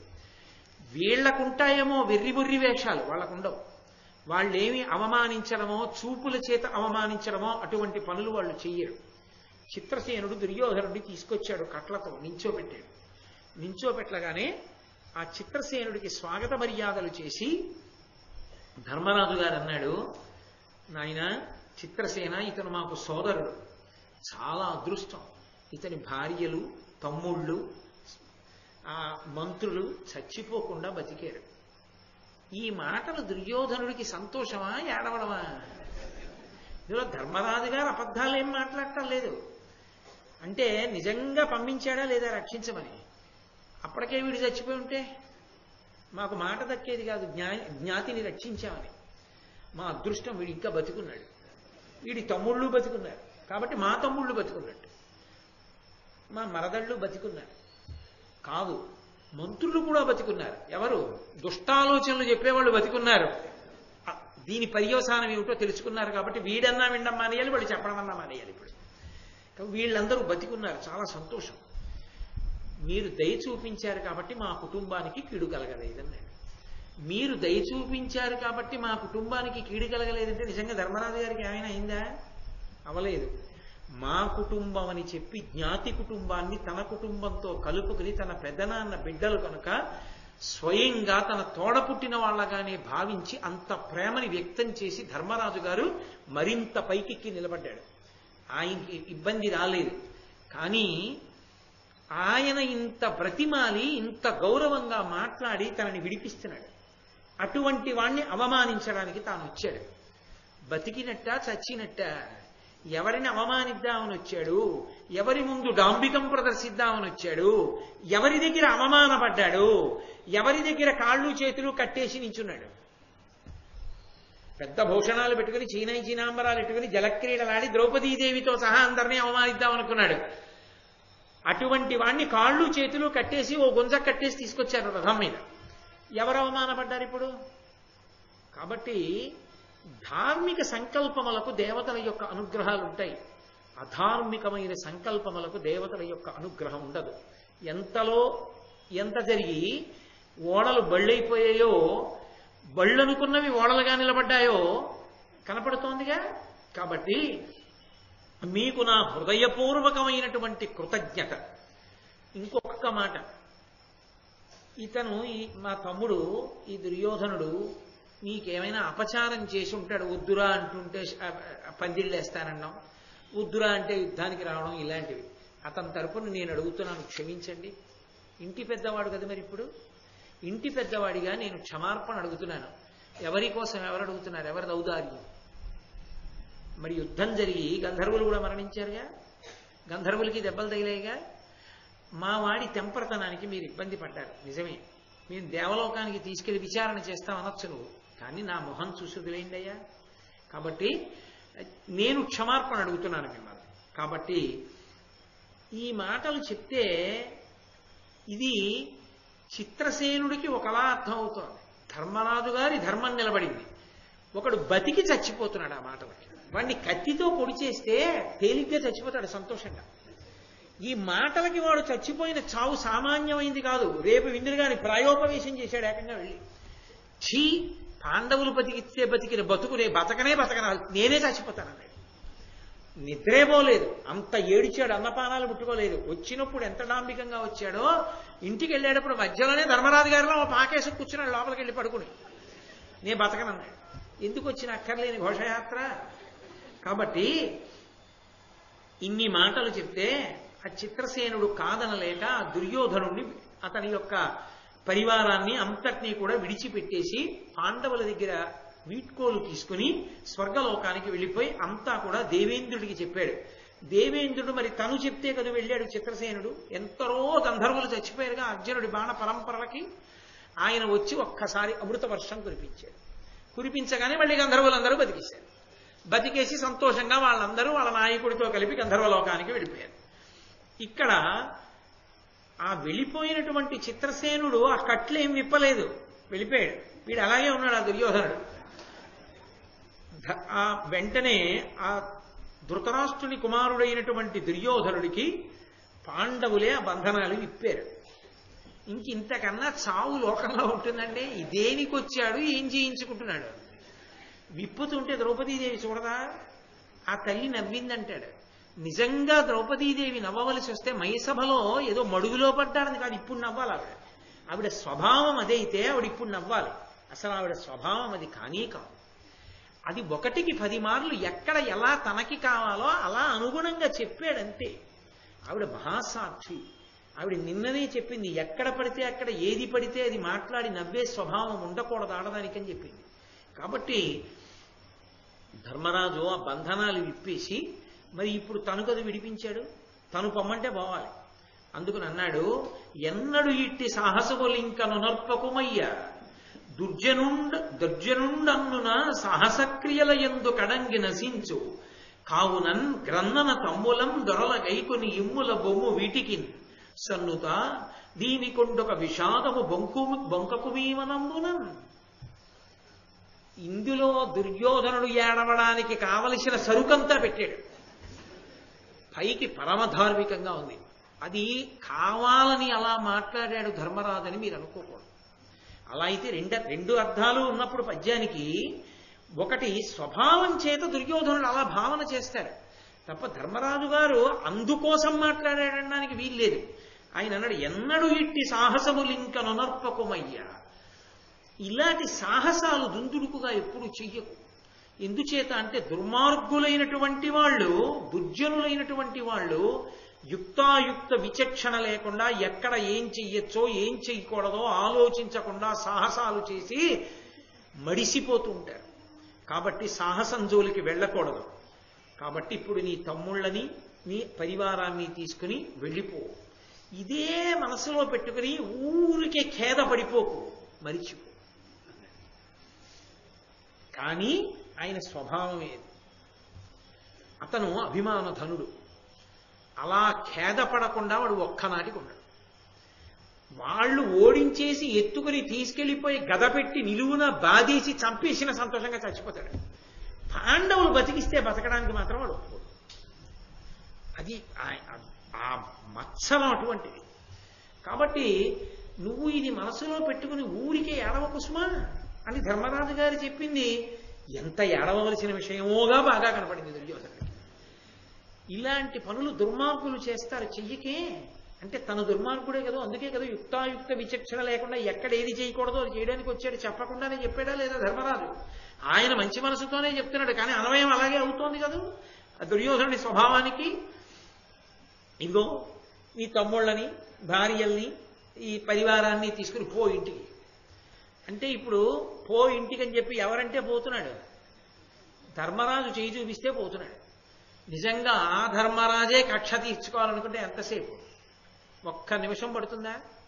వీళ్లకుంటాయేమో వెర్రి బుర్రి వేషాలు వాళ్ళకుండవు వాళ్ళేమి అవమానించడమో చూపుల చేత అవమానించడమో అటువంటి పనులు వాళ్ళు చెయ్యరు చిత్రసేనుడు దుర్యోధనుడిని తీసుకొచ్చాడు కట్లతో నించోబెట్టాడు నించోబెట్టగానే ఆ చిత్రసేనుడికి స్వాగత మర్యాదలు చేసి ధర్మరాజు గారు అన్నాడు నాయన చిత్రసేన ఇతను మాకు సోదరుడు చాలా అదృష్టం ఇతని భార్యలు తమ్ముళ్ళు ఆ మంత్రులు చచ్చిపోకుండా బతికారు ఈ మాటలు దుర్యోధనుడికి సంతోషమా ఏడవడమా ఇందులో ధర్మరాజు గారు అబద్ధాలు ఏం మాట్లాడటం లేదు అంటే నిజంగా పంపించాడా లేదా రక్షించమని అప్పటికే వీడు చచ్చిపోయి ఉంటే మాకు మాట దక్కేది కాదు జ్ఞా జ్ఞాతిని రక్షించామని మా అదృష్టం వీడు ఇంకా బతుకున్నాడు వీడి తమ్ముళ్ళు బతుకున్నారు కాబట్టి మా తమ్ముళ్ళు బతుకున్నట్టు మా మరదళ్ళు బతుకున్నారు కాదు మంత్రులు కూడా బతికున్నారు ఎవరు దుష్టాలోచనలు చెప్పేవాళ్ళు బతికున్నారు ఆ, దీని పర్యవసానం ఏమిటో తెలుసుకున్నారు కాబట్టి వీడన్నా విండం మానేయాలి వాడు చెప్పడమన్నా మానేయాలి ఇప్పుడు కాబట్టి వీళ్ళందరూ బతికున్నారు చాలా సంతోషం మీరు దయ చూపించారు కాబట్టి మా కుటుంబానికి కీడు కలగలేదన్నాడు మీరు దయ చూపించారు కాబట్టి మా కుటుంబానికి కీడు కలగలేదంటే నిజంగా ధర్మరాజు గారికి ఏమైనా అయిందా అవలేదు మా కుటుంబం అని చెప్పి జ్ఞాతి కుటుంబాన్ని తన కుటుంబంతో కలుపుకుని తన పెద్దనాన్న బిడ్డలు కనుక స్వయంగా తన తోడ పుట్టిన వాళ్ళగానే భావించి అంత ప్రేమని వ్యక్తం చేసి ధర్మరాజు గారు మరింత పైకెక్కి నిలబడ్డాడు ఆయనకి ఇబ్బంది రాలేదు కానీ ఆయన ఇంత బ్రతిమాలి ఇంత గౌరవంగా మాట్లాడి తనని విడిపిస్తున్నాడు అటువంటి వాణ్ణి అవమానించడానికి తాను వచ్చాడు బతికినట్ట చచ్చినట్ట ఎవరిని అవమానిద్దామని వచ్చాడు ఎవరి ముందు డాంబికం ప్రదర్శిద్దామని వచ్చాడు ఎవరి దగ్గర అవమానపడ్డాడు ఎవరి దగ్గర కాళ్ళు చేతులు కట్టేసి నించున్నాడు పెద్ద భూషణాలు పెట్టుకుని చీనై చీనాంబరాలు పెట్టుకుని జలక్రీడలాడి ద్రౌపదీదేవితో సహా అందరినీ అవమానిద్దామనుకున్నాడు అటువంటి వాణ్ణి కాళ్ళు చేతులు కట్టేసి ఓ గుంజ కట్టేసి తీసుకొచ్చారు రథం మీద ఎవరు అవమానపడ్డారు ఇప్పుడు కాబట్టి ధార్మిక సంకల్పములకు దేవతల యొక్క అనుగ్రహాలు ఉంటాయి అధార్మికమైన సంకల్పములకు దేవతల యొక్క అనుగ్రహం ఉండదు ఎంతలో ఎంత జరిగి ఓడలు బళ్ళైపోయాయో బళ్ళనుకున్నవి ఓడలుగా నిలబడ్డాయో కనపడుతోందిగా కాబట్టి మీకు నా హృదయపూర్వకమైనటువంటి కృతజ్ఞత ఇంకొక మాట ఇతను ఈ మా తమ్ముడు ఈ దుర్యోధనుడు నీకేమైనా అపచారం చేసి ఉంటాడు వద్దురా అంటుంటే పందిళ్ళేస్తానన్నాం వద్దురా అంటే యుద్ధానికి రావడం ఇలాంటివి అతని తరపున నేను అడుగుతున్నాను క్షమించండి ఇంటి పెద్దవాడు కదా మరి ఇప్పుడు ఇంటి పెద్దవాడిగా నేను క్షమార్పణ అడుగుతున్నాను ఎవరి కోసం ఎవరు అడుగుతున్నారు ఎవరిది ఔదార్యం మరి యుద్ధం జరిగి గంధర్వులు కూడా మరణించారుగా గంధర్వులకి దెబ్బలు తగిలాయిగా మా వాడి తెంపరతనానికి మీరు ఇబ్బంది పడ్డారు నిజమే మేము దేవలోకానికి తీసుకెళ్లి విచారణ చేస్తాం అనొచ్చు నువ్వు కానీ నా మొహం చూసి వదిలేయండి అయ్యా కాబట్టి నేను క్షమార్పణ అడుగుతున్నాను మిమ్మల్ని కాబట్టి ఈ మాటలు చెప్తే ఇది చిత్రసేనుడికి ఒకలా అర్థం అవుతోంది ధర్మరాజు గారి ధర్మం నిలబడింది ఒకడు బతికి చచ్చిపోతున్నాడు ఆ మాటలకి వాడిని కత్తితో పొడి చేస్తే తేలిగ్గా చచ్చిపోతాడు సంతోషంగా ఈ మాటలకి వాడు చచ్చిపోయిన చావు సామాన్యమైంది కాదు రేపు విందురుగాని ప్రాయోపవేశం చేశాడు ఏకంగా వెళ్ళి ఛీ పాండవులు బతికిస్తే బతికిన బతుకు నే బతకనే బతకన నేనే చచ్చిపోతానన్నాడు నిద్రే పోలేదు అంత ఏడిచాడు అన్నపానాలు ముట్టుకోలేదు వచ్చినప్పుడు ఎంత డాంబికంగా వచ్చాడో ఇంటికి వెళ్ళేటప్పుడు మధ్యలోనే ధర్మరాజు గారిలో ఓ పాకేసి కూర్చున్నాడు లోపలికి వెళ్ళి పడుకుని నేను బతకనన్నాడు ఎందుకు వచ్చిన అక్కర్లేని ఘోషయాత్ర కాబట్టి ఇన్ని మాటలు చెప్తే ఆ చిత్రసేనుడు కాదనలేక ఆ దుర్యోధనుణ్ణి అతని యొక్క పరివారాన్ని అంతటినీ కూడా విడిచిపెట్టేసి పాండవుల దగ్గర వీడ్కోలు తీసుకుని స్వర్గలోకానికి వెళ్ళిపోయి అంతా కూడా దేవేంద్రుడికి చెప్పాడు దేవేంద్రుడు మరి తను చెప్తే కదా వెళ్ళాడు చిత్రసేనుడు ఎంతరో గంధర్వులు చచ్చిపోయారుగా అర్జునుడి బాణ పరంపరలకి ఆయన వచ్చి ఒక్కసారి అమృత వర్షం కురిపించాడు కురిపించగానే మళ్ళీ గంధర్వులందరూ బతికేశారు బతికేసి సంతోషంగా వాళ్ళందరూ వాళ్ళ నాయకుడితో కలిపి గంధర్వలోకానికి వెళ్ళిపోయారు ఇక్కడ ఆ వెళ్ళిపోయినటువంటి చిత్రసేనుడు ఆ కట్లేం విప్పలేదు వెళ్ళిపోయాడు వీడు అలాగే ఉన్నాడు ఆ దుర్యోధనుడు ధ- ఆ వెంటనే ఆ ధృతరాష్ట్రుని కుమారుడైనటువంటి దుర్యోధనుడికి పాండవులే ఆ బంధనాలు విప్పారు ఇంక ఇంతకన్నా చావు లోకంలో ఉంటుందండి దేనికి వచ్చాడు ఏం చేయించుకుంటున్నాడు విప్పుతుంటే ద్రౌపదీదేవి చూడదా ఆ తల్లి నవ్విందంటాడు నిజంగా ద్రౌపదీదేవి నవ్వవలసి వస్తే మైసభలో ఏదో మడుగులో పడ్డాడని కాదు ఇప్పుడు నవ్వాలి ఆవిడ ఆవిడ స్వభావం అదైతే ఆవిడ ఇప్పుడు నవ్వాలి అసలు ఆవిడ స్వభావం అది కానీ కాదు అది ఒకటికి పది మార్లు ఎక్కడ ఎలా తనకి కావాలో అలా అనుగుణంగా చెప్పాడంతే ఆవిడ మహాసాక్షి ఆవిడ నిన్ననే చెప్పింది ఎక్కడ పడితే అక్కడ ఏది పడితే అది మాట్లాడి నవ్వే స్వభావం ఉండకూడదు ఆడదానికని చెప్పింది కాబట్టి ధర్మరాజు ఆ బంధనాలు విప్పేసి మరి ఇప్పుడు తను కదా విడిపించాడు తను పొమ్మంటే పోవాలి అందుకని అన్నాడు ఎన్నడు ఇట్టి సాహసములింకను నర్పకుమయ్య దుర్జనుండ దుర్జనుండన్నున సాహసక్రియల ఎందు కడంగి నశించు కావునన్ గ్రన్నన తమ్ములం దొరల గైకొని ఇమ్ముల బొమ్ము వీటికి సన్నుత దీని కొండొక విషాదము బొంకు బొంకకు మీమనందునన్ ఇందులో దుర్యోధనుడు ఏడవడానికి కావలసిన సరుకంతా పెట్టాడు పైకి పరమధార్మికంగా ఉంది అది కావాలని అలా మాట్లాడాడు ధర్మరాజని మీరు అనుకోకూడదు అలా అయితే రెండు రెండు అర్థాలు ఉన్నప్పుడు పద్యానికి ఒకటి స్వభావం చేత దుర్యోధనుడు అలా భావన చేస్తాడు తప్ప ధర్మరాజు గారు అందుకోసం మాట్లాడాడడానికి వీల్లేదు ఆయన అన్నాడు ఎన్నడు ఇట్టి సాహసములింక నొనర్పకుమయ్యా ఇలాంటి సాహసాలు దుందుడుకుగా ఎప్పుడు చెయ్యకు ఎందుచేత అంటే దుర్మార్గులైనటువంటి వాళ్ళు దుర్జనులైనటువంటి వాళ్ళు యుక్తాయుక్త విచక్షణ లేకుండా ఎక్కడ ఏం చెయ్యొచ్చో ఏం చెయ్యకూడదో ఆలోచించకుండా సాహసాలు చేసి మడిసిపోతూ ఉంటారు కాబట్టి సాహసం జోలికి వెళ్ళకూడదు కాబట్టి ఇప్పుడు నీ తమ్ముళ్ళని నీ పరివారాన్ని తీసుకుని వెళ్ళిపో ఇదే మనసులో పెట్టుకుని ఊరికే ఖేద పడిపోకు మరిచిపో కానీ ఆయన స్వభావం ఏది అతను అభిమానధనుడు అలా ఖేదపడకుండా వాడు ఒక్కనాటికి ఉన్నాడు వాళ్ళు ఓడించేసి ఎత్తుకుని తీసుకెళ్లిపోయి గద పెట్టి నిలువున బాధేసి చంపేసిన సంతోషంగా చచ్చిపోతాడు పాండవులు బతికిస్తే బతకడానికి మాత్రం వాడు ఒప్పుకోడు అది ఆ- ఆ మత్సరం అటువంటిది కాబట్టి నువ్వు ఇది మనసులో పెట్టుకుని ఊరికే ఏడవ కుసుమా అని ధర్మరాజు గారు చెప్పింది ఎంత ఏడవలసిన విషయమోగా బాగా కనపడింది దుర్యోధనుడికి ఇలాంటి పనులు దుర్మార్గులు చేస్తారు చెయ్యకే అంటే తన దుర్మార్గుడే కదా అందుకే కదా యుక్తాయుక్త విచక్షణ లేకుండా ఎక్కడ ఏది చేయకూడదో అది చేయడానికి వచ్చాడు చెప్పకుండానే చెప్పాడా లేదా ధర్మరాజు ఆయన మంచి మనసుతోనే చెప్తున్నాడు కానీ అన్వయం అలాగే అవుతోంది కదా ఆ దుర్యోధనుడి స్వభావానికి ఇదిగో ఈ తమ్ముళ్ళని భార్యల్ని ఈ పరివారాన్ని తీసుకుని పో ఇంటికి అంటే ఇప్పుడు పో ఇంటికి అని చెప్పి ఎవరంటే పోతున్నాడు ధర్మరాజు చేయి చూపిస్తే పోతున్నాడు నిజంగా ఆ ధర్మరాజే కక్ష తీర్చుకోవాలనుకుంటే ఎంతసేపు ఒక్క నిమిషం పడుతుందా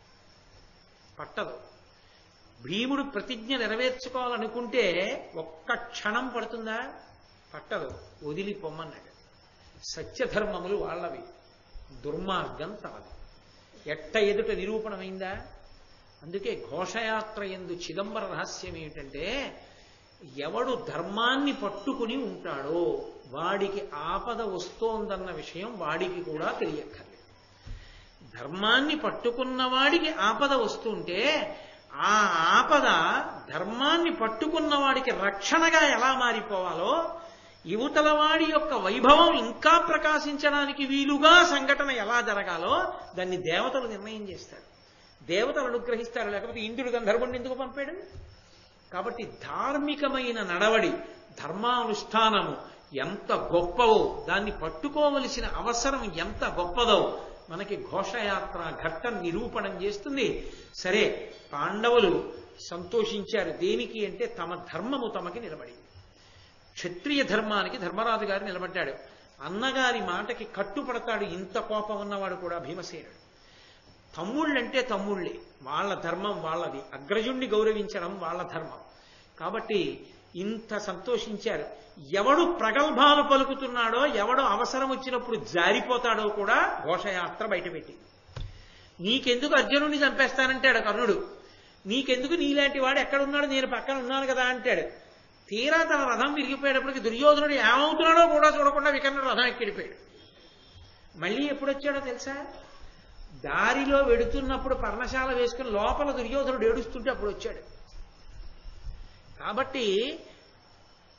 పట్టదు భీముడు ప్రతిజ్ఞ నెరవేర్చుకోవాలనుకుంటే ఒక్క క్షణం పడుతుందా పట్టదు వదిలి పొమ్మన్నాడు సత్యధర్మములు వాళ్ళవి దుర్మార్గం తమది ఎట్ట ఎదుట నిరూపణమైందా అందుకే ఘోషయాత్ర ఎందు చిదంబర రహస్యం ఏమిటంటే ఎవడు ధర్మాన్ని పట్టుకుని ఉంటాడో వాడికి ఆపద వస్తోందన్న విషయం వాడికి కూడా తెలియక్కర్లేదు ధర్మాన్ని పట్టుకున్న వాడికి ఆపద వస్తుంటే ఆ ఆపద ధర్మాన్ని పట్టుకున్న వాడికి రక్షణగా ఎలా మారిపోవాలో యువతల వాడి యొక్క వైభవం ఇంకా ప్రకాశించడానికి వీలుగా సంఘటన ఎలా జరగాలో దాన్ని దేవతలు నిర్ణయం చేస్తారు దేవతలు అనుగ్రహిస్తారు లేకపోతే ఇంద్రుడు గంధర్వుడిని ఎందుకు పంపాడు కాబట్టి ధార్మికమైన నడవడి ధర్మానుష్ఠానము ఎంత గొప్పవో దాన్ని పట్టుకోవలసిన అవసరం ఎంత గొప్పదో మనకి ఘోషయాత్ర ఘట్టం నిరూపణం చేస్తుంది సరే పాండవులు సంతోషించారు దేనికి అంటే తమ ధర్మము తమకి నిలబడింది క్షత్రియ ధర్మానికి ధర్మరాజు గారు నిలబడ్డాడు అన్నగారి మాటకి కట్టుపడతాడు ఇంత కోపం ఉన్నవాడు కూడా భీమసేనుడు తమ్ముళ్ళంటే తమ్ముళ్ళే వాళ్ళ ధర్మం వాళ్ళది అగ్రజుణ్ణి గౌరవించడం వాళ్ళ ధర్మం కాబట్టి ఇంత సంతోషించారు ఎవడు ప్రగల్భాలు పలుకుతున్నాడో ఎవడు అవసరం వచ్చినప్పుడు జారిపోతాడో కూడా ఘోషయాత్ర బయటపెట్టింది నీకెందుకు అర్జునుడిని చంపేస్తానంటాడు కర్ణుడు నీకెందుకు నీలాంటి వాడు ఎక్కడున్నాడు నేను పక్కన ఉన్నాను కదా అంటాడు తీరా తన రథం విరిగిపోయేటప్పటికి దుర్యోధనుడు ఏమవుతున్నాడో కూడా చూడకుండా వికర్ణుడు రథం ఎక్కిడిపోయాడు మళ్ళీ ఎప్పుడు వచ్చాడో తెలుసా దారిలో వెడుతున్నప్పుడు పర్ణశాల వేసుకుని లోపల దుర్యోధనుడు ఏడుస్తుంటే అప్పుడు వచ్చాడు కాబట్టి అవ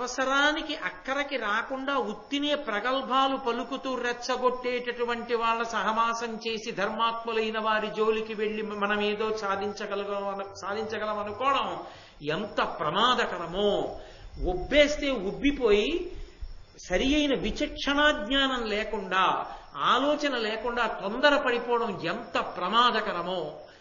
అవసరానికి అక్కరకి రాకుండా ఉత్తినే ప్రగల్భాలు పలుకుతూ రెచ్చగొట్టేటటువంటి వాళ్ళ సహవాసం చేసి ధర్మాత్ములైన వారి జోలికి వెళ్ళి మనం ఏదో సాధించగలగం సాధించగలం అనుకోవడం ఎంత ప్రమాదకరమో ఒబ్బేస్తే ఉబ్బిపోయి సరి అయిన విచక్షణా జ్ఞానం లేకుండా ఆలోచన లేకుండా తొందరపడిపోవడం ఎంత ప్రమాదకరమో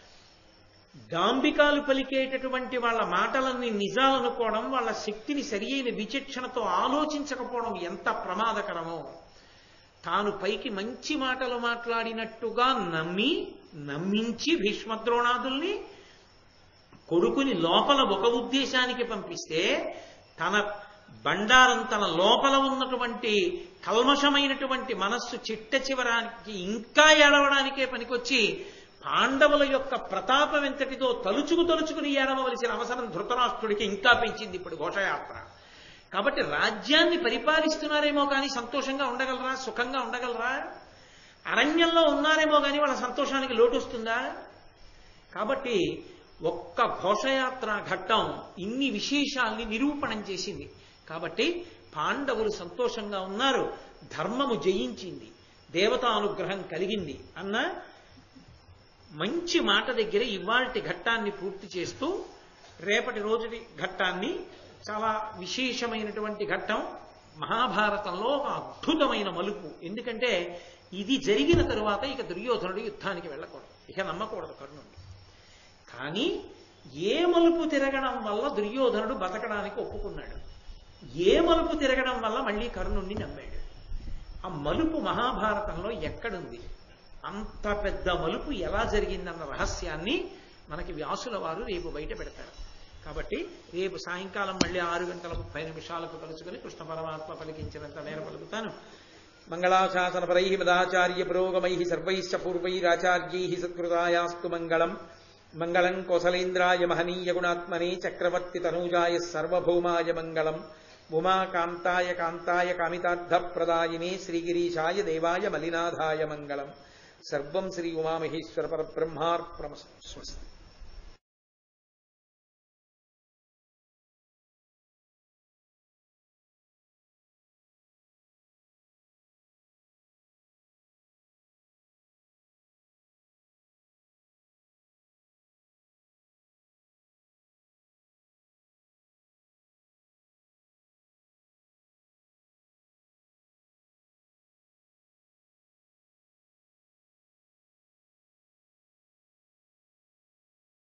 దాంబికాలు పలికేటటువంటి వాళ్ళ మాటలన్నీ నిజాలనుకోవడం వాళ్ళ శక్తిని సరి అయిన విచక్షణతో ఆలోచించకపోవడం ఎంత ప్రమాదకరమో తాను పైకి మంచి మాటలు మాట్లాడినట్టుగా నమ్మి నమ్మించి భీష్మద్రోణాదుల్ని కొడుకుని లోపల ఒక ఉద్దేశానికి పంపిస్తే తన బండారం తన లోపల ఉన్నటువంటి కల్మషమైనటువంటి మనస్సు చిట్ట చివరానికి ఇంకా ఏడవడానికే పనికొచ్చి పాండవుల యొక్క ప్రతాపం ఎంతటిదో తలుచుకు తలుచుకుని ఏడవలసిన అవసరం ధృతరాష్ట్రుడికి ఇంకా పెంచింది ఇప్పుడు ఘోషయాత్ర కాబట్టి రాజ్యాన్ని పరిపాలిస్తున్నారేమో కానీ సంతోషంగా ఉండగలరా సుఖంగా ఉండగలరా అరణ్యంలో ఉన్నారేమో కానీ వాళ్ళ సంతోషానికి లోటు వస్తుందా కాబట్టి ఒక్క ఘోషయాత్ర ఘట్టం ఇన్ని విశేషాల్ని నిరూపణం చేసింది కాబట్టి పాండవులు సంతోషంగా ఉన్నారు ధర్మము జయించింది దేవతానుగ్రహం కలిగింది అన్న మంచి మాట దగ్గర ఇవాల్టి ఘట్టాన్ని పూర్తి చేస్తూ రేపటి రోజుటి ఘట్టాన్ని చాలా విశేషమైనటువంటి ఘట్టం మహాభారతంలో ఒక అద్భుతమైన మలుపు ఎందుకంటే ఇది జరిగిన తరువాత ఇక దుర్యోధనుడు యుద్ధానికి వెళ్ళకూడదు ఇక నమ్మకూడదు కర్ణుడిని కానీ ఏ మలుపు తిరగడం వల్ల దుర్యోధనుడు బతకడానికి ఒప్పుకున్నాడు ఏ మలుపు తిరగడం వల్ల మళ్ళీ కర్ణుణ్ణి నమ్మాడు ఆ మలుపు మహాభారతంలో ఎక్కడుంది అంత పెద్ద మలుపు ఎలా జరిగిందన్న రహస్యాన్ని మనకి వ్యాసుల వారు రేపు బయట పెడతారు కాబట్టి రేపు సాయంకాలం మళ్ళీ ఆరు గంటల ముప్పై నిమిషాలకు కలుసుకొని కృష్ణ పరమాత్మ పలికించినంత మేర పలుకుతాను మంగళాశాసనపరై మదాచార్య పురోగమై సర్వైశ్చ పూర్వైరాచార్యై సత్కృతాయాస్తు మంగళం మంగళం కోసలేంద్రాయ మహనీయ గుణాత్మనే చక్రవర్తి తనూజాయ సర్వభౌమాయ మంగళం ఉమాకాంతాయ కాంతాయ కామితార్థప్రదాయినే శ్రీగిరీశాయ దేవాయ మలినాథాయ మంగళం సర్వం శ్రీ ఉమామహేశ్వర పరబ్రహ్మార్పణ స్వస్తి